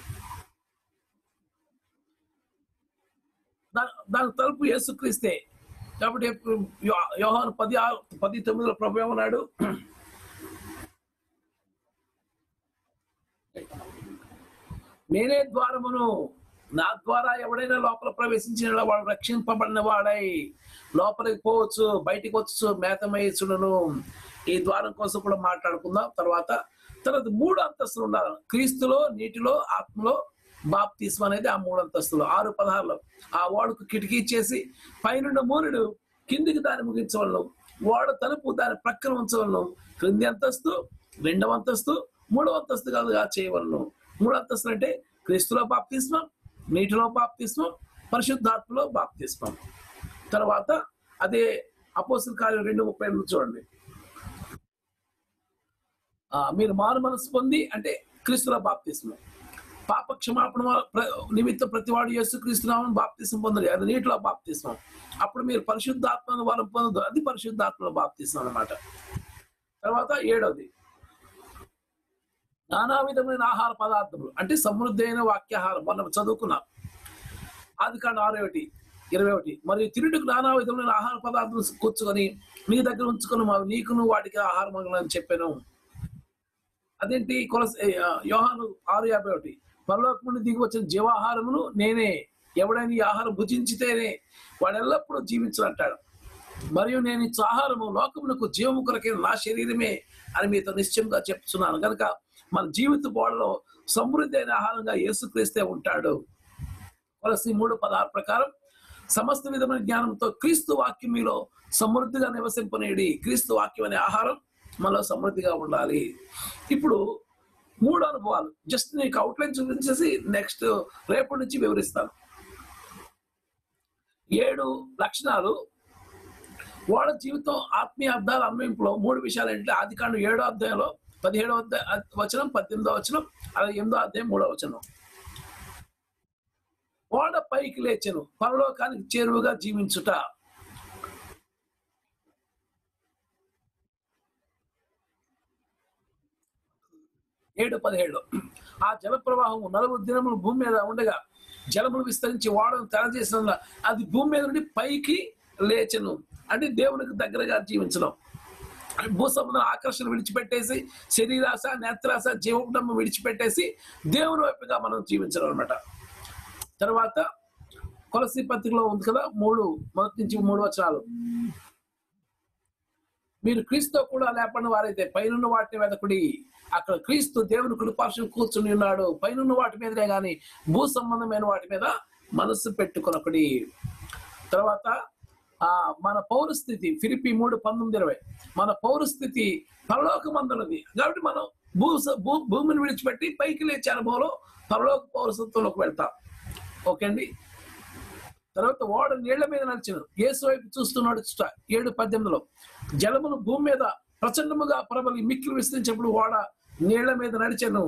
దా- దాని తలుపు యేసుక్రీస్తే కాబట్టి ఎప్పుడు యో- యోహాను పది ఆరు పది తొమ్మిదిలో ప్రభు ఏమన్నాడు నేనే ద్వారమును నా ద్వారా ఎవడైనా లోపల ప్రవేశించిన వాడు రక్షింపబడిన వాడై లోపలికి పోవచ్చు బయటికి వచ్చు మేతమయ్యుచును ఈ ద్వారం కోసం కూడా మాట్లాడుకుందాం తర్వాత తర్వాత మూడు అంతస్తులు ఉండాలి క్రీస్తులో నీటిలో ఆత్మలో బాప్తిస్మ అనేది ఆ మూడు అంతస్తులు ఆరు పదహారులో ఆ ఓడకు కిటికీ చేసి పైనుండి మూరుడు కిందికి దాన్ని ముగించవలను ఓడ తలుపు దాని ప్రక్కన ఉంచవలను క్రింది అంతస్తు రెండవ అంతస్తు మూడవ అంతస్తు కాదుగా చేయవలను మూడు అంతస్తులు అంటే క్రీస్తులో బాప్తిస్మం నీటిలో బాప్తిస్మం పరిశుద్ధాత్మలో బాప్తిస్మం తర్వాత అదే అపోసిన కార్యం రెండు ముప్పై ఎనిమిది చూడండి ఆ, మీరు మారు మనసు పొంది అంటే క్రీస్తుల బాప్తిస్మం పాప క్షమాపణ వల్ల ప్ర- నిమిత్తం ప్రతివాడు యేసు క్రీస్తునామని బాప్తిస్మం పొందరు అది నీటిలో బాప్తిస్మం అప్పుడు మీరు పరిశుద్ధాత్మను వరం పొందదు అది పరిశుద్ధాత్మలో బాప్తిస్మం అన్నమాట తర్వాత ఏడవది నానా విధమైన ఆహార పదార్థములు అంటే సమృద్ధి అయిన వాక్యాహారం మనం చదువుకున్నాం ఆది కాండ ఆరు ఒకటి ఇరవై ఒకటి మరియు తిరుడుకు నానా విధమైన ఆహార పదార్థం కూర్చుకొని నీ దగ్గర ఉంచుకొని మా నీకును వాటికి ఆహారం అని చెప్పాను అదేంటి కొలస ఆ, యోహాను ఆరు యాభై ఒకటి పరలోకం నుండి దిగి వచ్చిన జీవాహారమును నేనే ఎవడైనా ఈ ఆహారం భుజించితేనే వాడు ఎల్లప్పుడూ జీవించు అంటాడు మరియు నేను ఇచ్చే ఆహారము లోకమునకు జీవము కొరకే నా శరీరమే అని మీతో నిశ్చయంగా చెప్తున్నాను కనుక మన జీవిత బోడలో సమృద్ధి అయిన ఆహారంగా యేసుక్రీస్తే ఉంటాడు కొలసి మూడు పదహారు ప్రకారం సమస్త విధమైన జ్ఞానంతో క్రీస్తు వాక్యం మీలో సమృద్ధిగా నివసింపనేది క్రీస్తు వాక్యం అనే ఆహారం మనలో సమృద్ధిగా ఉండాలి ఇప్పుడు మూడు అనుభవాలు జస్ట్ నీకు అవుట్లైన్ చూపించేసి నెక్స్ట్ రేపటి నుంచి వివరిస్తాను ఏడు లక్షణాలు వాళ్ళ జీవితం ఆత్మీయ అర్థాల అన్వయింపులో మూడు విషయాలు ఏంటంటే ఆది కాండం ఏడో అధ్యాయంలో పదిహేడో అధ్యాయ వచనం పద్దెనిమిదో వచనం అలాగే ఎనిమిదో అధ్యాయం మూడో వచనం ఓడ పైకి లేచెను పరలోకానికి చేరువుగా జీవించుట ఏడు పదిహేడు ఆ జల ప్రవాహం నలుగురు దినములు భూమి మీద ఉండగా జలములు విస్తరించి వాడను తెరచేసిన అది భూమి మీద నుండి పైకి లేచెను అంటే దేవునికి దగ్గరగా జీవించడం భూ సంబంధం ఆకర్షణ విడిచిపెట్టేసి శరీరాశ నేత్రాశ జీవకుటుంబం విడిచిపెట్టేసి దేవుని వైపుగా మనం జీవించడం అనమాట తర్వాత కొలసి పత్రికలో ఉంది కదా మూడు మొదటి నుంచి మూడు వచనాలు మీరు క్రీస్తు కూడా లేపని వారైతే పైనున్న వాటిని వెతకుడి అక్కడ క్రీస్తు దేవుని కుడిపార్శ్వం కూర్చుని ఉన్నాడు పైనున్న వాటి మీదనే గాని భూ సంబంధమైన వాటి మీద మనస్సు పెట్టుకొనొకడి తర్వాత ఆ మన పౌరస్థితి ఫిలిపి మూడు పంతొమ్మిది ఇరవై మన పౌరస్థితి పరలోకమందున్నది కాబట్టి మనం భూ భూ భూమిని విడిచిపెట్టి పైకి లేచే అనుభవంలో పరలోక పౌరసత్వంలోకి వెళ్తాం ఓకే అండి తర్వాత ఓడ నీళ్ల మీద నడిచిన యేసు వైపు చూస్తున్నాడు చుట ఏడు పద్దెనిమిదిలో జలమును భూమి మీద ప్రచండముగా ప్రబలి మిక్కిలు విస్తరించినప్పుడు ఓడ నీళ్ల మీద నడిచెను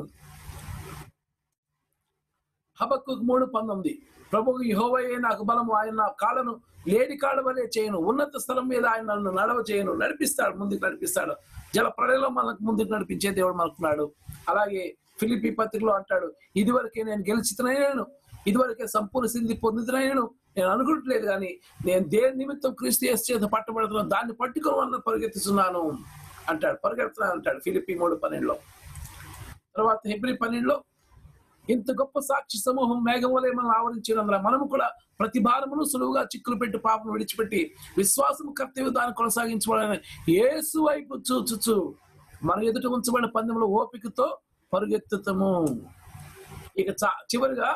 హబక్కు మూడు పంతొమ్మిది ప్రభువు యెహోవాయే నాకు బలము ఆయన నా కాళ్ళను లేడి కాళ్ళ వలె చేయను ఉన్నత స్థలం మీద ఆయన నన్ను నడవ చేయను నడిపిస్తాడు ముందుకు నడిపిస్తాడు జల ప్రళయంలో మనకు ముందుకు నడిపించే దేవుడు మనకున్నాడు అలాగే ఫిలిపి పత్రికలో అంటాడు ఇదివరకే నేను గెలిచితనైనాను ఇదివరకే సంపూర్ణ సిద్ధి పొందుతున్నాను నేను అనుకుంటలేదు కానీ నేను దేని నిమిత్తం క్రీస్తు యేసు చేత పట్టబడుతున్నాను దాన్ని పట్టుకోవాలని పరిగెత్తుతున్నాను అంటాడు పరిగెడుతున్నాను అంటాడు ఫిలిపి మూడు పన్నెండులో తర్వాత హెబ్రి పన్నెండులో ఇంత గొప్ప సాక్షి సమూహం మేఘం వలె మనం ఆవరించినందున మనము కూడా ప్రతి భారమును సులువుగా చిక్కులు పెట్టి పాపం విడిచిపెట్టి విశ్వాసం కర్తవ్య దాన్ని కొనసాగించబడాలని యేసు వైపు చూచుచు మన ఎదుట ఉంచబడిన పందెంలో ఓపికతో పరుగెత్తుతాము ఇక చా- చివరిగా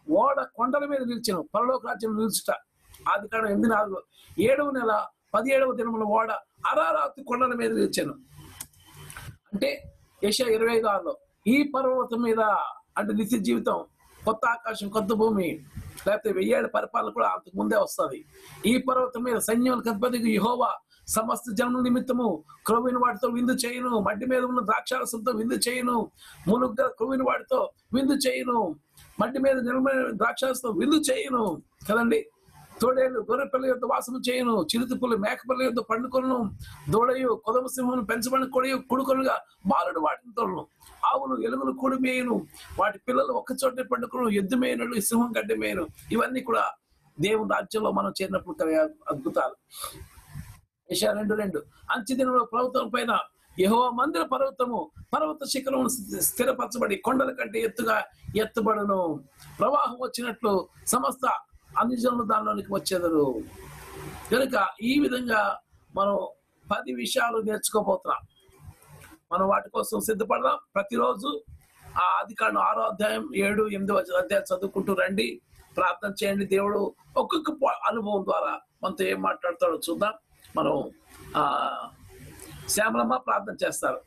ఓడ కొండల మీద నిలిచాను పరలోక రాజ్యం నిలుచుట ఆది కాలం ఎనిమిది నాలుగు ఏడవ నెల పదిహేడవ దినముల ఓడ అరారాతి కొండల మీద నిలిచాను అంటే యశ ఇరవై ఐదు ఆరులో ఈ పర్వతం మీద అంటే నిత్య జీవితం కొత్త ఆకాశం కొత్త భూమి లేకపోతే వెయ్యేళ్ళ పరిపాలన కూడా అంతకు ముందే వస్తుంది ఈ పర్వతం మీద సైన్యములకు అధిపతికి యెహోవా సమస్త జనం నిమిత్తము క్రొవిన వాటితో విందు చేయను మడ్డి మీద ఉన్న ద్రాక్షారసంతో విందు చేయను మునుగ్గా క్రొవిన వాటితో విందు చేయను మడ్డి మీద నిలబడిన ద్రాక్షారసంతో విందు చేయను కదండి తోడేళ్ళు గొర్రె పిల్ల యొక్క వాసము చేయను చిరుతిపులు మేకపిల్ల యొక్క పండుకొను దూడయు కొదమ సింహం పెంచబడిన కొడయు కుడుకొనుగా బాలుడు వాటిని తోలను ఆవులు ఎలుగులు కూడి మేయును వాటి పిల్లలు ఒక్క చోట పండుకొను ఎద్దు మేయనులు సింహం గడ్డి మేయను ఇవన్నీ కూడా దేవుని రాజ్యంలో మనం చేరినప్పుడు కలిగే అద్భుతాలు యెషయా రెండు రెండు అంచె దినంలో పర్వతం పైన యెహోవా మందిర పర్వతము పర్వత శిఖరం స్థిరపరచబడి కొండల కంటే ఎత్తుగా ఎత్తుబడును ప్రవాహం వచ్చినట్లు సమస్త అన్ని జనులు దానిలోనికి వచ్చేదరు కనుక ఈ విధంగా మనం పది విషయాలు నేర్చుకోబోతున్నాం మనం వాటి కోసం సిద్ధపడదాం ప్రతిరోజు ఆ అధికారం ఆరో అధ్యాయం ఏడు ఎనిమిది అధ్యాయం చదువుకుంటూ రండి ప్రార్థన చేయండి దేవుడు ఒక్కొక్క ప- అనుభవం ద్వారా మనతో ఏం మాట్లాడతాడో చూద్దాం మనం ఆ శ్యామలమ్మ ప్రార్థన చేస్తారు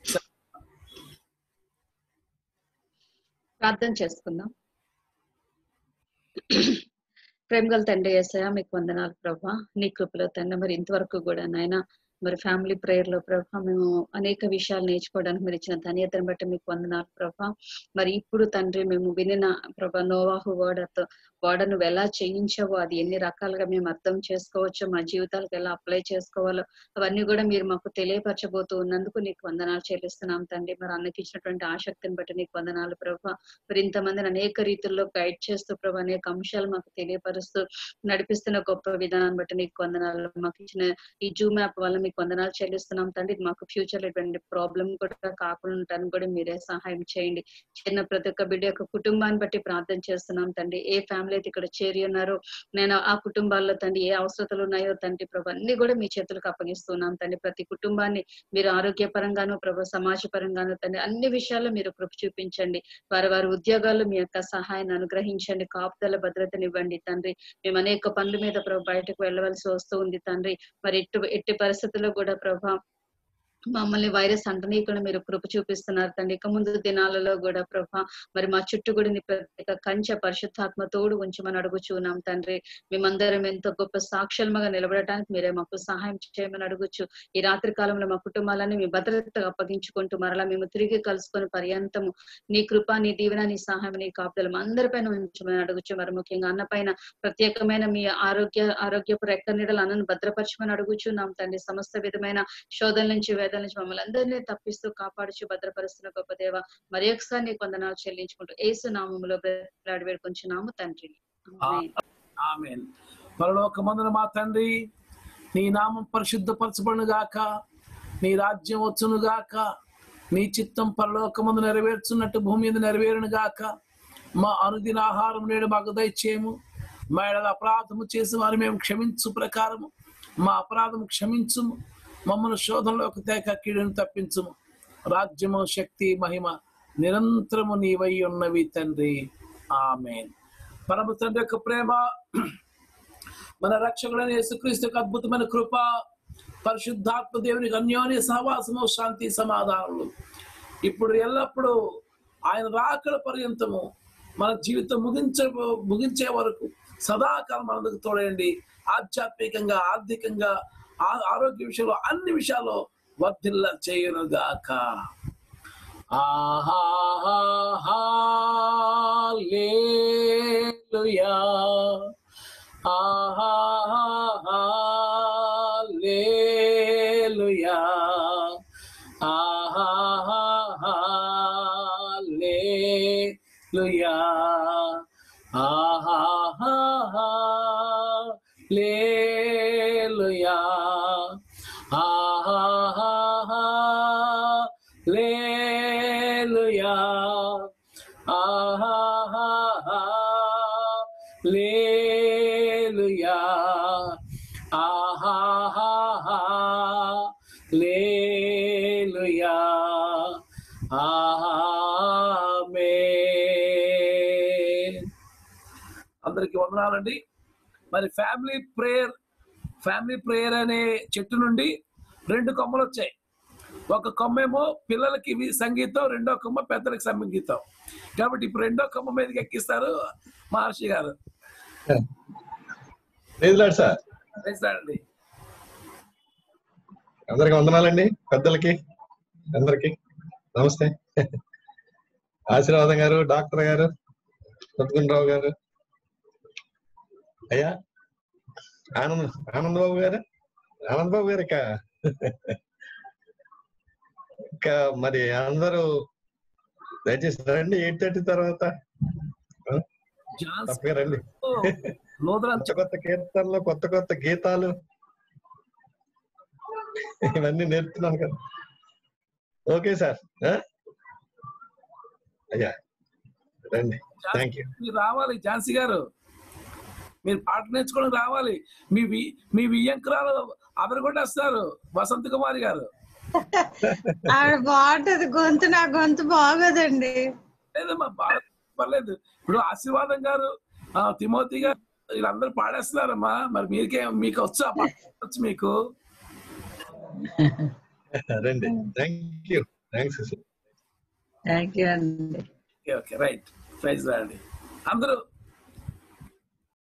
ప్రార్థన చేసుకుందాం ప్రేమగల తండ్రి ఏసయ మీకు వందనాలు ప్రభా నీ కృపలో తండ్రి మరి ఇంతవరకు కూడా నాయన మరి ఫ్యామిలీ ప్రేయర్ లో ప్రభా మేము అనేక విషయాలు నేర్చుకోవడానికి మీరు ఇచ్చిన ధన్యతను బట్టి మీకు వందనాలు ప్రభా మరి ఇప్పుడు తండ్రి మేము వినిన ప్రభా నోవాహు వాడతో వాడ నువ్వు ఎలా చేయించావో అది ఎన్ని రకాలుగా మేము అర్థం చేసుకోవచ్చో మా జీవితాలకు ఎలా అప్లై చేసుకోవాలో అవన్నీ కూడా మీరు మాకు తెలియపరచబోతూ ఉన్నందుకు నీకు వందనాలు చెల్లిస్తున్నాం తండ్రి మరి అన్నకి ఇచ్చినటువంటి ఆసక్తిని బట్టి నీకు వందనాలు ప్రభా మరి ఇంతమందిని అనేక రీతుల్లో గైడ్ చేస్తూ ప్రభా అనేక అంశాలు మాకు తెలియపరుస్తూ నడిపిస్తున్న గొప్ప విధానాన్ని బట్టి నీకు వందనాలు మాకు ఇచ్చిన ఈ జూమ్ యాప్ వల్ల మీకు వందనాలు చెల్లిస్తున్నాం తండ్రి ఇది మాకు ఫ్యూచర్ లో ఇటువంటి ప్రాబ్లం కూడా కాకుండా ఉండటానికి కూడా మీరే సహాయం చేయండి చిన్న ప్రతి ఒక్క బిడ్డ యొక్క కుటుంబాన్ని బట్టి ప్రార్థన చేస్తున్నాం తండ్రి ఏ ఫ్యామిలీ అయితే ఇక్కడ చేరి ఉన్నారో నేను ఆ కుటుంబాల్లో తండ్రి ఏ అవసరతలు ఉన్నాయో తండ్రి ప్రభు అన్ని కూడా మీ చేతులకు అప్పగిస్తున్నాం తండ్రి ప్రతి కుటుంబాన్ని మీరు ఆరోగ్యపరంగాను ప్రభు సమాజ పరంగాను తండ్రి అన్ని విషయాల్లో మీరు కృప చూపించండి వారి వారి ఉద్యోగాల్లో మీ యొక్క సహాయాన్ని అనుగ్రహించండి కాపుదల భద్రతనివ్వండి తండ్రి మేము అనేక పనుల మీద ప్రభు బయటకు వెళ్ళవలసి వస్తూ ఉంది తండ్రి మరి ఎట్టి ఎట్టి పరిస్థితుల్లో కూడా ప్రభా మమ్మల్ని వైరస్ అంటనీయకుండా మీరు కృప చూపిస్తున్నారు తండ్రి ఇక ముందు దినాలలో కూడా ప్రభా మరి మా చుట్టూ కూడా నీ ప్రత్యేక కంచె పరిశుద్ధాత్మ తోడు ఉంచమని అడుగుచున్నాం తండ్రి మేమందరం ఎంతో గొప్ప సాక్షులుగా నిలబడటానికి మీరే మాకు సహాయం చేయమని అడుగుచు ఈ రాత్రి కాలంలో మా కుటుంబాలని మీ భద్రతగా అప్పగించుకుంటూ మరలా మేము తిరిగి కలుసుకొని పర్యంతము నీ కృప నీ దీవెన నీ సహాయం నీ కాపుదలం అందరిపైన ఉంచమని అడుగుచు మరి ముఖ్యంగా అన్న పైన ప్రత్యేకమైన మీ ఆరోగ్య ఆరోగ్యపు రెక్క నీడలు అన్నను భద్రపరచమని అడుగుచున్నాం తండ్రి సమస్త విధమైన శోధన నుంచి వేదన నుంచి మమ్మల్ని అందరినీ తప్పిస్తూ కాపాడుచు భద్రపరుస్తున్న గొప్ప దేవ మరి ఒకసారి నీకు వందనాలు చెల్లించుకుంటూ ఏసు నామములో బ్రతిలాడి వేడుకొంచున్నాము తండ్రి ఆమేన్.
ఆమెన్ పరలోకమందున మా తండ్రి నీ నామం పరిశుద్ధపరచబడును గాక నీ రాజ్యం వచ్చును గాక నీ చిత్తం పరలోకమందు నెరవేర్చున్నట్టు భూమి మీద నెరవేరును గాక మా అనుదిన ఆహారం నేడు మాకు దయచేయము మా ఎడల అపరాధము చేసి వారు మేము క్షమించు ప్రకారము మా అపరాధము క్షమించుము మమ్మల్ని శోధనలోకి తేక కీడును తప్పించుము రాజ్యము శక్తి మహిమ నిరంతరము నీవై ఉన్నవి తండ్రి ఆమెన్ పరమ తండ్రి యొక్క ప్రేమ మన రక్షకుడైన యేసుక్రీస్తు యొక్క అద్భుతమైన కృప పరిశుద్ధాత్మ దేవునికి అన్యోన్య సహవాసము శాంతి సమాధానములు ఇప్పుడు ఎల్లప్పుడూ ఆయన రాకడ పర్యంతము మన జీవితం ముగించే ముగించే వరకు సదాకాలం మనకు తోడండి ఆధ్యాత్మికంగా ఆర్థికంగా ఆ- ఆరోగ్య విషయంలో అన్ని విషయాల్లో వర్ధిల్ల చేయనుగాక ఆహాలేలుయా ఆహాలేలుయా ఆహాలేలుయా ఆహాలేలుయా ఆహాలేలుయా ఆహాలేలుయా ఆహాలేలుయా ఆమేన్ అందరికి వందనాలండి మరి ఫ్యామిలీ ప్రేయర్ ఫ్యామిలీ ప్రేయర్ అనే చెట్టు నుండి రెండు కొమ్మలు వచ్చాయి ఒక కొమ్మేమో పిల్లలకి ఇవి సంగీతం రెండో కొమ్మ పెద్దలకి సంగీతం కాబట్టి ఇప్పుడు రెండో కొమ్మ మీదకి ఎక్కిస్తారు మహర్షి గారు
లేదు సార్
వేస్తాడండి
అందరికి వందనాలండి పెద్దలకి అందరికి నమస్తే ఆశీర్వాదం గారు డాక్టర్ గారు సత్గుణరావు గారు అయ్యా ఆనంద్ ఆనంద్ బాబు గారు ఆనంద్ బాబు గారు ఇక ఇంకా మరి అందరూ దయచేసి రండి ఎయిట్ థర్టీ తర్వాత ఆ? తప్పగా రండి కొత్త కొత్త కీర్తనలు కొత్త కొత్త గీతాలు ఇవన్నీ నేర్పుతున్నాను కదా ఓకే సార్ ఆ? అయ్యా రండి థ్యాంక్ యూ
మీరు రావాలి ఝాన్సీ గారు మీరు పాట నేర్చుకోవడం రావాలి మీ వి- మీ వియ్యంకురాలు అదరు కొట్టేస్తారు వసంత కుమారి గారు
ఆవిడ బాగుంటది గొంతు నా గొంతు బాగోదండి
లేదమ్మా బాగా పర్లేదు ఇప్పుడు ఆశీర్వాదం గారు ఆ, తిమోతి గారు వీళ్ళందరూ పాడేస్తున్నారమ్మా మరి మీకే మీకు వచ్చా పాట వచ్చు మీకు
రండి thank you thanks
thank you అండి
ఓకే ఓకే రైట్ ప్రైజ్ అండి అందరూ